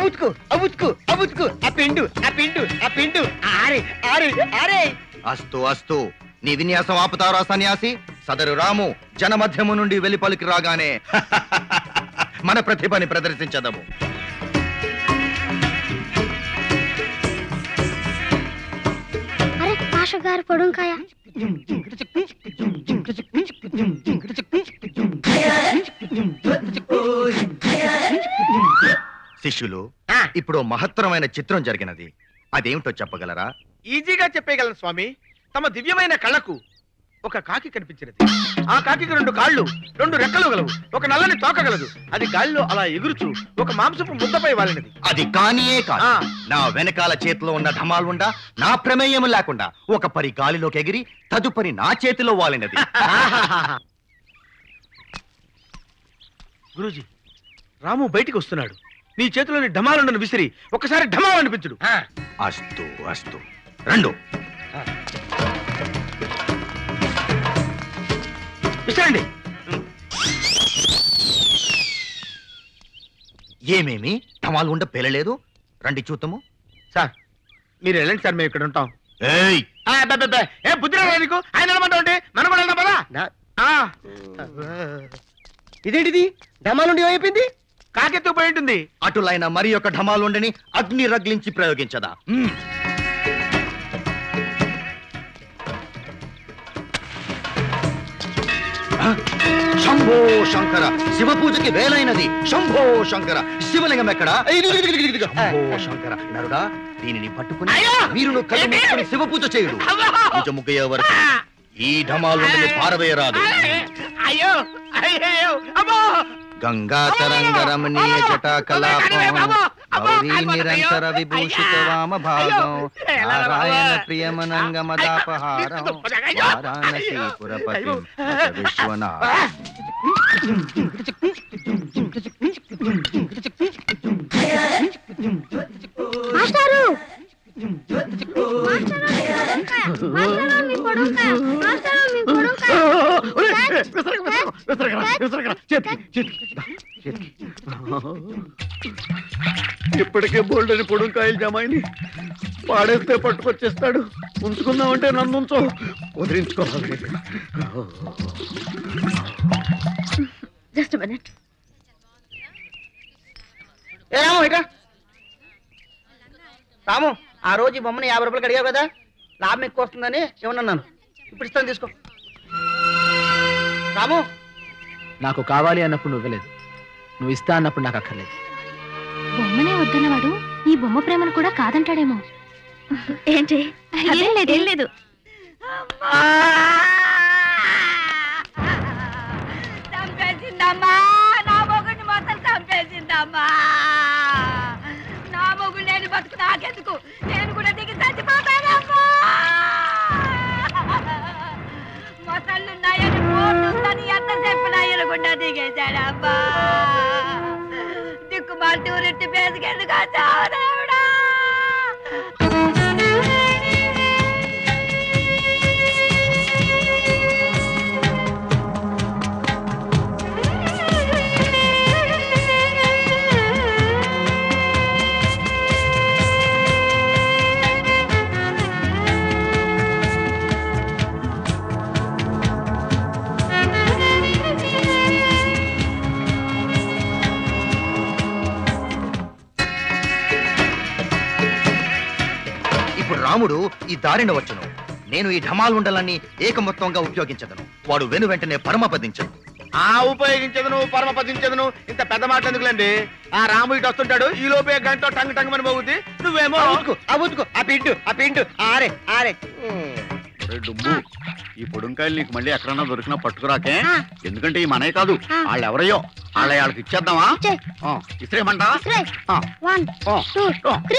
అవుతుకు అవుతుకు అవుతుకు ఆ పిండు ఆ పిండు ఆ పిండు ఆరే ఆరే ఆరే అస్తు అస్తు నీ విన్యాసం ఆపుతారా సన్యాసి సదరు రాము జనమధ్యము నుండి వెలిపలికి రాగానే మన ప్రతిభని ప్రదర్శించదము అరే పాష గారు పొడుంకాయ శిష్యులు ఇప్పుడు మహత్తరమైన చిత్రం జరిగినది అదేమిటో చెప్పగలరా ఈజీగా చెప్పేయగలను స్వామి తమ దివ్యమైన కళ్ళకు ఒక కాకి కనిపించినది ఆ కాకికి రెండు కాళ్ళు రెండు రెక్కలు గలవు ఒక నల్లని తోక గలదు అది గాలిలో అలా ఎగురుచు ఒక మాంసపు ముద్దపై వాలినది అది కానియే కాదు నా వెనకాల చేతిలో ఉన్న ఢమాల్ ఉండా నా ప్రమేయం లేకుండా ఒక పరి గాలిలోకి ఎగిరి తదుపరి నా చేతిలో వాలినది గురూజీ రాము బయటికి వస్తున్నాడు నీ చేతిలోని ఢమాలుండను విసిరి ఒకసారి ఢమాల్ అనిపించుడు అస్తు అస్తు రెండు విసిరండి ఏమేమి ఢమాల్ ఉండ పేలలేదు రండి చూద్దాము సార్ మీరు వెళ్ళండి సార్ మేము ఇక్కడ ఉంటాం ఏయ్ ఆ, అబ్బే, అబ్బే, అబ్బే. ఏ బుద్ధి రాదా నీకు ఆయన వెళ్ళమంటా ఉంటే మనం కూడా వెళ్దాం పదా ఆ. ఇదేంటిది డమాలుండి ఏమైపోయింది కాకెత్తు పోయి ఉంటుంది అటులైన మరి ఒక ఢమాలుండని అగ్ని రగిలించి ప్రయోగించదా మ్మ్. ఆ? శంభో శంకర శివ పూజకి వేలైనది శంభో శంకర శివలింగం ఎక్కడ శంభో శంకర నరుడా దీనిని పట్టుకుని మీరు కళ్ళు మూసుకొని శివ పూజ చేయుడు పూజ ముగ్గయ్యే వరకు ఈ ఢమాలుండని పారవేయరాదు అయ్యో అయ్యో అమ్మో గంగా తరంగ రమణీయ జటా కలాపం గౌరీ నిరంతర విభూషిత వామ భాగం నారాయణ ప్రియమనంగ మదాపహారం వారాణసీ పురపతి విశ్వనాథ మాస్టారు మాస్టారు మీ పొడుంకాయ మాస్టారు మీ పొడుంకాయ ఇప్పటికే బోల్డని పొడుంకాయలు జమాయిని పాడేస్తే పట్టుకొచ్చేస్తాడు ఉంచుకుందామంటే నన్ను ఉంచో వదిలించుకోవాలి జస్ట్ మినిట్ ఏ రాము ఇట్రా రాము ఆ రోజు ఈ బొమ్మని యాభై రూపాయలకి అడిగావు కదా లాభం ఎక్కువ వస్తుందని ఏమన్నాను ఇప్పుడు ఇస్తాను తీసుకో రాము నాకు కావాలి అన్నప్పుడు నువ్వు ఇవ్వలేదు నువ్వు ఇస్తా అన్నప్పుడు నాకు అక్కర్లేదు బొమ్మనే వద్దన్నవాడు ఈ బొమ్మ ప్రేమను కూడా కాదంటాడేమో ఏంటి ఏం లేదు ఏం లేదు చంపేసిందమ్మా నా మొగుడిని మొత్తం చంపేసిందమ్మా నా మొగుడు లేని బతుకు నాకెందుకు నేను కూడా దిగి చచ్చిపోతానమ్మా మొసళ్ళున్నాయని పోతుందని ఎంత చెప్పినా ఎరగకుండా దిగేశాడమ్మా దిక్కు మాటి ఊరిట్టి పేసుకెందుకు చావదేవుడా ఇప్పుడు రాముడు ఈ దారిన వచ్చును నేను ఈ ఢమాలుండలన్నీ ఏకమొత్తంగా ఉపయోగించదను వాడు వెను వెంటనే పరమపదించను ఆ ఉపయోగించదును పరమపదించదును ఇంత పెద్ద మాటలు ఎందుకులేండి ఆ రాము ఇటు వస్తుంటాడు ఈ లోపే గంట టంగ్ టంగ్ అని పోగుద్ది నువ్వేమో ఆ ఉతుకు ఆ పిండు ఆ పిండు ఆరే ఆరే డుబ్బు ఈ పొడుంకాయలు నీకు మళ్ళీ ఎక్కడన్నా దొరికినా పట్టుకురాకే ఎందుకంటే ఈ మనమే కాదు వాళ్ళు ఎవరయ్యో వాళ్ళ వాళ్ళకి ఇచ్చేద్దామా ఆ, ఇస్త్రేయమంటా ఆ. వన్ ఆ. టూ ఆ. త్రీ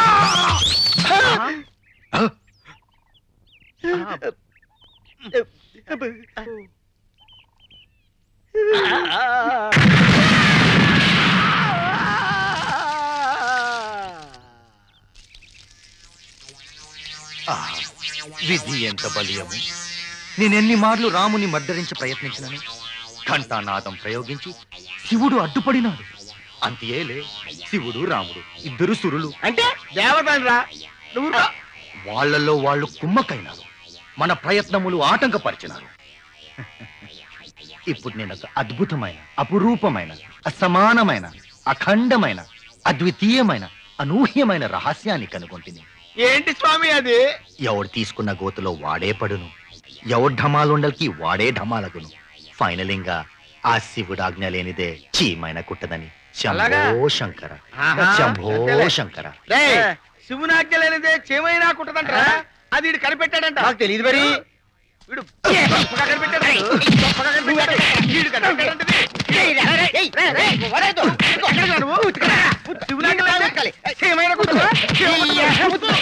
ఆ, విధి ఎంత బలీయము నేనెన్ని మార్లు రాముని మర్దరించి ప్రయత్నించినను ఘంటానాదం ప్రయోగించి శివుడు అడ్డుపడినాడు అంతేలే శివుడు రాముడు ఇద్దరు సురులు అంటే దేవతరా నువ్వు రా. వాళ్ళల్లో వాళ్ళు కుమ్మకైనారు మన ప్రయత్నములు ఆటంకపరిచినారు ఇప్పుడు నేను ఒక అద్భుతమైన అపురూపమైన అసమానమైన అఖండమైన అద్వితీయమైన అనూహ్యమైన రహస్యాన్ని కనుగొంటిని ఏంటి స్వామి అది ఎవడు తీసుకున్న గోతులో వాడే పడును ఎవడు ఢమాలుండల్కి వాడే ఢమాలగును ఫైనలింగా ఆ శివుడు ఆజ్ఞ లేనిదే చీమైన కుట్టదని అలాగా? శంభో శంకర ఆహా. శంభో అంతేలే. శంకర రే శివునాజ్ఞ లేనిదే చేమైనా కుట్టదంటరా అది వీడు కనిపెట్టాడంట నాకు తెలియదు మరి వీడు గొప్పగా కనిపెట్టాడు గొప్పగా కనిపెట్టాడు వీడు కనిపెట్టాడంటది. ఏయ్, రే, రే, ఏయ్, రే, రే, వరేదో. ఇదిగో, ఎక్కడికి రా నువ్వు? ఉతుకురా. శివునాజ్ఞ లేనిదే చేమైనా కుట్టదా? చేమైనా కుట్టదా?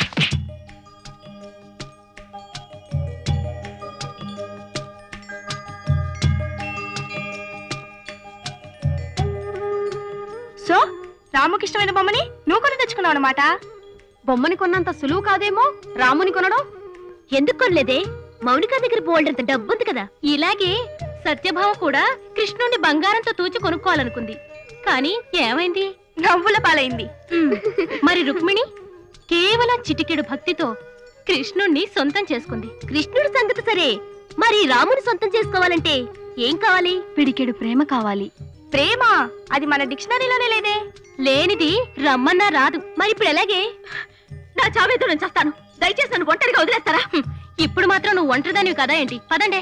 సో రాముకి ఇష్టమైన బొమ్మని నువ్వు కొని తెచ్చుకున్నావు అనమాట బొమ్మని కొన్నంత సులువు కాదేమో రాముని కొనడం ఎందుకు కొనలేదే మౌనిక దగ్గర బోల్డంత డబ్బుంది కదా ఇలాగే సత్యభామ కూడా కృష్ణుని బంగారంతో తూచి కొనుక్కోవాలనుకుంది కానీ ఏమైంది నవ్వుల పాలైంది మరి రుక్మిణి కేవలం చిటికెడు భక్తితో కృష్ణుణ్ణి సొంతం చేసుకుంది కృష్ణుడి సంగతి సరే మరి రాముని సొంతం చేసుకోవాలంటే ఏం కావాలి పిడికెడు ప్రేమ కావాలి ప్రేమ అది మన డిక్షనరీలోనే లేదే లేనిది రమ్మన్నా రాదు మరి ఇప్పుడు ఎలాగే నా చావేతో నేను చేస్తాను దయచేసి నన్ను ఒంటరిగా వదిలేస్తారా హ్మ్. ఇప్పుడు మాత్రం నువ్వు ఒంటరిదానివి కదా ఏంటి పదండే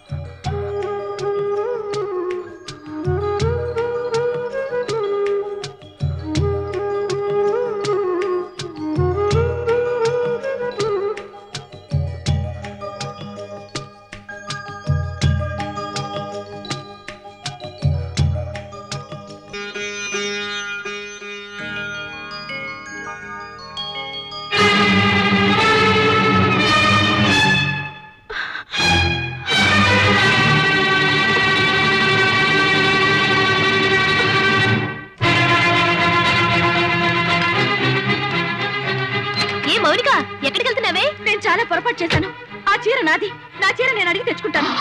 ఏ మౌనిక ఎక్కడికి వెళ్తున్నావే నేను చాలా పొరపాటు చేశాను ఆ చీర నాది నా చీర నేను అడిగి తెచ్చుకుంటాను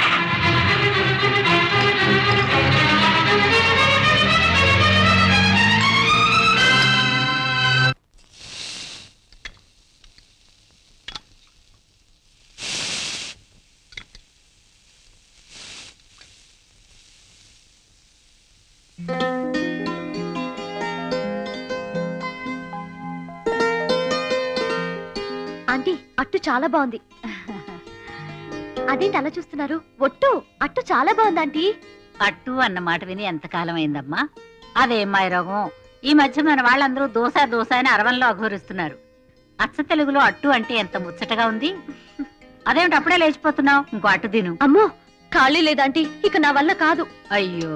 ఆంటీ అట్టు చాలా బాగుంది అదేంటి అలా చూస్తున్నారు ఒట్టు అట్టు చాలా బాగుంది ఆంటీ అట్టు అన్న మాట విని ఎంతకాలం అయిందమ్మా అదేం మాయరోగం ఈ మధ్య మన వాళ్ళందరూ దోశ దోశ అని అరవంలో అఘోరిస్తున్నారు అచ్చ తెలుగులో అట్టు అంటే ఎంత ముచ్చటగా ఉంది అదేమిటి అప్పుడే లేచిపోతున్నావు ఇంకో అట్టు తిను అమ్మో ఖాళీ లేదాంటీ ఇక నా వల్ల కాదు అయ్యో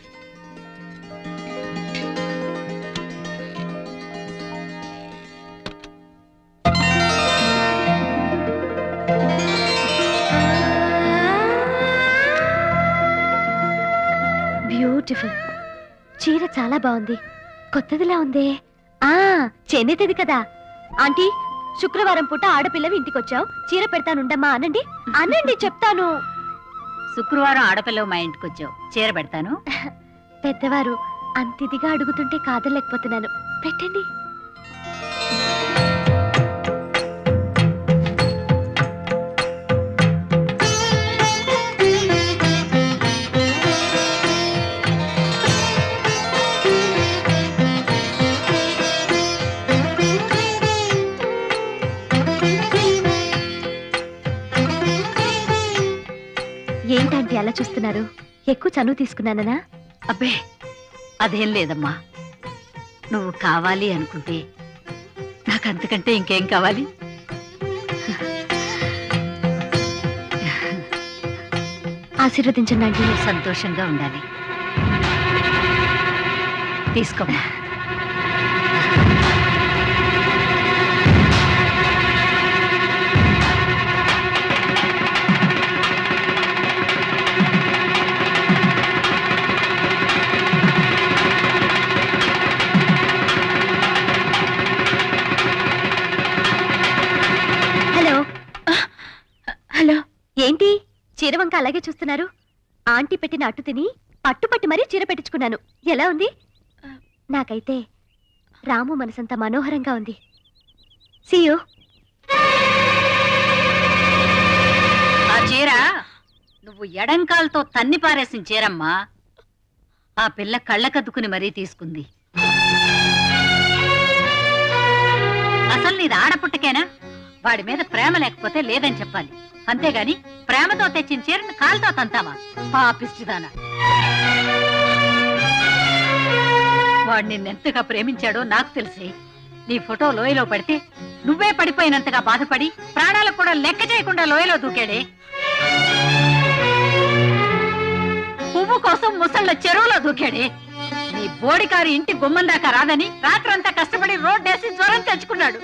బ్యూటిఫుల్ చీర చాలా బాగుంది కొత్తదిలా ఉందే ఆ చేనేతది కదా ఆంటీ శుక్రవారం పూట ఆడపిల్లవి ఇంటికొచ్చావు చీర పెడతానుండమ్మా అనండి అనండి చెప్తాను శుక్రవారం ఆడపిల్లవు మా ఇంటికి వచ్చావు చీర పెడతాను పెద్దవారు అంత ఇదిగా అడుగుతుంటే కాదలేకపోతున్నాను పెట్టండి ఏంటంటే అలా చూస్తున్నారు ఎక్కువ చనువు తీసుకున్నాననా అబ్బే అదేం లేదమ్మా నువ్వు కావాలి అనుకుంటే నాకు అంతకంటే ఇంకేం కావాలి ఆశీర్వదించండి ఆంటీ నువ్వు సంతోషంగా ఉండాలి తీసుకోమ్మా హలో హలో ఏంటి చీర వంక అలాగే చూస్తున్నారు ఆంటీ పెట్టిన అట్టు తిని పట్టుపట్టి మరీ చీర పెట్టించుకున్నాను ఎలా ఉంది నాకైతే రాము మనసంత మనోహరంగా ఉంది సియు ఆ చీర నువ్వు ఎడంకాలతో తన్ని పారేసిన చీరమ్మా ఆ పిల్ల కళ్ళకద్దుకుని మరీ తీసుకుంది అసలు నీది ఆడపుట్టకేనా వాడి మీద ప్రేమ లేకపోతే లేదని చెప్పాలి అంతేగాని ప్రేమతో తెచ్చిన చీరను కాలుతో తంతావా పాపిష్టిదానా వాడు నిన్నెంతగా ప్రేమించాడో నాకు తెలిసే నీ ఫోటో లోయలో పడితే నువ్వే పడిపోయినంతగా బాధపడి ప్రాణాలకు కూడా లెక్క చేయకుండా లోయలో దూకాడే పువ్వు కోసం ముసళ్ళ చెరువులో దూకాడే నీ బోడికారు ఇంటి గుమ్మం దాకా రాదని రాత్రంతా కష్టపడి రోడ్డేసి జ్వరం తెచ్చుకున్నాడు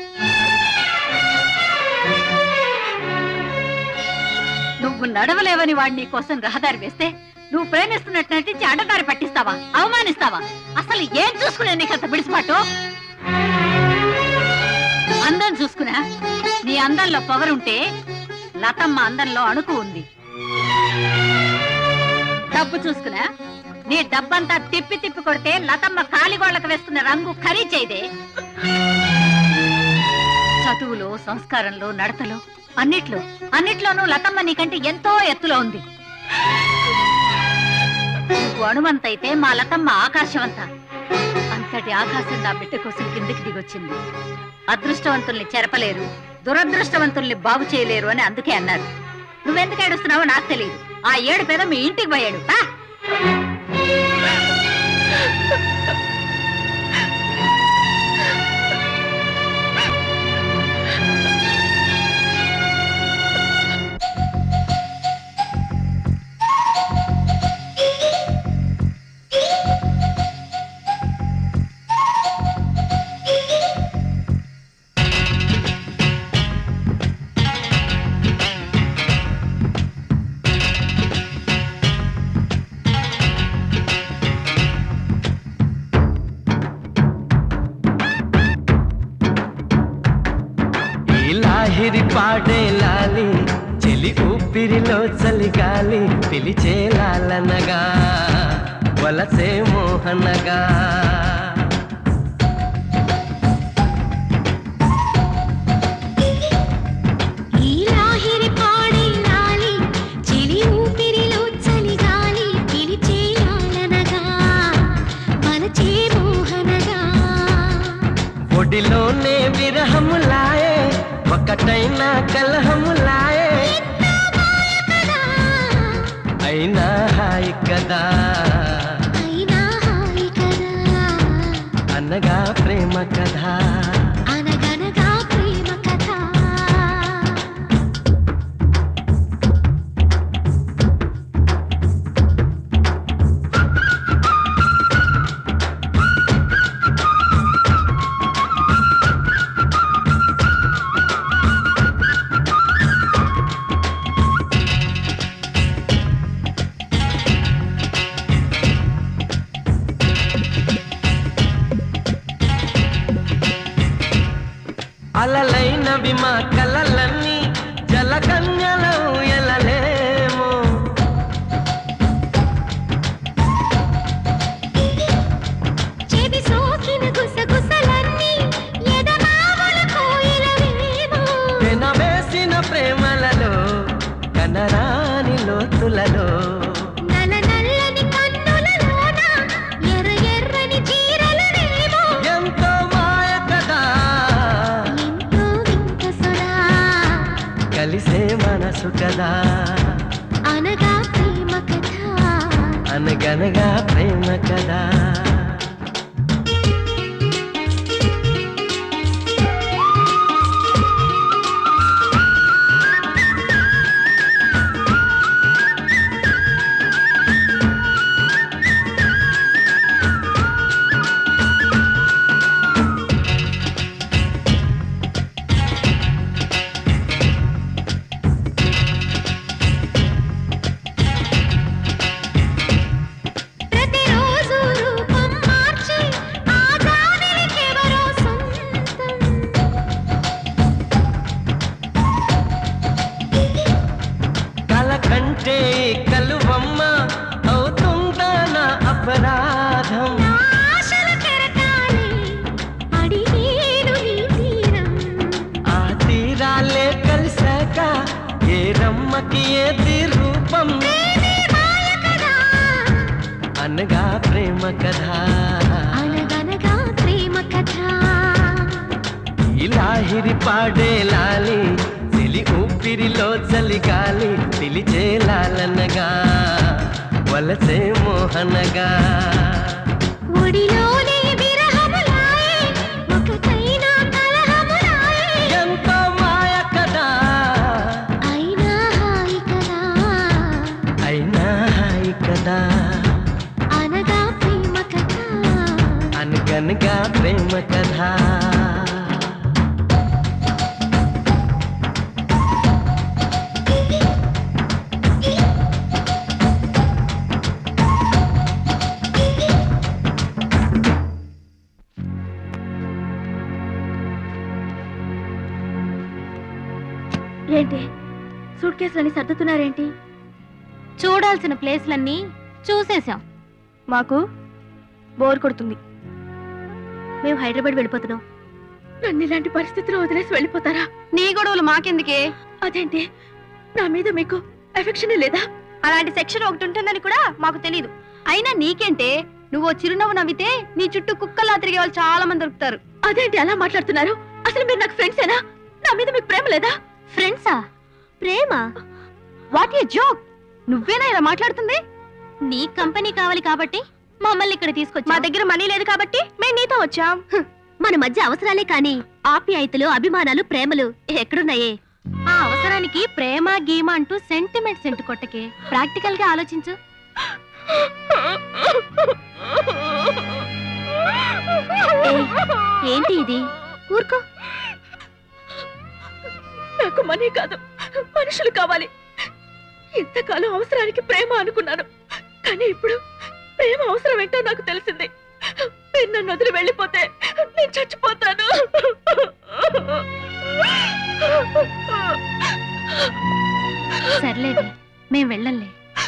నువ్వు నడవలేవని వాడు నీ కోసం రహదారి వేస్తే నువ్వు ప్రేమిస్తున్నట్టు నటించి అడ్డదారి పట్టిస్తావా అవమానిస్తావా అసలు ఏం చూసుకునే నీకు అంత బిడిసిపాటు అందం చూసుకున్నా నీ అందంలో పొగరుంటే లతమ్మ అందంలో అణుకు ఉంది డబ్బు చూసుకున్నా నీ డబ్బంతా తిప్పి తిప్పి కొడితే లతమ్మ కాలిగోళ్లకు వేసుకున్న రంగు ఖరీచైదే చదువులో సంస్కారంలో నడతలో అన్నిట్లో అన్నిట్లోనూ లతమ్మ నీకంటే ఎంతో ఎత్తులో ఉంది నువ్వు అణువంతైతే మా లతమ్మ ఆకాశవంత అంతటి ఆకాశం నా బిడ్డ కోసం కిందికి దిగొచ్చింది అదృష్టవంతుల్ని చెరపలేరు దురదృష్టవంతుల్ని బాగు చేయలేరు అని అందుకే అన్నారు నువ్వెందుకు ఏడుస్తున్నావో నాకు తెలియదు ఆ ఏడు పేద మీ ఇంటికి పోయాడు పా. ఈ లాహిరి పాడే లాలి చెలి ఊపిరిలో చలిగాలి పిలిచే లాలనగా వలసే మోహనగా ఈ లాహిరి పాడే లాలి చెలి ఊపిరిలో చలిగాలి పిలిచే లాలనగా మనచే మోహనగా ఒడిలోనే విరహములాయే ఒకటైనా కలహములాయే అయినా హాయి కదా అయినా హాయి కదా అనగా ప్రేమ కథ అనగనగా ప్రేమ కథ అలలైనవి మా కలలన్నీ జలకన్యలో ఎలలేమో చెవి సోకిన గుసగుసలన్నీ ఎదమావుల కోయిలవేమో పెనవేసిన ప్రేమలలో కనరాని లోతులలో నల నల్లని కన్నులలోన ఎర్ర ఎర్రని చీరలనేమో ఎంతో మాయ కదా ఎంతో వింత సురా కలిసే మనసు కదా అనగా ప్రేమ కథ అనగనగా ప్రేమ కదా ప్రతిరోజు రూపం అనగా ప్రేమ కథ అనగనగా ప్రేమ కథ ఇలాహిరి పాడే లాలి చెలి ఊపిరిలో చలిగాలి పిలిచే లాలనగా వలసే మోహనగా ఒడిలోనే విరహములాయే ఒకటైన కలహములాయే ఎంతో మాయ కదా అయినా హాయి కదా అయినా హాయి కదా అనగా ప్రేమ కథ అనగనగా ప్రేమ కథ ఏంటి సూట్ కేసులని సర్దుతున్నారేంటి చూడాల్సిన ప్లేస్లన్నీ చూసేశాం మాకు బోర్ కొడుతుంది మేము హైదరాబాద్ వెళ్ళిపోతున్నాం నన్ను ఇలాంటి పరిస్థితిలో వదిలేసి వెళ్ళిపోతారా నీ గొడవలు మాకెందుకే అదేంటి నా మీద మీకు ఎఫెక్షన్ లేదా అలాంటి సెక్షన్ ఒకటి ఉంటుందని కూడా మాకు తెలియదు అయినా నీకేంటే నువ్వు ఓ చిరునవ్వు నవ్వితే నీ చుట్టూ కుక్కల్లా తిరిగే వాళ్ళు చాలా మంది దొరుకుతారు అదేంటి అలా మాట్లాడుతున్నారు అసలు మీరు నాకు ఫ్రెండ్సేనా నా మీద మీకు ప్రేమ లేదా ఫ్రెండ్సా ప్రేమ వాట్ ఏ జోక్ నువ్వేనా ఇలా మాట్లాడుతుంది నీ కంపెనీ కావాలి కాబట్టి మమ్మల్ని ఇక్కడ తీసుకొచ్చి మా దగ్గర మనీ లేదు కాబట్టి మేము నీతో వచ్చాం మన మధ్య అవసరాలే కాని ఆప్యాయతలు అభిమానాలు ప్రేమలు ఎక్కడున్నాయే ఆ అవసరానికి ప్రేమ గీమ అంటూ సెంటిమెంట్ సెంటు కొట్టకే ప్రాక్టికల్ గా ఆలోచించు ఏయ్, ఏంటి ఇది ఊరుకో నాకు మనీ కాదు మనుషులు కావాలి ఇంతకాలం అవసరానికి ప్రేమ అనుకున్నాను కానీ ఇప్పుడు ప్రేమ అవసరం ఏంటో నాకు తెలిసింది మీరు నన్ను వదిలి వెళ్ళిపోతే నేను చచ్చిపోతాను సర్లేదే మేం వెళ్ళంలే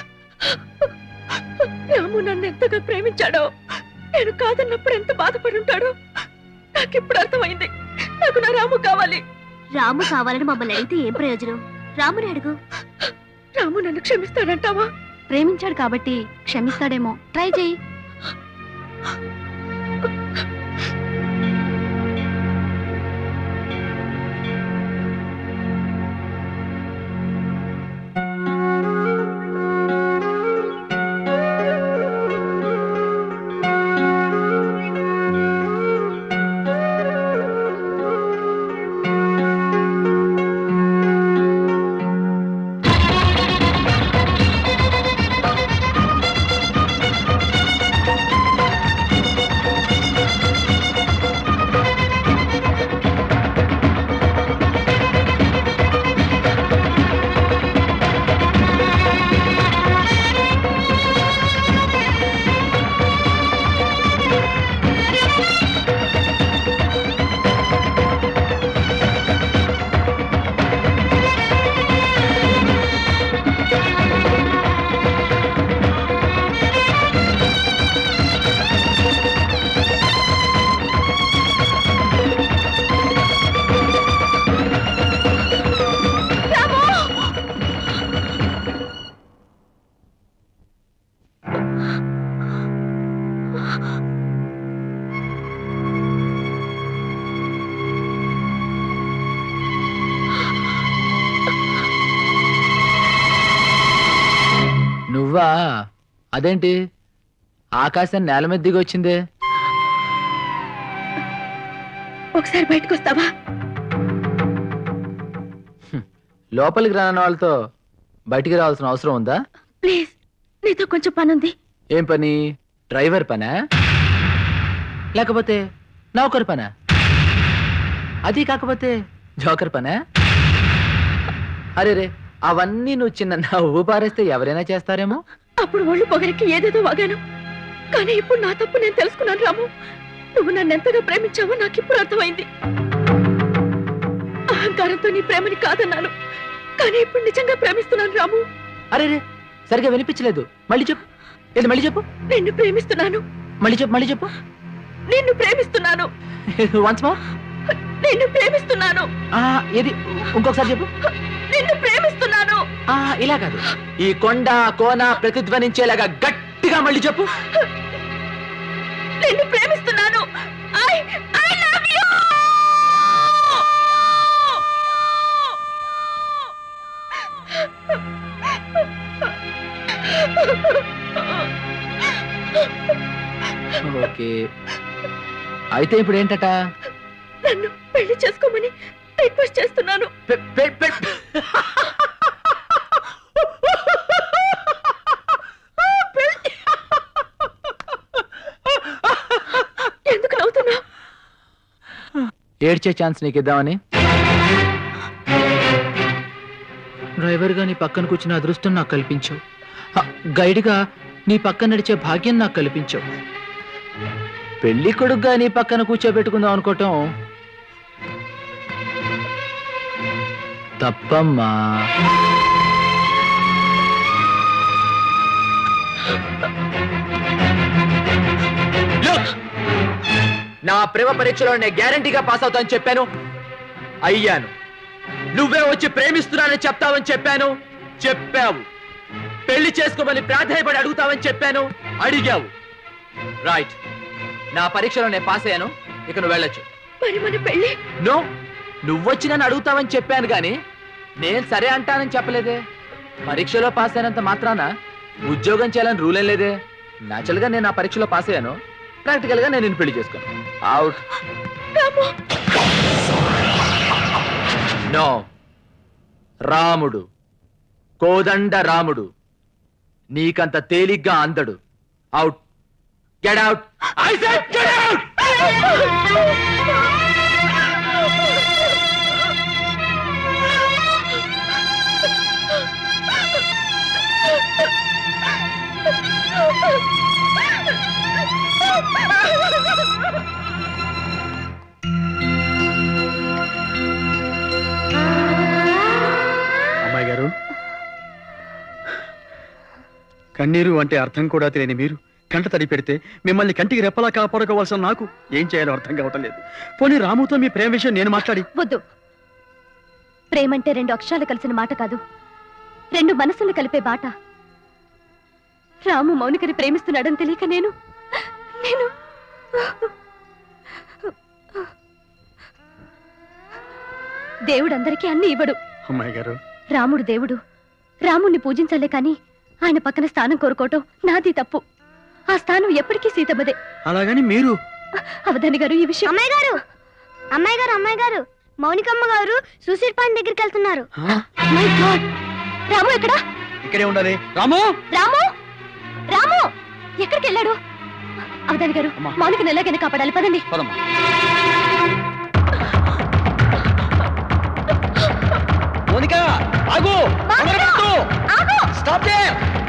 రాము నన్ను ఎంతగా ప్రేమించాడో నేను కాదన్నప్పుడు ఎంత బాధపడి ఉంటాడో నాకు ఇప్పుడు అర్థమైంది నాకు నా రాము కావాలి రాము కావాలని మమ్మల్ని అడిగితే ఏం ప్రయోజనం రాముని అడుగు రాము నన్ను క్షమిస్తాడంటావా ప్రేమించాడు కాబట్టి క్షమిస్తాడేమో ట్రై చేయి నువ్వా అదేంటి ఆకాశం నేల మీద దిగి వచ్చిందే ఒకసారి బయటకు వస్తావా లోపలికి రాని వాళ్ళతో బయటికి రావాల్సిన అవసరం ఉందా ప్లీజ్ నీతో కొంచెం పనుంది ఏం పని డ్రైవర్ పనా లేకపోతే నౌకర్ పనా అది కాకపోతే జోకర్ పనా అరే రే అవన్నీ నువ్వు చిన్న నవ్వు పారేస్తే ఎవరైనా చేస్తారేమో అప్పుడు ఒళ్ళు పొగరికి ఏదేదో వాగాను కానీ ఇప్పుడు నా తప్పు నేను తెలుసుకున్నాను రాము నువ్వు నన్ను ఎంతగా ప్రేమించావో నాకు ఇప్పుడు అర్థమైంది అహంకారంతో నీ ప్రేమని కాదన్నాను కానీ ఇప్పుడు నిజంగా ప్రేమిస్తున్నాను రాము అరే రే సరిగా వినిపించలేదు మళ్ళీ చెప్పు ఏది మళ్ళీ చెప్పు నిన్ను ప్రేమిస్తున్నాను మళ్ళీ చెప్పు మళ్ళీ చెప్పు నిన్ను ప్రేమిస్తున్నాను వన్స్ మోర్ నిన్ను ప్రేమిస్తున్నాను ఏది ఇంకొకసారి చెప్పు నిన్ను ప్రేమిస్తున్నాను ఆ ఇలా కాదు ఈ కొండ కోన ప్రతిధ్వనించేలాగా గట్టిగా గట్టిగా మళ్ళీ చెప్పు నిన్ను ప్రేమిస్తున్నాను I I love you okay అయితే ఇప్పుడు ఏంటట నన్ను పెళ్లి చేసుకోమని రిక్వెస్ట్ చేస్తున్నాను ఎందుకు నవ్వుతున్నా ఏడ్చే ఛాన్స్ నీకు ఇద్దామని డ్రైవర్గా నీ పక్కన కూర్చున్న అదృష్టం నాకు కల్పించావు హ, గైడ్గా నీ పక్కన నడిచే భాగ్యం నాకు కల్పించావు పెళ్లి కొడుకుగా నీ పక్కన కూర్చోబెట్టుకుందాం అనుకోవటం తప్పమ్మా Look! నా ప్రేమ పరీక్షలో నేను గ్యారంటీగా పాస్ అవుతానని చెప్పాను అయ్యాను నువ్వే వచ్చి ప్రేమిస్తున్నానని చెప్తావని చెప్పాను చెప్పావు పెళ్లి చేసుకోమని ప్రాధాయపడి అడుగుతావని చెప్పాను అడిగావు రైట్ నా పరీక్షలో నేను పాస్ అయ్యాను ఇక నువ్వు వెళ్ళొచ్చు మరి మన పెళ్లి నో నువ్వొచ్చి నన్ను అడుగుతావని చెప్పాను గాని నేను సరే అంటానని చెప్పలేదే పరీక్షలో పాస్ అయినంత మాత్రాన ఉద్యోగం చేయాలని రూల్ ఏం లేదే Natural గా నేను ఆ పరీక్షలో పాస్ అయ్యాను ప్రాక్టికల్ గా నేను నిన్ను పెళ్లి చేసుకోను అవుట్ నో రాముడు కోదండ రాముడు నీకంత తేలిగ్గా అందడు out get out I said get out అమ్మాయి గారు కన్నీరు అంటే అర్థం కూడా తెలియని మీరు కంట తడి పెడితే మిమ్మల్ని కంటికి రెప్పలా కాపాడుకోవాల్సిన నాకు ఏం చేయాలో అర్థం కావటం లేదు పోనీ రాముతో మీ ప్రేమ విషయం నేను మాట్లాడి వద్దు ప్రేమంటే రెండు అక్షరాలు కలిసిన మాట కాదు రెండు మనసులు కలిపే బాట రాము మౌనికని ప్రేమిస్తున్నాడని తెలియక నేను నేను దేవుడు అందరికీ అన్ని ఇవ్వడు అమ్మాయి గారు రాముడు దేవుడు రాముణ్ణి పూజించాలే కాని ఆయన పక్కన స్థానం కోరుకోవటం నాది తప్పు ఆ స్థానం ఎప్పటికీ సీతమ్మదే అలాగని మీరు అవధాని గారు ఈ విషయం అమ్మాయి గారు అమ్మాయి గారు అమ్మాయి గారు మౌనికమ్మ గారు సూసైడ్ పాయింట్ దగ్గరికి వెళ్తున్నారు మై గాడ్ రాము ఎక్కడా ఇక్కడే ఉండాలి రాము రాము రాము ఎక్కడికి వెళ్ళాడు అవధాని గారు మౌనికని ఎలాగైనా కాపాడాలి పదండి మోనిక ఆగు ఆగు! స్టాప్